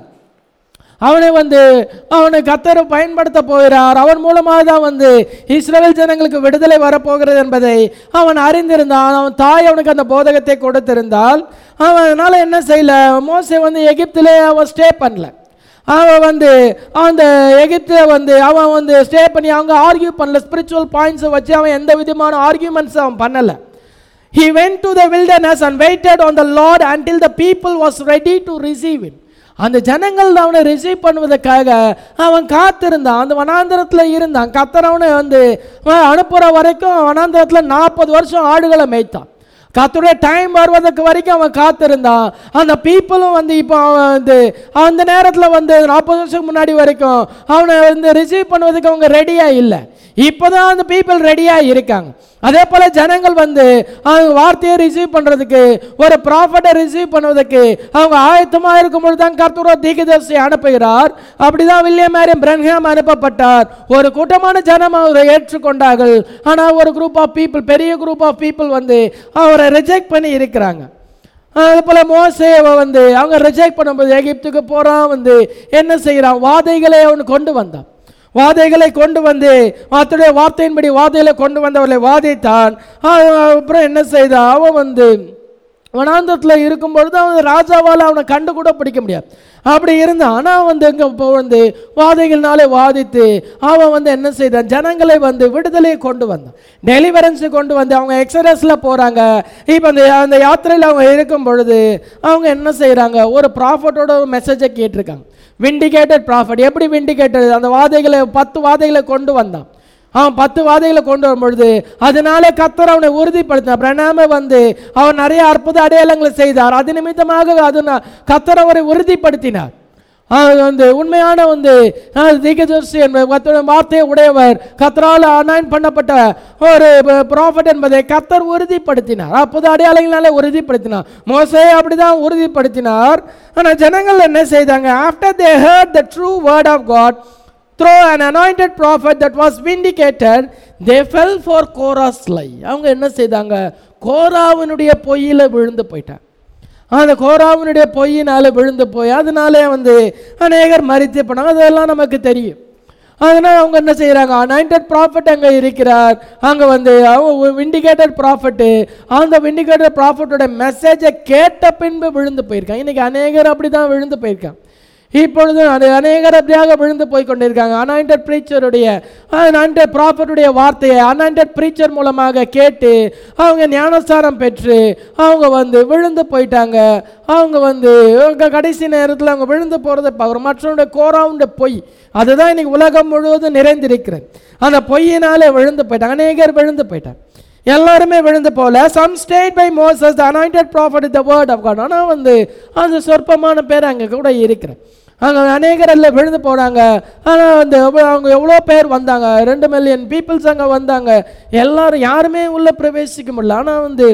அவனை வந்து அவனை கத்தர் பயன்படுத்த போகிறார் அவன் மூலமாக தான் வந்து இஸ்ரவேல் ஜனங்களுக்கு விடுதலை வரப்போகிறது என்பதை அவன் அறிந்திருந்தான் அவன் தாய் அவனுக்கு அந்த போதகத்தை கொடுத்திருந்தால் அவன் அதனால என்ன செய்யல மோசே வந்து எகிப்திலே அவன் ஸ்டே பண்ணல அவன் வந்து அந்த எகிப்தில் வந்து அவன் வந்து ஸ்டே பண்ணி அவங்க ஆர்கியூ பண்ணல ஸ்பிரிச்சுவல் பாயிண்ட்ஸை வச்சு அவன் எந்த விதமான ஆர்கியூமெண்ட்ஸ் அவன் பண்ணலை He went to the wilderness and waited on the Lord until the people was ready to receive him. அந்த ஜனங்கள் அவனை ரிசீவ் பண்ணுவதற்காக அவன் காத்திருந்தான் அந்த வனாந்திரத்தில் இருந்தான் கத்தர் அவனை வந்து அவன் அனுப்புகிற வரைக்கும் வனாந்திரத்தில் நாற்பது வருஷம் ஆடுகளை மேய்த்தான் கத்தருடைய டைம் வருவதற்கு வரைக்கும் அவன் காத்திருந்தான் அந்த பீப்புளும் வந்து இப்போ அவன் வந்து அந்த நேரத்தில் வந்து நாற்பது வருஷத்துக்கு முன்னாடி வரைக்கும் அவனை வந்து ரிசீவ் பண்ணுவதற்கு அவங்க ரெடியாக இல்லை இப்போதான் அந்த பீப்புள் ரெடியாக இருக்காங்க அதே போல ஜனங்கள் வந்து அவங்க வார்த்தையை ரிசீவ் பண்றதுக்கு ஒரு ப்ராஃபட்டை ரிசீவ் பண்ணுவதற்கு அவங்க ஆயத்தமாக இருக்கும்பொழுது தான் கர்த்தரோ தீகதர்சி அனுப்புகிறார் அப்படிதான் வில்லியம் மேரியம் பிரன்ஹாம் அனுப்பப்பட்டார் ஒரு கூட்டமான ஜனம் அவரை ஏற்றுக்கொண்டார்கள் ஆனால் ஒரு குரூப் ஆஃப் பீப்புள் பெரிய குரூப் ஆஃப் பீப்புள் வந்து அவரை ரிஜெக்ட் பண்ணி இருக்கிறாங்க அது போல மோசேவை வந்து அவங்க ரிஜெக்ட் பண்ணும்போது எகிப்துக்கு போறான் வந்து என்ன செய்கிறான் வாதைகளை அவன் கொண்டு வந்தான் வாதைகளை கொண்டு வந்து அத்துடைய வார்த்தையின்படி வாதைகளை கொண்டு வந்தவர்களை வாதித்தான் அவன் அப்புறம் என்ன செய்தான் அவன் வந்து வனாந்தத்தில் இருக்கும் பொழுது அவன் ராஜாவால் அவனை கண்டு கூட பிடிக்க முடியாது அப்படி இருந்தான் ஆனால் வந்து இங்கே இப்போ வந்து வாதைகள்னாலே வாதித்து அவன் வந்து என்ன செய்தான் ஜனங்களை வந்து விடுதலையை கொண்டு வந்தான் டெலிவரன்ஸை கொண்டு வந்து அவங்க எக்ஸரஸில் போகிறாங்க இப்போ அந்த அந்த யாத்திரையில் அவங்க இருக்கும் பொழுது அவங்க என்ன செய்கிறாங்க ஒரு ப்ராஃபட்டோட மெசேஜை கேட்டிருக்காங்க விண்டிகேட்டட் ப்ராஃபட் எப்படி விண்டிகேட்டட் அந்த வாதைகளை பத்து வாதைகளை கொண்டு வந்தான் அவன் பத்து வாதைகளை கொண்டு வரும்பொழுது அதனாலே கத்தர் அவனை உறுதிப்படுத்தினார் பிரணாம வந்து அவன் நிறைய அற்புத அடையாளங்களை செய்தார் அது நிமித்தமாக அது ந- கத்தர் அவரை உறுதிப்படுத்தினார் அது வந்து உண்மையான வந்து தீகதர்சி என்பது கர்த்தருடைய வார்த்தையை உடையவர் கத்தரால் அனாயின் பண்ணப்பட்ட ஒரு ப்ராஃபட் என்பதை கத்தர் உறுதிப்படுத்தினார் அப்போது அடையாளங்களாலே உறுதிப்படுத்தினார் மோசே அப்படிதான் உறுதிப்படுத்தினார் ஆனால் ஜனங்கள் என்ன செய்தாங்க after they heard the true word of God through an anointed prophet that was vindicated they fell for Korah's lie அவங்க என்ன செய்தாங்க கோராவினுடைய பொய்யில விழுந்து போயிட்டாங்க அந்த கோராவினுடைய பொய்யினால விழுந்து போய் அதனாலே வந்து அநேகர் மறித்து போனாங்க அதெல்லாம் நமக்கு தெரியும் அதனால் அவங்க என்ன செய்கிறாங்க அனாயிண்டட் ப்ராஃபிட் அங்கே இருக்கிறார் அங்கே வந்து அவங்க விண்டிகேட்டட் ப்ராஃபிட்டு அந்த விண்டிகேட்டட் ப்ராஃபிட்டோட மெசேஜை கேட்ட பின்பு விழுந்து போயிருக்காங்க இன்றைக்கி அநேகர் அப்படி தான் விழுந்து போயிருக்காங்க இப்பொழுது அது அநேகர் அப்படியாக விழுந்து போய் கொண்டிருக்காங்க அனாயிண்டட் ப்ரீச்சருடைய அனாயிண்டட் ப்ராஃபட்டுடைய வார்த்தையை அனாயிண்டட் ப்ரீச்சர் மூலமாக கேட்டு அவங்க ஞானஸ்தானம் பெற்று அவங்க வந்து விழுந்து போயிட்டாங்க அவங்க வந்து அவங்க கடைசி நேரத்தில் அவங்க விழுந்து போகிறத பார்க்குறோம் மற்றவனுடைய கோராவுண்ட பொய் அதுதான் இன்னைக்கு உலகம் முழுவதும் நிறைந்திருக்கிறது அந்த பொய்யினாலே விழுந்து போயிட்டாங்க அநேகர் விழுந்து போயிட்டாங்க எல்லாருமே விழுந்து போல some stayed by Moses the anointed prophet the word of God ஆனால் வந்து அது சொற்பமான பேர் அங்கே கூட இருக்கிறேன் அங்கே அநேகர் எல்லாம் விழுந்து போனாங்க ஆனால் வந்து எவ்வளோ- அவங்க எவ்வளோ பேர் வந்தாங்க ரெண்டு மில்லியன் பீப்புள்ஸ் அங்கே வந்தாங்க எல்லாரும் யாருமே உள்ளே பிரவேசிக்க முடியல ஆனால் வந்து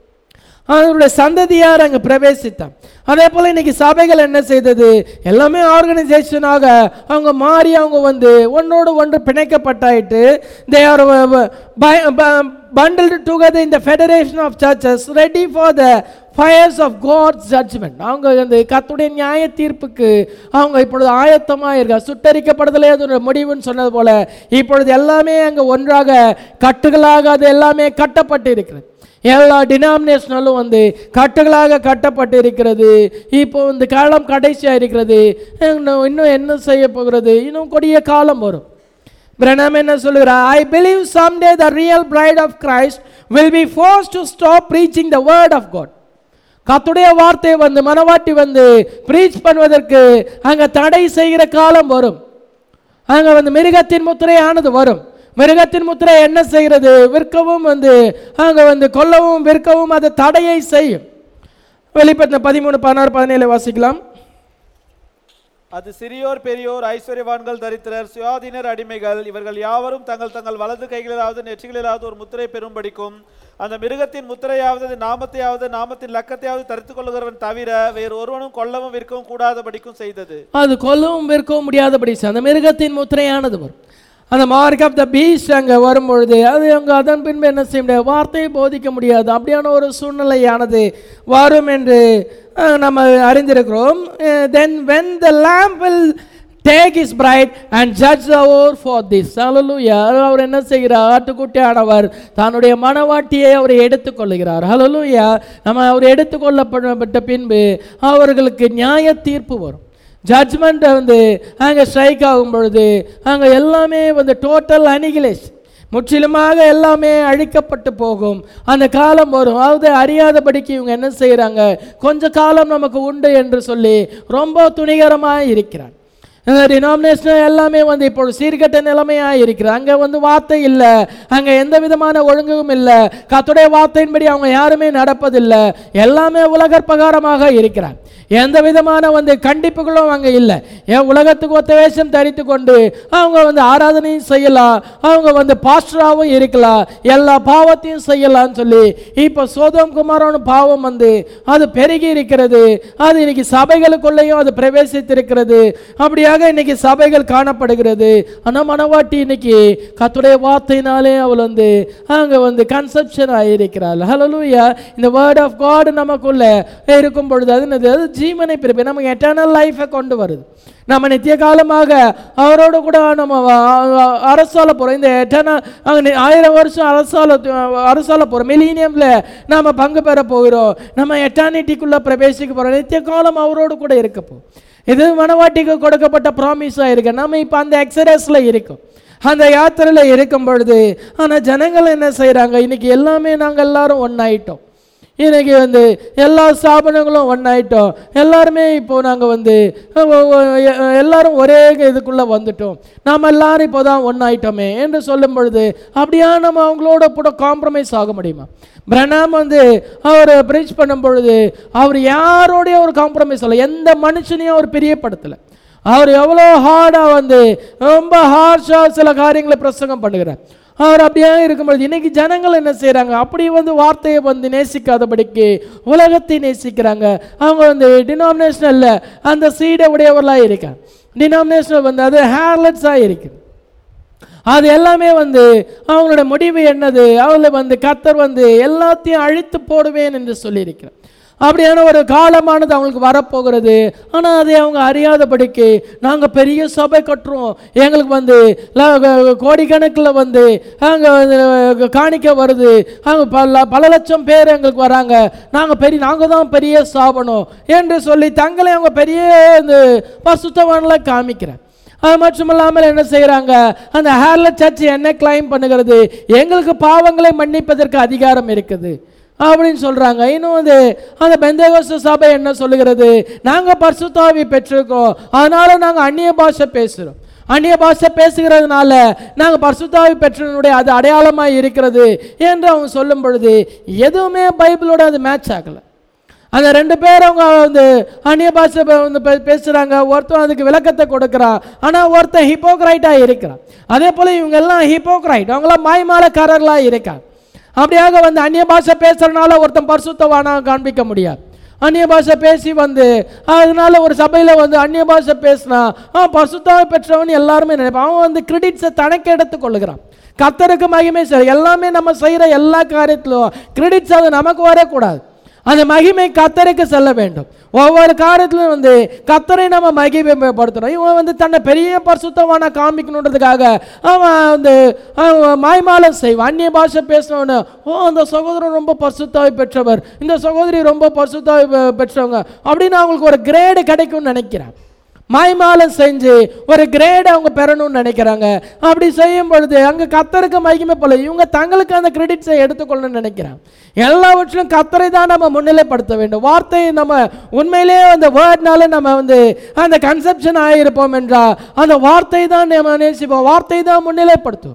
அவருடைய சந்ததியார் அங்கே பிரவேசித்தான் அதே போல் இன்னைக்கு சபைகள் என்ன செய்தது எல்லாமே ஆர்கனைசேஷனாக அவங்க மாறி அவங்க வந்து ஒன்றோடு ஒன்று பிணைக்கப்பட்டாயிட்டு they are bundled together in the federation of churches ready for the fires of God's judgment அவங்க அந்த கத்துடைய நியாய தீர்ப்புக்கு அவங்க இப்பொழுது ஆயத்தமாக இருக்கா சுட்டரிக்கப்படுதலே அது ஒரு முடிவுன்னு சொன்னது போல இப்பொழுது எல்லாமே அங்கே ஒன்றாக கட்டுகளாக அது எல்லாமே கட்டப்பட்டு இருக்கிறது எல்லா டினாமினேஷனலும் வந்து கட்டுகளாக கட்டப்பட்டு இருக்கிறது இப்போ வந்து காலம் கடைசியாக இருக்கிறது இன்னும் இன்னும் என்ன செய்ய போகிறது இன்னும் கொடிய காலம் வரும் பிரணாம் என்ன சொல்லுகிறார் I believe someday the real bride of Christ will be forced to stop preaching the word of God கத்துடைய வார்த்தை வந்து மனவாட்டி வந்து ப்ரீச் பண்ணுவதற்கு அங்க தடை செய்கிற காலம் வரும் அங்க வந்து மிருகத்தின் முத்திரையானது வரும் மிருகத்தின் முத்திரை என்ன செய்கிறது விற்கவும் வந்து அங்க வந்து கொல்லவும் விற்கவும் அது தடையை செய்யும் வெளிப்பட்ட பதிமூணு பதினாறு பதினேழு வாசிக்கலாம் அது சிறியோர் பெரியோர் ஐஸ்வர்யவான்கள் தரித்திரர் சுயாதீனர் அடிமைகள் இவர்கள் யாவரும் தங்கள் தங்கள் வலது கைகளிலாவது நெற்றிகளிலாவது ஒரு முத்திரை பெறும்படிக்கும் அந்த மிருகத்தின் முத்திரையாவது அது நாமத்தையாவது நாமத்தின் லக்கத்தையாவது தரித்துக் கொள்ளுகிறவன் தவிர வேறு ஒருவனும் கொல்லவும் விற்கவும் கூடாதபடிக்கும் செய்தது அது கொல்லவும் விற்கவும் முடியாதபடி செய்யும். அந்த மிருகத்தின் முத்திரையானது வரும் அந்த மார்க் ஆஃப் த பீஸ்ட் அங்கே வரும்பொழுது அது அங்கே அதன் பின்பு என்ன செய்ய முடியாது வார்த்தையை போதிக்க முடியாது அப்படியான ஒரு சூழ்நிலையானது வரும் என்று அஹ், நம்ம அறிந்திருக்கிறோம் then when the lamp will take his bride and judge அவர் ஃபார் திஸ் ஹalleluya அவர் என்ன செய்கிறார் ஆட்டுக்குட்டியானவர் தன்னுடைய மனவாட்டியை அவர் எடுத்துக்கொள்ளுகிறார் ஹalleluya நம்ம அவர் எடுத்துக்கொள்ளப்பட்ட பின்பு அவர்களுக்கு நியாய தீர்ப்பு வரும் ஜட்ஜ்மெண்ட் வந்து அங்கே ஸ்ட்ரைக் ஆகும் பொழுது அங்கே எல்லாமே வந்து டோட்டல் அனிகிலேஷன் முற்றிலுமாக எல்லாமே அழிக்கப்பட்டு போகும் அந்த காலம் வரும் அதாவது அறியாதபடிக்கு இவங்க என்ன செய்கிறாங்க கொஞ்ச காலம் நமக்கு உண்டு என்று சொல்லி ரொம்ப துணிகரமாக இருக்கிறார் இந்த டினாமினேஷன் எல்லாமே வந்து இப்போ சீர்கெட்ட நிலைமையாக இருக்கிறது அங்கே வந்து வார்த்தை இல்லை அங்கே எந்த விதமான ஒழுங்கும் இல்லை கத்துடைய வார்த்தையின்படி அவங்க யாருமே நடப்பதில்லை எல்லாமே உலகற்பகாரமாக இருக்கிறார் எந்த விதமான வந்து கண்டிப்புகளும் அங்கே இல்லை ஏன் உலகத்துக்கு ஒத்த வேஷம் தரித்து கொண்டு அவங்க வந்து ஆராதனையும் செய்யலாம் அவங்க வந்து பாஸ்டராகவும் இருக்கலாம் எல்லா பாவத்தையும் செய்யலாம்னு சொல்லி இப்போ சோதம் குமாரோன பாவம் வந்து அது பெருகி இருக்கிறது அது இன்னைக்கு சபைகளுக்குள்ளேயும் அது பிரவேசித்திருக்கிறது அப்படியாக இன்னைக்கு சபைகள் காணப்படுகிறது ஆனால் மனவாட்டி இன்னைக்கு கத்துடைய வார்த்தையினாலே அவள் வந்து அங்கே வந்து கன்செப்ஷன் ஆகியிருக்கிறாள் ஹலலூயா இந்த வேர்ட் ஆஃப் காட் நமக்குள்ள இருக்கும் பொழுது அது என்னது அது ஜீவனை பிறப்பு நமக்கு எட்டர்னல் லைஃபை கொண்டு வருது நம்ம நித்திய காலமாக அவரோடு கூட நம்ம வ- அரசால போகிறோம் இந்த எட்டர்னல் அங்கே ஆயிரம் வருஷம் அரசால அரசால போகிறோம் மிலீனியமில் நாம் பங்கு பெற போகிறோம் நம்ம எட்டானிட்டிக்குள்ளே பிரவேசிக்க போகிறோம் நித்திய காலம் அவரோடு கூட இருக்க போகிறோம் இது மனவாட்டிக்கு கொடுக்கப்பட்ட ப்ராமிஸாக இருக்கு நம்ம இப்போ அந்த எக்ஸரஸில் இருக்கோம் அந்த யாத்திரையில் இருக்கும் பொழுது ஆனால் ஜனங்கள் என்ன செய்கிறாங்க இன்னைக்கு எல்லாமே நாங்கள் எல்லாரும் ஒன்றாயிட்டோம் இன்னைக்கு வந்து எல்லா ஸ்தாபனங்களும் ஒன்றாயிட்டோம் எல்லாருமே இப்போ நாங்கள் வந்து அஹ், ஒ- ஒ- எ- எல்லாரும் ஒரே இதுக்குள்ளே வந்துட்டோம் நாம் எல்லாரும் இப்போ தான் ஒன்றாயிட்டோமே என்று சொல்லும் பொழுது அப்படியா நம்ம அவங்களோட கூட காம்ப்ரமைஸ் ஆக முடியுமா பிரணாம் வந்து அவர் பிரிட்ஜ் பண்ணும் பொழுது அவர் யாரோடையும் ஒரு காம்ப்ரமைஸ் இல்லை எந்த மனுஷனையும் அவர் பிரியப்படுத்தலை அவர் எவ்வளோ ஹார்டாக வந்து ரொம்ப ஹார்ஷாக சில காரியங்களை பிரசங்கம் பண்ணுகிறார் அவர் அப்படியே இருக்கும்பொழுது இன்னைக்கு ஜனங்கள் என்ன செய்கிறாங்க அப்படி வந்து வார்த்தையை வந்து நேசிக்காதபடிக்கு உலகத்தை நேசிக்கிறாங்க அவங்க வந்து டினாமினேஷனலில் அந்த சீடை உடையவர்களாக இருக்காங்க டினாமினேஷனல் வந்து அது ஹேர்லெட்ஸாக இருக்குது அது எல்லாமே வந்து அவங்களோட முடிவு என்னது அவங்கள வந்து கத்தர் வந்து எல்லாத்தையும் அழித்து போடுவேன் என்று சொல்லியிருக்கிறார் அப்படியான ஒரு காலமானது அவங்களுக்கு வரப்போகிறது ஆனால் அதை அவங்க அறியாதபடிக்கு நாங்கள் பெரிய சபை கட்டுறோம் எங்களுக்கு வந்து ல- கோடிக்கணக்கில் வந்து அங்கே வந்து காணிக்க வருது அங்கே பல பல லட்சம் பேர் எங்களுக்கு வராங்க நாங்கள் பெரிய நாங்கள் தான் பெரிய ஸ்தாபனம் என்று சொல்லி தங்களை அவங்க பெரிய இந்த பசுத்தவான்களை காமிக்கிறேன் அது மட்டும் இல்லாமல் என்ன செய்கிறாங்க அந்த ஹேர்ல சர்ச் என்ன கிளைம் பண்ணுகிறது எங்களுக்கு பாவங்களை மன்னிப்பதற்கு அதிகாரம் இருக்குது அப்படின்னு சொல்றாங்க இன்னும் வந்து அந்த பெந்தகோஸ்த சபை என்ன சொல்லுகிறது நாங்க பரிசுத்தாவி பெற்றிருக்கோம் அதனால நாங்க அந்நிய பாஷை பேசுறோம் அந்நிய பாஷை பேசுகிறதுனால நாங்கள் பரிசுத்தாவி பெற்றனுடைய அது அடையாளமாக இருக்கிறது என்று அவங்க சொல்லும் பொழுது எதுவுமே பைபிளோட அது மேட்ச் ஆகலை அந்த ரெண்டு பேர் அவங்க வந்து அந்நிய பாஷை பே- வந்து பே- பேசுறாங்க ஒருத்தன் அதுக்கு விளக்கத்தை கொடுக்குறான் ஆனா ஒருத்தன் ஹிப்போக்ரைட்டா இருக்கிறான் அதே போல இவங்க எல்லாம் ஹிப்போக்ரைட் அவங்களாம் மாய்மாலக்காரர்களா இருக்காங்க அப்படியாக வந்து அந்நிய பாஷை பேசுறதுனால ஒருத்தன் பரிசுத்தவானா காண்பிக்க முடியாது அந்நிய பாஷை பேசி வந்து அதனால ஒரு சபையில் வந்து அந்நிய பாஷை பேசினா ஆ பரிசுத்தாவை பெற்றவன் எல்லாருமே நினைப்பான் அவன் வந்து கிரெடிட்ஸை தனக்கு எடுத்து கொள்ளுகிறான் கத்தருக்கு மகிமை சரி எல்லாமே நம்ம செய்கிற எல்லா காரியத்திலும் கிரெடிட்ஸ் அது நமக்கு வரக்கூடாது அந்த மகிமை கத்தருக்கு செல்ல வேண்டும் ஒவ்வொரு காரியத்திலும் வந்து கத்தரை நம்ம மகிமைப்படுத்தணும் இவன் வந்து தன்னை பெரிய பரிசுத்தவான காமிக்கணுன்றதுக்காக அவன் வந்து அவன் மாய்மாலம் செய்வான் அந்நிய பாஷை பேசினவனு ஓ அந்த சகோதரன் ரொம்ப பரிசுத்தாவை பெற்றவர் இந்த சகோதரி ரொம்ப பரிசுத்தாவை பெ- பெற்றவங்க அப்படின்னு அவங்களுக்கு ஒரு கிரேடு கிடைக்கும்னு நினைக்கிறேன் மாய்மாலம் செஞ்சு ஒரு கிரேட் அவங்க பெறணும்னு நினைக்கிறாங்க அப்படி செய்யும் பொழுது அங்கே கத்தருக்கு மகிமை போல இவங்க தங்களுக்கு அந்த கிரெடிட்ஸை எடுத்துக்கொள்ளணும்னு நினைக்கிறாங்க எல்லாவற்றிலும் கத்தரை தான் நம்ம முன்னிலைப்படுத்த வேண்டும் வார்த்தையை நம்ம உண்மையிலேயே அந்த வேர்ட்னால நம்ம வந்து அந்த கன்செப்ஷன் ஆகியிருப்போம் என்றால் அந்த வார்த்தை தான் நம்ம நேசிப்போம் வார்த்தை தான் முன்னிலைப்படுத்தும்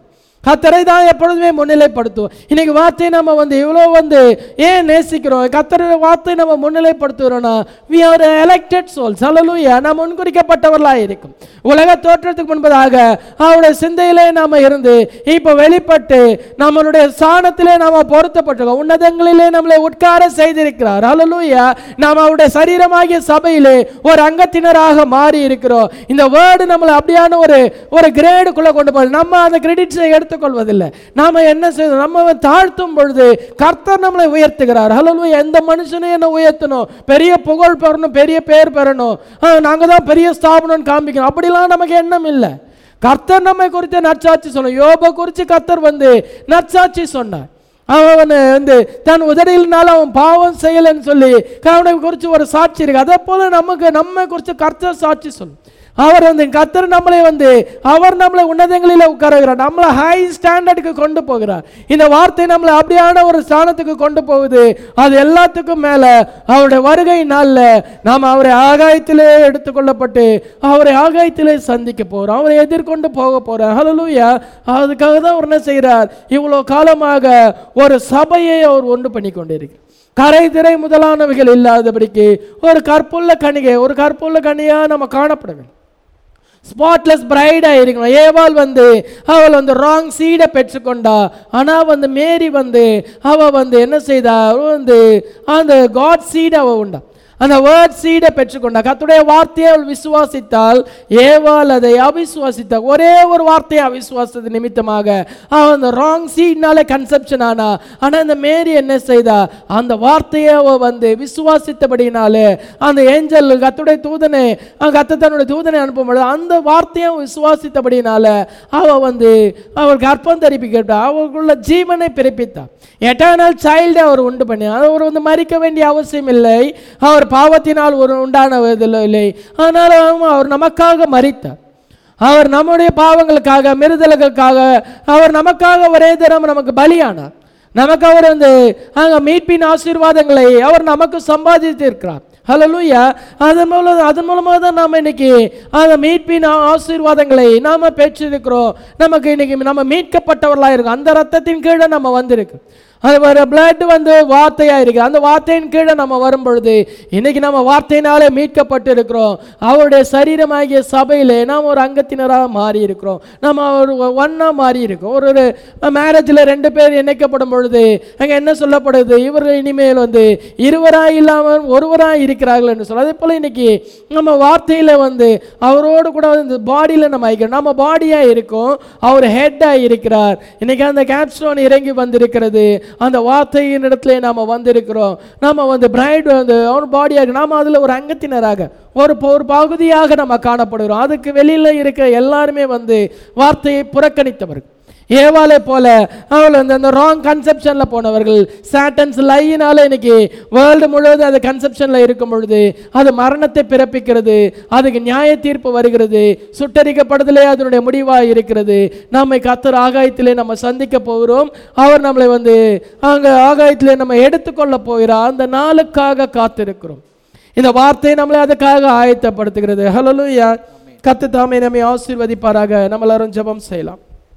கத்தரை தான் எப்பொழுதுமே முன்னிலைப்படுத்துவோம் இன்னைக்கு வார்த்தையை நம்ம வந்து இவ்வளோ வந்து ஏன் நேசிக்கிறோம் கத்தரை வார்த்தை நம்ம முன்னிலைப்படுத்துகிறோம்னா we are elected souls hallelujah நாம் முன்குறிக்கப்பட்டவர்களாக இருக்கும் உலக தோற்றத்துக்கு முன்பதாக அவருடைய சிந்தையிலே நாம இருந்து இப்போ வெளிப்பட்டு நம்மளுடைய ஸ்தானத்திலே நாம பொருத்தப்பட்டிருக்கோம் உன்னதங்களிலே நம்மளை உட்கார செய்திருக்கிறார் ஹalleluya நாம் அவருடைய சரீரமாகிய சபையிலே ஒரு அங்கத்தினராக மாறி இருக்கிறோம் இந்த வேர்டு நம்மளை அப்படியான ஒரு ஒரு கிரேடுக்குள்ள கொண்டு போகுது நம்ம அந்த கிரெடிட்ஸை எடுத்துக்கொள்வதில்லை நாம என்ன செய்யணும் நம்ம தாழ்த்தும் பொழுது கர்த்தர் நம்மளை உயர்த்துகிறார் ஹalleluya எந்த மனுஷனையும் என்ன உயர்த்தணும் பெரிய புகழ் பெறணும் பெரிய பேர் பெறணும் நாங்கள் தான் பெரிய ஸ்தாபனம் காமிக்கணும் அப்படிலாம் நமக்கு எண்ணம் இல்லை கர்த்தர் நம்மை குறித்து நற்சாட்சி சொன்னோம் யோபை குறித்து கர்த்தர் வந்து நற்சாட்சி சொன்னார் அவன் வந்து தன் உதடியினால அவன் பாவம் செய்யலைன்னு சொல்லி அவனை குறித்து ஒரு சாட்சி இருக்கு அதே போல நமக்கு நம்மை குறித்து கர்த்தர் சாட்சி சொல்லும் அவர் வந்து கர்த்தர் நம்மளை வந்து அவர் நம்மளை உன்னதங்களில் உட்காருகிறார் நம்மளை ஹை ஸ்டாண்டர்டுக்கு கொண்டு போகிறார் இந்த வார்த்தை நம்மளை அப்படியான ஒரு ஸ்தானத்துக்கு கொண்டு போகுது அது எல்லாத்துக்கும் மேலே அவருடைய வருகை நாளில் நாம் அவரை ஆகாயத்திலே எடுத்துக்கொள்ளப்பட்டு அவரை ஆகாயத்திலே சந்திக்க போகிறோம் அவரை எதிர்கொண்டு போக போகிறோம் ஹalleluya அதுக்காக தான் அவர் என்ன செய்கிறார் இவ்வளோ காலமாக ஒரு சபையை அவர் ஒன்று பண்ணி கொண்டிருக்கிறார் கரை திரை முதலானவைகள் இல்லாதபடிக்கு ஒரு கற்புள்ள கணிகை ஒரு கற்புள்ள கனியாக நம்ம காணப்பட வேண்டும் ஸ்பாட்லெஸ் பிரைடாக இருக்கணும் ஏவாள் வந்து அவள் வந்து ராங் சீடை பெற்றுக்கொண்டா ஆனால் வந்து மேரி வந்து அவள் வந்து என்ன செய்தா அவ வந்து அந்த காட் சீடை அவள் உண்டா அந்த வேர்ட் சீடை பெற்றுக்கொண்டா கத்துடைய வார்த்தையை அவள் விசுவாசித்தால் ஏவாள் அதை அவிசுவாசித்தாள் ஒரே ஒரு வார்த்தையை அவிசுவாசத்து நிமித்தமாக அவள் அந்த ராங் சீட்னால கன்செப்ஷன் ஆனா ஆனால் இந்த மேரி என்ன செய்தா அந்த வார்த்தையை அவள் வந்து விசுவாசித்தபடினாலே அந்த ஏஞ்சல் கத்துடைய தூதனை கத்து தன்னுடைய தூதனை அனுப்பும் பொழுது அந்த வார்த்தையை அவள் விசுவாசித்தபடினால அவள் வந்து அவள் கர்ப்பம் தரிப்பி கேட்டா அவளுக்குள்ள ஜீவனை பிறப்பித்தார் எட்டர்னல் சைல்டை அவர் உண்டு பண்ணி அவர் வந்து மறிக்க வேண்டிய அவசியம் இல்லை அவர் பாவத்தினால் ஒரு உண்டானதில்லை ஆனாலும் அவர் நமக்காக மறித்தார் அவர் நம்முடைய பாவங்களுக்காக மிருதலுக்காக அவர் நமக்காக ஒரே தரம் நமக்கு பலியானார் நமக்கு அவர் வந்து அங்கே மீட்பின் ஆசீர்வாதங்களை அவர் நமக்கு சம்பாதித்திருக்கிறார் ஹலலூயா அதன் மூலம் அதன் மூலமாக தான் நாம் இன்னைக்கு அந்த மீட்பின் ஆ- ஆசீர்வாதங்களை நாம் பெற்றிருக்கிறோம் நமக்கு இன்னைக்கு நம்ம மீட்கப்பட்டவர்களாக இருக்கோம் அந்த ரத்தத்தின் கீழே நம்ம வந்திருக்கு அது ஒரு பிளட் வந்து வார்த்தையா இருக்கு அந்த வார்த்தையின் கீழே நம்ம வரும் பொழுது இன்னைக்கு நம்ம வார்த்தையினாலே மீட்கப்பட்டு இருக்கிறோம் அவருடைய சரீரமாகிய சபையிலே நாம் ஒரு அங்கத்தினராக மாறி இருக்கிறோம் நம்ம ஒரு ஒன்னா மாறி இருக்கோம் ஒரு ஒரு மேரேஜில் ரெண்டு பேர் இணைக்கப்படும் பொழுது அங்கே என்ன சொல்லப்படுது இவர்கள் இனிமேல் வந்து இருவராக இல்லாமல் ஒருவராக இருக்கிறார்கள் என்று சொல்ல அதே போல் இன்னைக்கு நம்ம வார்த்தையில் வந்து அவரோடு கூட இந்த பாடியில் நம்ம ஐக்கிறோம் நம்ம பாடியாக இருக்கோம் அவர் ஹெட்டாக இருக்கிறார் இன்னைக்கு அந்த கேப்ஸ்டோன் இறங்கி வந்திருக்கிறது அந்த வார்த்தையின் இடத்துல நாம் வந்திருக்கிறோம் நம்ம வந்து பிரைட் வந்து அவர் பாடியாக நாம் அதில் ஒரு அங்கத்தினராக ஒரு ப- ஒரு பகுதியாக நம்ம காணப்படுகிறோம் அதுக்கு வெளியில் இருக்கிற எல்லாருமே வந்து வார்த்தையை புறக்கணித்தவர்கள் ஏவாளை போல அவள் வந்து அந்த ராங் கன்செப்ஷனில் போனவர்கள் சாட்டன்ஸ் லையினால இன்னைக்கு வேர்ல்டு முழுவதும் அது கன்செப்ஷனில் இருக்கும் பொழுது அது மரணத்தை பிறப்பிக்கிறது அதுக்கு நியாய தீர்ப்பு வருகிறது சுட்டரிக்கப்படுதலே அதனுடைய முடிவாக இருக்கிறது நம்மை கத்தர் ஆகாயத்திலே நம்ம சந்திக்க போகிறோம் அவர் நம்மளை வந்து அங்கே ஆகாயத்திலே நம்ம எடுத்துக்கொள்ள போகிறார் அந்த நாளுக்காக காத்திருக்கிறோம் இந்த வார்த்தை நம்மளை அதுக்காக ஆயத்தப்படுத்துகிறது ஹலோலூயா கத்து தாமே நம்மை ஆசீர்வதிப்பாராக நம்ம எல்லாரும் ஜெபம் செய்யலாம்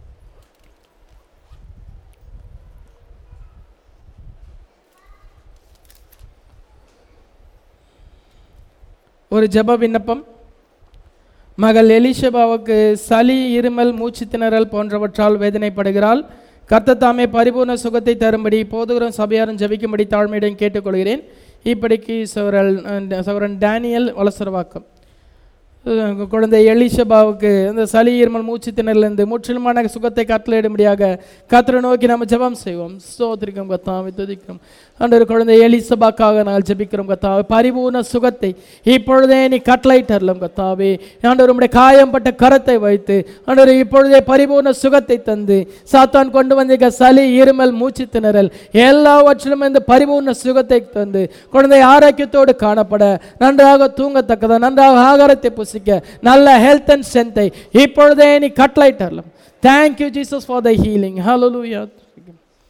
ஒரு ஜெப விண்ணப்பம் மகள் எலிஷபாவுக்கு சளி இருமல் மூச்சு திணறல் போன்றவற்றால் வேதனைப்படுகிறாள் கர்த்தர் தாமே பரிபூர்ண சுகத்தை தரும்படி போதுகிறோம் சபையாரும் ஜெபிக்கும்படி தாழ்மையுடன் கேட்டுக்கொள்கிறேன் இப்படிக்கு சௌரல் சௌரன் டேனியல் வலசரவாக்கம் அஹ் குழந்தை எலிஷபாவுக்கு இந்த சளி இருமல் மூச்சு திணறலிருந்து முற்றிலுமான சுகத்தை கட்டளையிடும்படியாக கத்தரை நோக்கி நம்ம ஜெபம் செய்வோம் ஸ்தோத்திரிக்கும் கத்தாவை துதிக்கிறோம் ஆண்டவர் குழந்தை எலிசபாக்காக நாங்கள் ஜெபிக்கிறோம் கத்தாவே பரிபூர்ண சுகத்தை இப்பொழுதே நீ கட்டளையிட்டரலாம் கத்தாவே ஆண்டவர் உம்முடைய காயம்பட்ட கரத்தை வைத்து ஆண்டவர் இப்பொழுதே பரிபூர்ண சுகத்தை தந்து சாத்தான் கொண்டு வந்திருக்க சளி இருமல் மூச்சு திணறல் எல்லாவற்றிலும் இந்த பரிபூர்ண சுகத்தை தந்து குழந்தை ஆரோக்கியத்தோடு காணப்பட நன்றாக தூங்கத்தக்கதா நன்றாக ஆகாரத்தை புசிக்க நல்ல ஹெல்த் அண்ட் ஸ்ட்ரென்த்தை இப்பொழுதே நீ கட்டளையிட்டரலாம் thank you Jesus for the healing hallelujah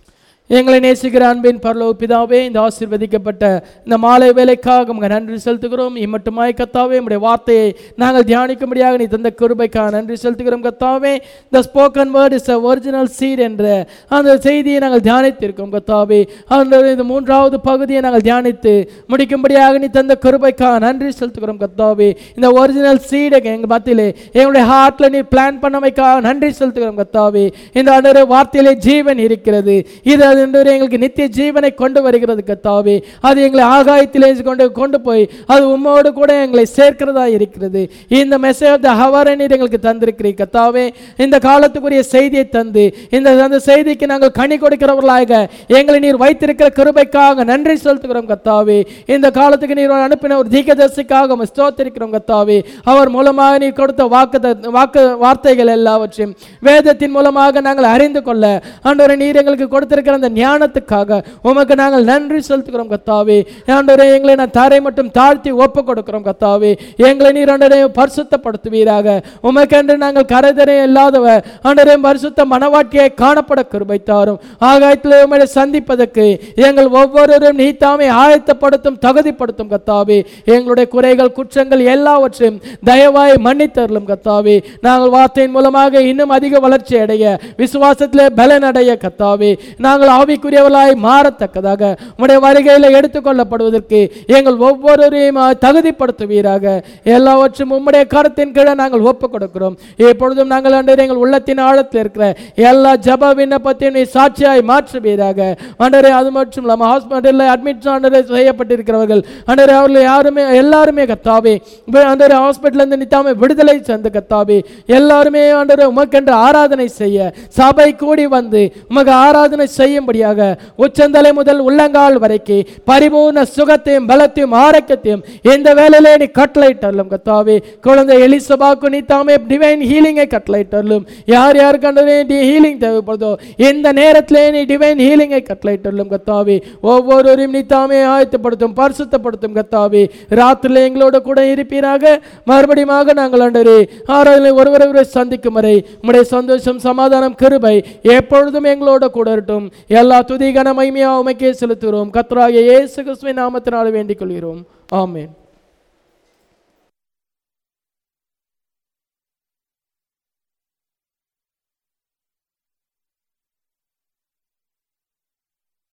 எங்களை நேசிக்கிற அன்பின் பரலோக பிதாவே இந்த ஆசீர்வதிக்கப்பட்ட இந்த மாலை வேலைக்காக உங்க நன்றி செலுத்துகிறோம் இம்மட்டுமாய் கத்தாவே உடைய வார்த்தையை நாங்கள் தியானிக்கும்படியாக நீ தந்த கிருபைக்காக நன்றி செலுத்துகிறோம் கத்தாவே the spoken word is a original seed என்ற அந்த செய்தியை நாங்கள் தியானித்திருக்கோம் கத்தாவே அந்த இந்த மூன்றாவது பகுதியை நாங்கள் தியானித்து முடிக்கும்படியாக நீ தந்த கிருபைக்காக நன்றி செலுத்துகிறோம் கத்தாவே இந்த ஒரிஜினல் சீடை எங்கள் மத்தியிலே எங்களுடைய ஹார்ட்ல நீ பிளான் பண்ணமைக்காக நன்றி செலுத்துகிறோம் கத்தாவே இந்த ஆண்டவரே வார்த்தையிலே ஜீவன் இருக்கிறது இது அது ஆண்டவரே எங்களுக்கு நித்திய ஜீவனை கொண்டு வருகிறது கத்தாவே அது எங்களை ஆகாயத்திலே கொண்டு கொண்டு போய் அது உம்மோடு கூட எங்களை சேர்க்கிறதா இருக்கிறது இந்த மெசேஜ் ஆஃப் த ஹவர் நீர் எங்களுக்கு தந்திருக்கிறீர் கத்தாவே இந்த காலத்துக்குரிய செய்தியை தந்து இந்த அந்த செய்திக்கு நாங்கள் கனி கொடுக்கிறவர்களாக எங்களை நீர் வைத்திருக்கிற கிருபைக்காக நன்றி செலுத்துகிறோம் கத்தாவே இந்த காலத்துக்கு நீர் அனுப்பின ஒரு தீகதர்சிக்காக உம்மை ஸ்தோத்திரிக்கிறோம் கத்தாவே அவர் மூலமாக நீர் கொடுத்த வாக்கு வாக்கு வார்த்தைகள் எல்லாவற்றையும் வேதத்தின் மூலமாக நாங்கள் அறிந்து கொள்ள ஆண்டவரே நீர் எங்களுக்கு கொடுத்திருக்கிற அந்த ஞானத்துக்காக உமக்கு நாங்கள் நன்றி செலுத்துகிறோம் கத்தாவே ஆண்டவரே எங்களை நான் தரை மட்டும் தாழ்த்தி ஒப்பு கொடுக்கிறோம் கத்தாவே எங்களை நீர் ஆண்டவரே பரிசுத்தப்படுத்துவீராக உமக்கென்று நாங்கள் கரைதரை இல்லாதவ ஆண்டவரே பரிசுத்த மனவாட்டியை காணப்பட கிருபை தாரும் ஆகாயத்தில் உம்மை சந்திப்பதற்கு எங்கள் ஒவ்வொருவரும் நீ தாமே ஆயத்தப்படுத்தும் தகுதிப்படுத்தும் கத்தாவே எங்களுடைய குறைகள் குற்றங்கள் எல்லாவற்றையும் தயவாய் மன்னித்தருளும் கத்தாவே நாங்கள் வார்த்தையின் மூலமாக இன்னும் அதிக வளர்ச்சி அடைய விசுவாசத்திலே பலன் அடைய கத்தாவே நாங்கள் ஆவிக்குரியவர்களாய் மாறத்தக்கதாக உம்முடைய வருகையில் எடுத்துக்கொள்ளப்படுவதற்கு எங்கள் ஒவ்வொருவரையும் தகுதிப்படுத்துவீராக எல்லாவற்றும் உம்முடைய கருத்தின் கீழே நாங்கள் ஒப்புக் கொடுக்கிறோம் எப்பொழுதும் நாங்கள் ஆண்டவரே எங்கள் உள்ளத்தின் ஆழத்தில் இருக்கிற எல்லா ஜப விண்ணப்பத்தையும் நீ சாட்சியாய் மாற்றுவீராக ஆண்டவரே அது மட்டும் இல்லாமல் ஹாஸ்பிட்டலில் அட்மிட் ஆண்டவரே செய்யப்பட்டிருக்கிறவர்கள் ஆண்டவரே அவர்கள் யாருமே எல்லாருமே கத்தாவே ஆண்டவரே ஹாஸ்பிட்டல் இருந்து நித்தாமே விடுதலை சேர்ந்து கத்தாவே எல்லாருமே ஆண்டவரே உமக்கென்று ஆராதனை செய்ய சபை கூடி வந்து உமக்கு ஆராதனை செய்யும்படியாக உச்சந்தலை முதல் உள்ளங்கால் வரைக்கும் பரிபூர்ண சுகத்தையும் பலத்தையும் ஆரோக்கியத்தையும் இந்த வேலையிலே நீ கட்டளையிட்டரலும் கத்தாவே குழந்தை எலிசபாக்கு நீ தாமே டிவைன் ஹீலிங்கை கட்டளையிட்டரலும் யார் யாருக்கு ஆண்டவரே நீ ஹீலிங் தேவைப்படுதோ இந்த நேரத்திலே நீ டிவைன் ஹீலிங்கை கட்டளையிட்டரலும் கத்தாவே ஒவ்வொருவரையும் நீ தாமே ஆயத்தப்படுத்தும் பரிசுத்தப்படுத்தும் கத்தாவே ராத்திரில எங்களோட கூட இருப்பீராக மறுபடியும் நாங்கள் ஆண்டவரே ஆராதனை ஒருவரை ஒருவரை சந்திக்கும் வரை உம்முடைய சந்தோஷம் சமாதானம் கிருபை எப்பொழுதும் எங்களோட கூட இருக்கட்டும் எல்லா துதி கன மகிமையா உமைக்கே செலுத்துகிறோம் கத்ராய இயேசு கிறிஸ்துவின் நாமத்தினால் வேண்டிக் கொள்கிறோம் ஆமென்